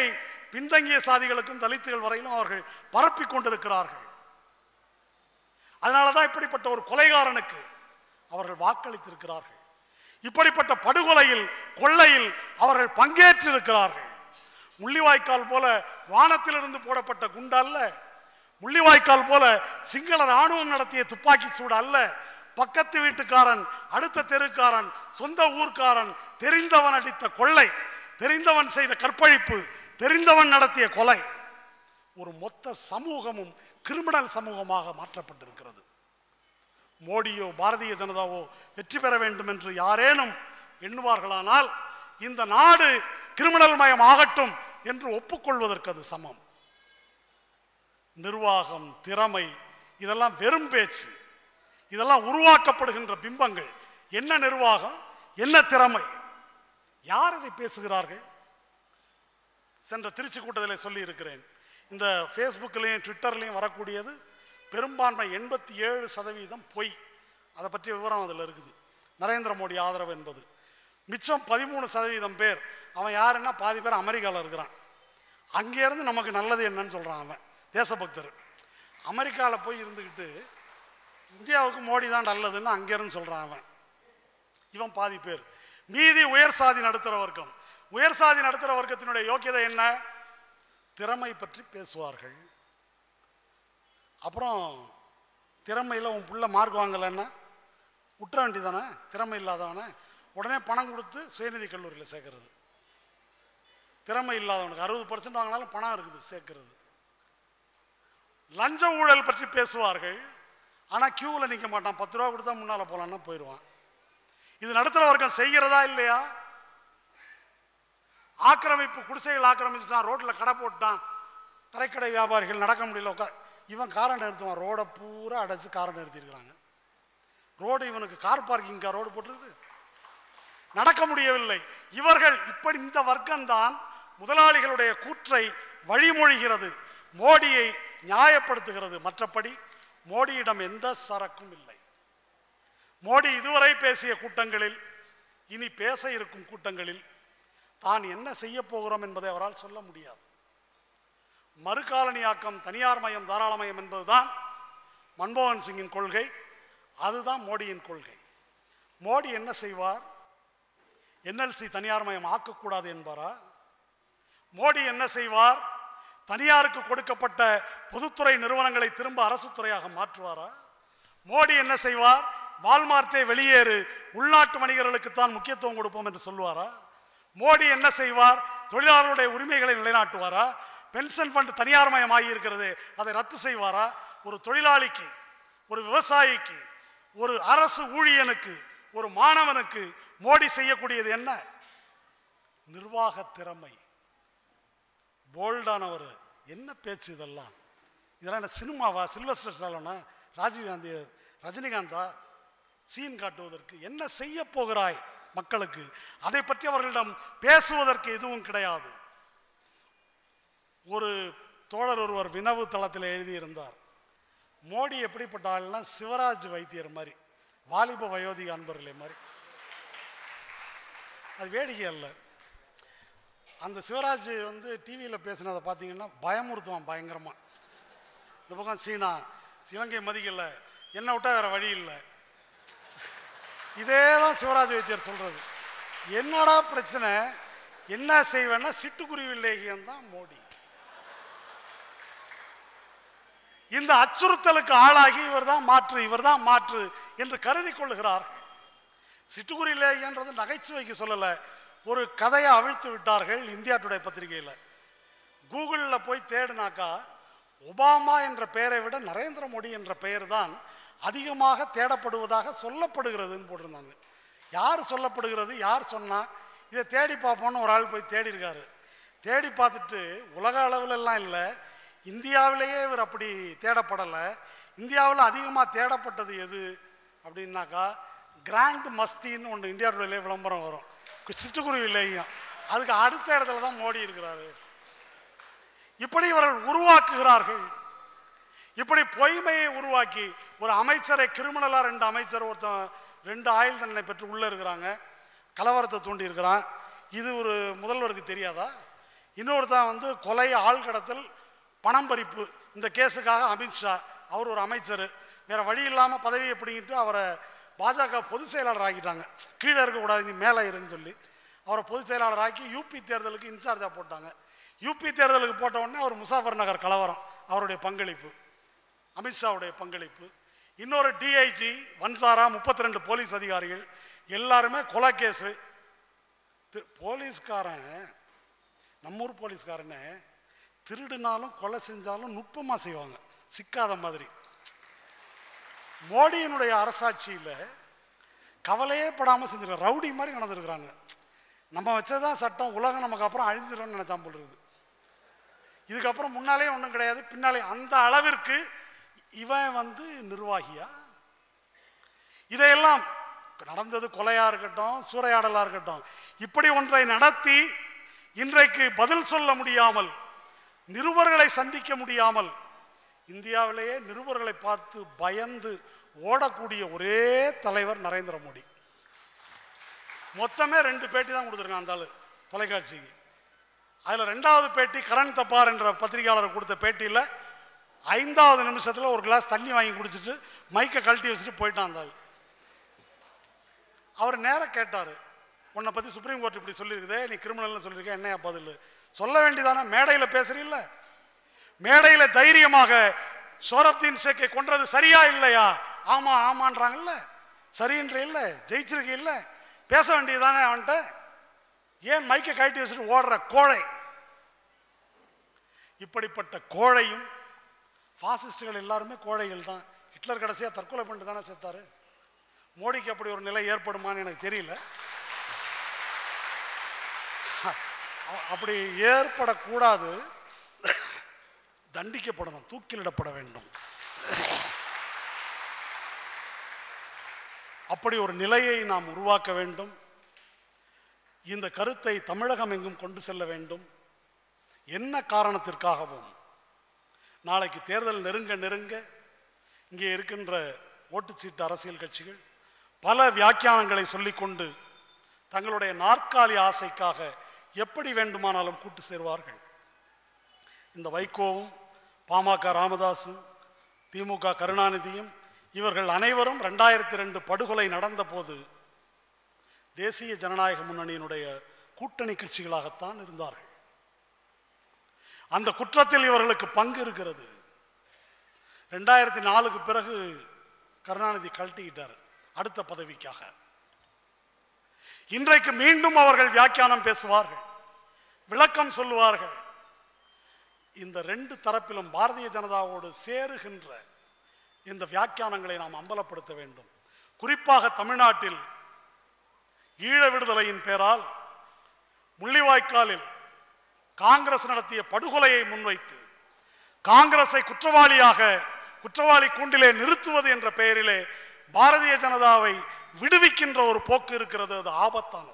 பின்தங்கிய சாதிகளுக்கும் தலித்துகள் வரையிலும் அவர்கள் பரப்பிக் கொண்டிருக்கிறார்கள் அதனால தான் இப்படிப்பட்ட ஒரு கொலைகாரனுக்கு அவர்கள் வாக்களித்திருக்கிறார்கள் இப்படிப்பட்ட படுகொலையில் கொள்ளையில் அவர்கள் பங்கேற்றிருக்கிறார்கள் முள்ளிவாய்க்கால் போல வானத்திலிருந்து போடப்பட்ட குண்டு அல்ல முள்ளிவாய்க்கால் போல சிங்கள ராணுவம் நடத்திய துப்பாக்கி சூடு அல்ல பக்கத்து வீட்டுக்காரன் அடுத்த தெருக்காரன் சொந்த ஊர்க்காரன் தெரிந்தவன் அடித்த கொள்ளை தெரிந்தவன் செய்த கற்பழிப்பு தெரிந்தவன் நடத்திய கொலை ஒரு மொத்த சமூகமும் கிரிமினல் சமூகமாக மாற்றப்பட்டிருக்கிறது மோடியோ பாரதிய ஜனதாவோ வெற்றி பெற வேண்டும் என்று யாரேனும் எண்ணுவார்களானால் இந்த நாடு கிரிமினல் மயம் ஆகட்டும் என்று ஒப்புக்கொள்வதற்கு அது சமம் நிர்வாகம் திறமை இதெல்லாம் வெறும் பேச்சு இதெல்லாம் உருவாக்கப்படுகின்ற பிம்பங்கள் என்ன நிர்வாகம் என்ன திறமை யார் இதை பேசுகிறார்கள் சென்ற திருச்சி கூட்டத்தில் சொல்லி இருக்கிறேன் இந்த ஃபேஸ்புக்லேயும் ட்விட்டர்லேயும் வரக்கூடியது பெரும்பான்மை எண்பத்தி ஏழு சதவீதம் பொய் அதை பற்றிய விவரம் அதில் இருக்குது நரேந்திர மோடி ஆதரவு என்பது மிச்சம் பதிமூணு சதவீதம் பேர் அவன் யாருன்னா பாதி பேர் அமெரிக்காவில் இருக்கிறான் அங்கேருந்து நமக்கு நல்லது என்னன்னு சொல்கிறான் அவன் தேசபக்தர் அமெரிக்காவில் போய் இருந்துக்கிட்டு இந்தியாவுக்கு மோடி தான் நல்லதுன்னு அங்கேருந்து சொல்கிறான் அவன் இவன் பாதி பேர் மீதி உயர் சாதி நடுத்தர வர்க்கம் உயர் சாதி நடுத்தர வர்க்கத்தினுடைய யோக்கியதை என்ன திறமை பற்றி பேசுவார்கள் அப்புறம் திறமையில் உன் புள்ள மார்க் வாங்கலைன்னா விட்டுற வேண்டியதானே திறமை இல்லாதவனை உடனே பணம் கொடுத்து சுயநிதி கல்லூரியில் சேர்க்கறது திறமை இல்லாதவனுக்கு அறுபது பர்சன்ட் வாங்கினாலும் பணம் இருக்குது சேர்க்கிறது லஞ்ச ஊழல் பற்றி பேசுவார்கள் ஆனால் கியூவில் நிற்க மாட்டான் பத்து ரூபா கொடுத்தா முன்னால் போகலான்னா போயிடுவான் இது நடுத்தர வர்க்கம் செய்கிறதா இல்லையா ஆக்கிரமிப்பு குடிசைகள் ஆக்கிரமிச்சுட்டான் ரோட்டில் கடை போட்டான் தரைக்கடை வியாபாரிகள் நடக்க முடியல உட்கார் இவன் காரை நிறுத்துவான் ரோடை பூரா அடைச்சு காரை நிறுத்தியிருக்கிறாங்க ரோடு இவனுக்கு கார் பார்க்கிங்கா ரோடு போட்டுருது நடக்க முடியவில்லை இவர்கள் இப்படி இந்த வர்க்கம்தான் முதலாளிகளுடைய கூற்றை வழிமொழிகிறது மோடியை நியாயப்படுத்துகிறது மற்றபடி மோடியிடம் எந்த சரக்கும் இல்லை மோடி இதுவரை பேசிய கூட்டங்களில் இனி பேச இருக்கும் கூட்டங்களில் தான் என்ன செய்ய போகிறோம் என்பதை அவரால் சொல்ல முடியாது மறுகாலனியாக்கம் தனியார் மயம் தாராளமயம் என்பதுதான் மன்மோகன் சிங்கின் கொள்கை அதுதான் மோடியின் கொள்கை மோடி என்ன செய்வார் என்எல்சி தனியார் மயம் ஆக்கக்கூடாது என்பாரா மோடி என்ன செய்வார் தனியாருக்கு கொடுக்கப்பட்ட பொதுத்துறை நிறுவனங்களை திரும்ப அரசு துறையாக மாற்றுவாரா மோடி என்ன செய்வார் வால்மார்ட்டை வெளியேறு உள்நாட்டு வணிகர்களுக்குத்தான் முக்கியத்துவம் கொடுப்போம் என்று சொல்லுவாரா மோடி என்ன செய்வார் தொழிலாளர்களுடைய உரிமைகளை நிலைநாட்டுவாரா பென்ஷன் ஃபண்ட் தனியார் மயமாகி இருக்கிறது அதை ரத்து செய்வாரா ஒரு தொழிலாளிக்கு ஒரு விவசாயிக்கு ஒரு அரசு ஊழியனுக்கு ஒரு மாணவனுக்கு மோடி செய்யக்கூடியது என்ன நிர்வாக திறமை போல்டானவர் என்ன பேச்சு இதெல்லாம் இதெல்லாம் என்ன சினிமாவா சில்வஸ்டர் ஸ்டாலோனா ராஜீவ்காந்தி ரஜினிகாந்தா சீன் காட்டுவதற்கு என்ன செய்ய போகிறாய் மக்களுக்கு அதை பற்றி அவர்களிடம் பேசுவதற்கு எதுவும் கிடையாது ஒரு தோழர் ஒருவர் வினவு தளத்தில் எழுதியிருந்தார் மோடி எப்படிப்பட்ட ஆள்னா சிவராஜ் வைத்தியர் மாதிரி வாலிப வயோதிக அன்பர்களே மாதிரி அது வேடிக்கை அல்ல அந்த சிவராஜ் வந்து டிவியில் பேசினதை பார்த்தீங்கன்னா பயமுறுத்துவான் பயங்கரமாக இந்த பக்கம் சீனா இலங்கை மதிக்கல என்ன விட்டா வேற வழி இல்லை இதே தான் சிவராஜ் வைத்தியர் சொல்றது என்னடா பிரச்சனை என்ன செய்வேன்னா சிட்டுக்குருவி லேகியம் தான் மோடி இந்த அச்சுறுத்தலுக்கு ஆளாகி இவர் தான் மாற்று இவர் தான் மாற்று என்று கருதி கொள்ளுகிறார் சிட்டுக்குருவி லேகியன்றது நகைச்சுவைக்கு சொல்லலை ஒரு கதையை அவிழ்த்து விட்டார்கள் இந்தியா டுடே பத்திரிகையில் கூகுளில் போய் தேடினாக்கா ஒபாமா என்ற பெயரை விட நரேந்திர மோடி என்ற பெயர் தான் அதிகமாக தேடப்படுவதாக சொல்லப்படுகிறதுன்னு போட்டிருந்தாங்க யார் சொல்லப்படுகிறது யார் சொன்னா இதை தேடி பார்ப்போம்னு ஒரு ஆள் போய் தேடி இருக்காரு தேடி பார்த்துட்டு உலக அளவுலலாம் இல்லை இந்தியாவிலேயே இவர் அப்படி தேடப்படலை இந்தியாவில் அதிகமாக தேடப்பட்டது எது அப்படின்னாக்கா கிராண்ட் மஸ்தின்னு ஒன்று இந்தியா டுடேலே விளம்பரம் வரும் சிட்டுக்குருவி இல்லையும் அதுக்கு அடுத்த இடத்துல தான் மோடி இருக்கிறாரு இப்படி இவர்கள் உருவாக்குகிறார்கள் இப்படி பொய்மையை உருவாக்கி ஒரு அமைச்சரை கிரிமினலா ரெண்டு அமைச்சர் ஒருத்தன் ரெண்டு ஆயுள் தண்டனை பெற்று உள்ள இருக்கிறாங்க கலவரத்தை தூண்டி இருக்கிறான் இது ஒரு முதல்வருக்கு தெரியாதா இன்னொருத்தன் வந்து கொலை ஆள் கடத்தல் பணம் பறிப்பு இந்த கேஸுக்காக அமித்ஷா அவர் ஒரு அமைச்சர் வேற வழி இல்லாமல் பதவியை பிடிங்கிட்டு அவரை பாஜக பொதுச் செயலாளர் ஆக்கிட்டாங்க கீழே இருக்கக்கூடாது நீ மேலே இருன்னு சொல்லி அவரை பொதுச் செயலாளர் ஆக்கி யூபி தேர்தலுக்கு இன்சார்ஜாக போட்டாங்க யூபி தேர்தலுக்கு போட்ட உடனே அவர் முசாஃபர் நகர் கலவரம் அவருடைய பங்களிப்பு அமித்ஷாவுடைய பங்களிப்பு இன்னொரு டிஐஜி வன்சாரா முப்பத்தி ரெண்டு போலீஸ் அதிகாரிகள் எல்லாருமே கொலை கேஸு தி- போலீஸ்காரன் நம்மூர் போலீஸ்காரனே திருடுனாலும் கொலை செஞ்சாலும் நுட்பமாக செய்வாங்க சிக்காத மாதிரி மோடியினுடைய அரசாட்சியில் கவலையே படாமல் செஞ்சிருக்காங்க ரவுடி மாதிரி நடந்திருக்கிறாங்க நம்ம வச்சதான் சட்டம் உலகம் நமக்கு அப்புறம் அழிஞ்சிடும்னு நினைச்சான் போல் இருக்குது இதுக்கப்புறம் முன்னாலே ஒன்றும் கிடையாது பின்னாலே அந்த அளவிற்கு இவன் வந்து நிர்வாகியா இதையெல்லாம் நடந்தது கொலையா இருக்கட்டும் சூறையாடலா இருக்கட்டும் இப்படி ஒன்றை நடத்தி இன்றைக்கு பதில் சொல்ல முடியாமல் நிருபர்களை சந்திக்க முடியாமல் இந்தியாவிலேயே நிருபர்களை பார்த்து பயந்து ஓடக்கூடிய ஒரே தலைவர் நரேந்திர மோடி மொத்தமே ரெண்டு பேட்டி தான் கொடுத்துருக்கான் அந்த ஆளு தொலைக்காட்சிக்கு அதில் ரெண்டாவது பேட்டி கரண் தப்பார் என்ற பத்திரிகையாளர் கொடுத்த பேட்டியில் ஐந்தாவது நிமிஷத்தில் ஒரு கிளாஸ் தண்ணி வாங்கி குடிச்சிட்டு மைக்கை கழட்டி வச்சுட்டு போயிட்டான் அந்த ஆள் அவர் நேராக கேட்டார் உன்னை பற்றி சுப்ரீம் கோர்ட் இப்படி சொல்லியிருக்குதே நீ கிரிமினல்னு சொல்லியிருக்க என்னையா பதில் சொல்ல வேண்டியதானே மேடையில் பேசுறீல்ல மேடையில் தைரியமாக சோரப்தீன் ஷேக்கை கொன்றது சரியா இல்லையா ஆமா ஆமான்றாங்கல்ல சரின்ற இல்லை ஜெயிச்சிருக்க இல்லை பேச வேண்டியதானே அவன்கிட்ட ஏன் மைக்கை கழட்டி வச்சுட்டு ஓடுற கோழை இப்படிப்பட்ட கோழையும் பாசிஸ்டுகள் எல்லாருமே கோழைகள் தான் ஹிட்லர் கடைசியாக தற்கொலை பண்ணிட்டு தானே செத்தாரு மோடிக்கு அப்படி ஒரு நிலை ஏற்படுமான்னு எனக்கு தெரியல அ- அப்படி ஏற்படக்கூடாது தண்டிக்கப்படணும் தூக்கிலிடப்பட வேண்டும் அப்படி ஒரு நிலையை நாம் உருவாக்க வேண்டும் இந்த கருத்தை தமிழகம் எங்கும் கொண்டு செல்ல வேண்டும் என்ன காரணத்திற்காகவும் நாளைக்கு தேர்தல் நெருங்க நெருங்க இங்கே இருக்கின்ற ஓட்டுச்சீட்டு அரசியல் கட்சிகள் பல வியாக்கியானங்களை சொல்லிக்கொண்டு தங்களுடைய நாற்காலி ஆசைக்காக எப்படி வேண்டுமானாலும் கூட்டு சேர்வார்கள் இந்த வைகோவும் பாமக ராமதாசும் திமுக கருணாநிதியும் இவர்கள் அனைவரும் ரெண்டாயிரத்தி ரெண்டு படுகொலை நடந்தபோது தேசிய ஜனநாயக முன்னணியினுடைய கூட்டணி கட்சிகளாகத்தான் இருந்தார்கள் அந்த குற்றத்தில் இவர்களுக்கு பங்கு இருக்கிறது ரெண்டாயிரத்தி நாலுக்கு பிறகு கருணாநிதி கழட்டிக்கிட்டார் அடுத்த பதவிக்காக இன்றைக்கு மீண்டும் அவர்கள் வியாக்கியானம் பேசுவார்கள் விளக்கம் சொல்லுவார்கள் இந்த ரெண்டு தரப்பிலும் பாரதிய ஜனதாவோடு சேருகின்ற இந்த வியாக்கியானங்களை நாம் அம்பலப்படுத்த வேண்டும் குறிப்பாக தமிழ்நாட்டில் ஈழ விடுதலையின் பேரால் முள்ளிவாய்க்காலில் காங்கிரஸ் நடத்திய படுகொலையை முன்வைத்து காங்கிரஸை குற்றவாளியாக குற்றவாளி கூண்டிலே நிறுத்துவது என்ற பெயரிலே பாரதிய ஜனதாவை விடுவிக்கின்ற ஒரு போக்கு இருக்கிறது அது ஆபத்தானது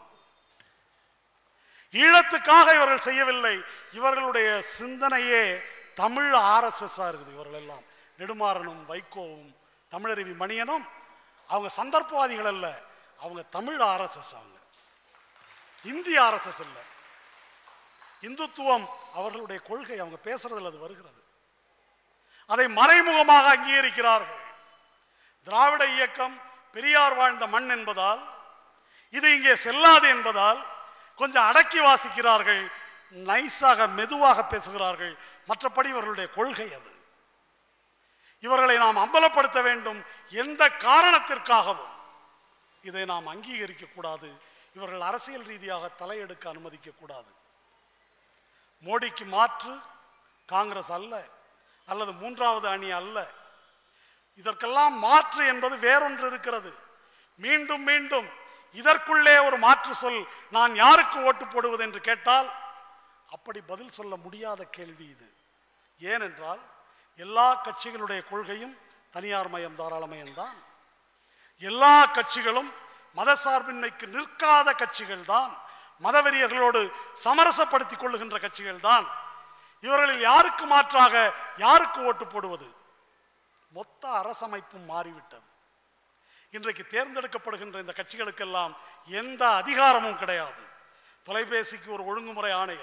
ஈழத்துக்காக இவர்கள் செய்யவில்லை இவர்களுடைய சிந்தனையே தமிழ் ஆர்எஸ்எஸ் இருக்குது இவர்கள் எல்லாம் நெடுமாறனும் வைகோவும் தமிழருவி மணியனும் அவங்க சந்தர்ப்பவாதிகள் அல்ல அவங்க தமிழ் ஆர்எஸ்எஸ் அவங்க இந்திய ஆர்எஸ்எஸ் இல்லை இந்துத்துவம் அவர்களுடைய கொள்கை அவங்க பேசுறதுல அது வருகிறது அதை மறைமுகமாக அங்கீகரிக்கிறார்கள் திராவிட இயக்கம் பெரியார் வாழ்ந்த மண் என்பதால் இது இங்கே செல்லாது என்பதால் கொஞ்சம் அடக்கி வாசிக்கிறார்கள் நைஸாக மெதுவாக பேசுகிறார்கள் மற்றபடி இவர்களுடைய கொள்கை அது இவர்களை நாம் அம்பலப்படுத்த வேண்டும் எந்த காரணத்திற்காகவும் இதை நாம் அங்கீகரிக்க கூடாது இவர்கள் அரசியல் ரீதியாக தலையெடுக்க அனுமதிக்க கூடாது மோடிக்கு மாற்று காங்கிரஸ் அல்ல அல்லது மூன்றாவது அணி அல்ல இதற்கெல்லாம் மாற்று என்பது வேறொன்று இருக்கிறது மீண்டும் மீண்டும் இதற்குள்ளே ஒரு மாற்று சொல் நான் யாருக்கு ஓட்டு போடுவது என்று கேட்டால் அப்படி பதில் சொல்ல முடியாத கேள்வி இது ஏனென்றால் எல்லா கட்சிகளுடைய கொள்கையும் தனியார் மயம் தாராளமயம்தான் எல்லா கட்சிகளும் மதசார்பின்மைக்கு நிற்காத கட்சிகள் தான் மதவெறியர்களோடு சமரசப்படுத்திக் கொள்ளுகின்ற கட்சிகள் தான் இவர்களில் யாருக்கு மாற்றாக யாருக்கு ஓட்டு போடுவது மொத்த அரசமைப்பும் மாறிவிட்டது இன்றைக்கு தேர்ந்தெடுக்கப்படுகின்ற இந்த கட்சிகளுக்கெல்லாம் எந்த அதிகாரமும் கிடையாது தொலைபேசிக்கு ஒரு ஒழுங்குமுறை ஆணையம்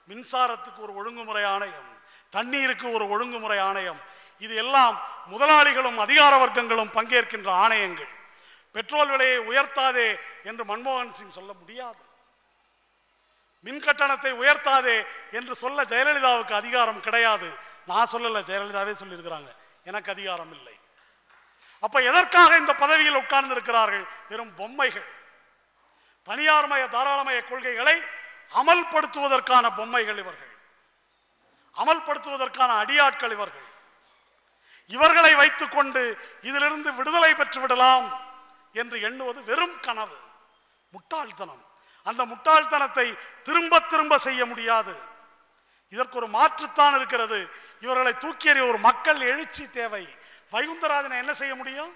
மின்சாரத்துக்கு ஒரு ஒழுங்குமுறை ஆணையம் தண்ணீருக்கு ஒரு ஒழுங்குமுறை ஆணையம் இது எல்லாம் முதலாளிகளும் அதிகார வர்க்கங்களும் பங்கேற்கின்ற ஆணையங்கள் பெட்ரோல் விலையை உயர்த்தாதே என்று மன்மோகன் சிங் சொல்ல முடியாது மின் கட்டணத்தை உயர்த்தாதே என்று சொல்ல ஜெயலலிதாவுக்கு அதிகாரம் கிடையாது நான் சொல்லல ஜெயலலிதாவே சொல்லியிருக்கிறாங்க எனக்கு அதிகாரம் இல்லை அப்ப எதற்காக இந்த பதவியில் உட்கார்ந்து இருக்கிறார்கள் வெறும் பொம்மைகள் தனியார்மய தாராளமய கொள்கைகளை அமல்படுத்துவதற்கான பொம்மைகள் இவர்கள் அமல்படுத்துவதற்கான அடியாட்கள் இவர்கள் இவர்களை வைத்துக்கொண்டு இதிலிருந்து விடுதலை பெற்று விடலாம் என்று எண்ணுவது வெறும் கனவு முட்டாள்தனம் அந்த முட்டாள்தனத்தை திரும்ப திரும்ப செய்ய முடியாது இதற்கு ஒரு மாற்றுத்தான் இருக்கிறது இவர்களை தூக்கி எறிய ஒரு மக்கள் எழுச்சி தேவை வைகுந்தராஜனை என்ன செய்ய முடியும்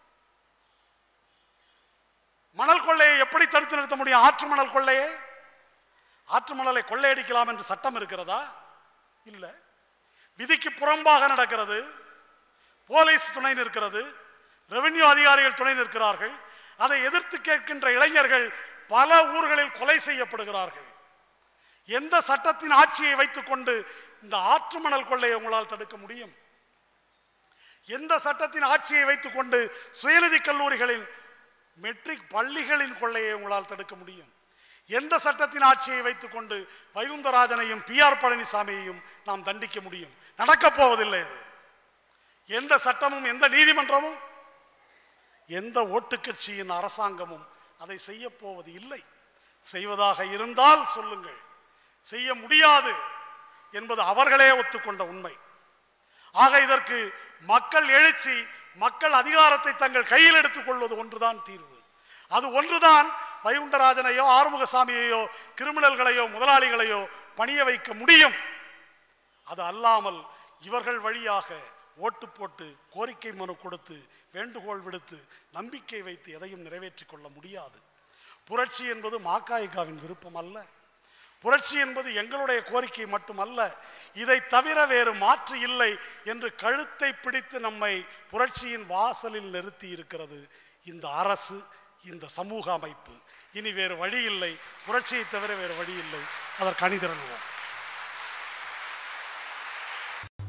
மணல் கொள்ளையை எப்படி தடுத்து நிறுத்த முடியும் ஆற்று மணல் கொள்ளையை ஆற்று மணலை கொள்ளையடிக்கலாம் என்று சட்டம் இருக்கிறதா இல்லை விதிக்கு புறம்பாக நடக்கிறது போலீஸ் துணை நிற்கிறது ரெவென்யூ அதிகாரிகள் துணை நிற்கிறார்கள் அதை எதிர்த்து கேட்கின்ற இளைஞர்கள் பல ஊர்களில் கொலை செய்யப்படுகிறார்கள் எந்த சட்டத்தின் ஆட்சியை வைத்துக்கொண்டு இந்த ஆற்று மணல் கொள்ளையை உங்களால் தடுக்க முடியும் எந்த சட்டத்தின் ஆட்சியை வைத்துக்கொண்டு சுயநிதி கல்லூரிகளின் மெட்ரிக் பள்ளிகளின் கொள்ளையை உங்களால் தடுக்க முடியும் எந்த சட்டத்தின் ஆட்சியை வைத்துக்கொண்டு வைகுந்தராஜனையும் பி ஆர் பழனிசாமியையும் நாம் தண்டிக்க முடியும் நடக்கப் போவதில்லை அது எந்த சட்டமும் எந்த நீதிமன்றமும் எந்த ஓட்டுக்கட்சியின் அரசாங்கமும் அதை செய்ய போவது இல்லை செய்வதாக இருந்தால் சொல்லுங்கள் செய்ய முடியாது என்பது அவர்களே ஒத்துக்கொண்ட உண்மை ஆக இதற்கு மக்கள் எழுச்சி மக்கள் அதிகாரத்தை தங்கள் கையில் எடுத்துக் கொள்வது ஒன்றுதான் தீர்வு அது ஒன்றுதான் வைகுண்டராஜனையோ ஆறுமுகசாமியையோ கிரிமினல்களையோ முதலாளிகளையோ பணிய வைக்க முடியும் அது அல்லாமல் இவர்கள் வழியாக ஓட்டு போட்டு கோரிக்கை மனு கொடுத்து வேண்டுகோள் விடுத்து நம்பிக்கை வைத்து எதையும் நிறைவேற்றிக் கொள்ள முடியாது புரட்சி என்பது மாக்காயிகாவின் விருப்பம் அல்ல புரட்சி என்பது எங்களுடைய கோரிக்கை மட்டுமல்ல இதை தவிர வேறு மாற்று இல்லை என்று கழுத்தை பிடித்து நம்மை புரட்சியின் வாசலில் நிறுத்தி இருக்கிறது இந்த அரசு இந்த சமூக அமைப்பு இனி வேறு வழி இல்லை புரட்சியை தவிர வேறு வழி இல்லை அதற்கு அணிதிரள்வோம்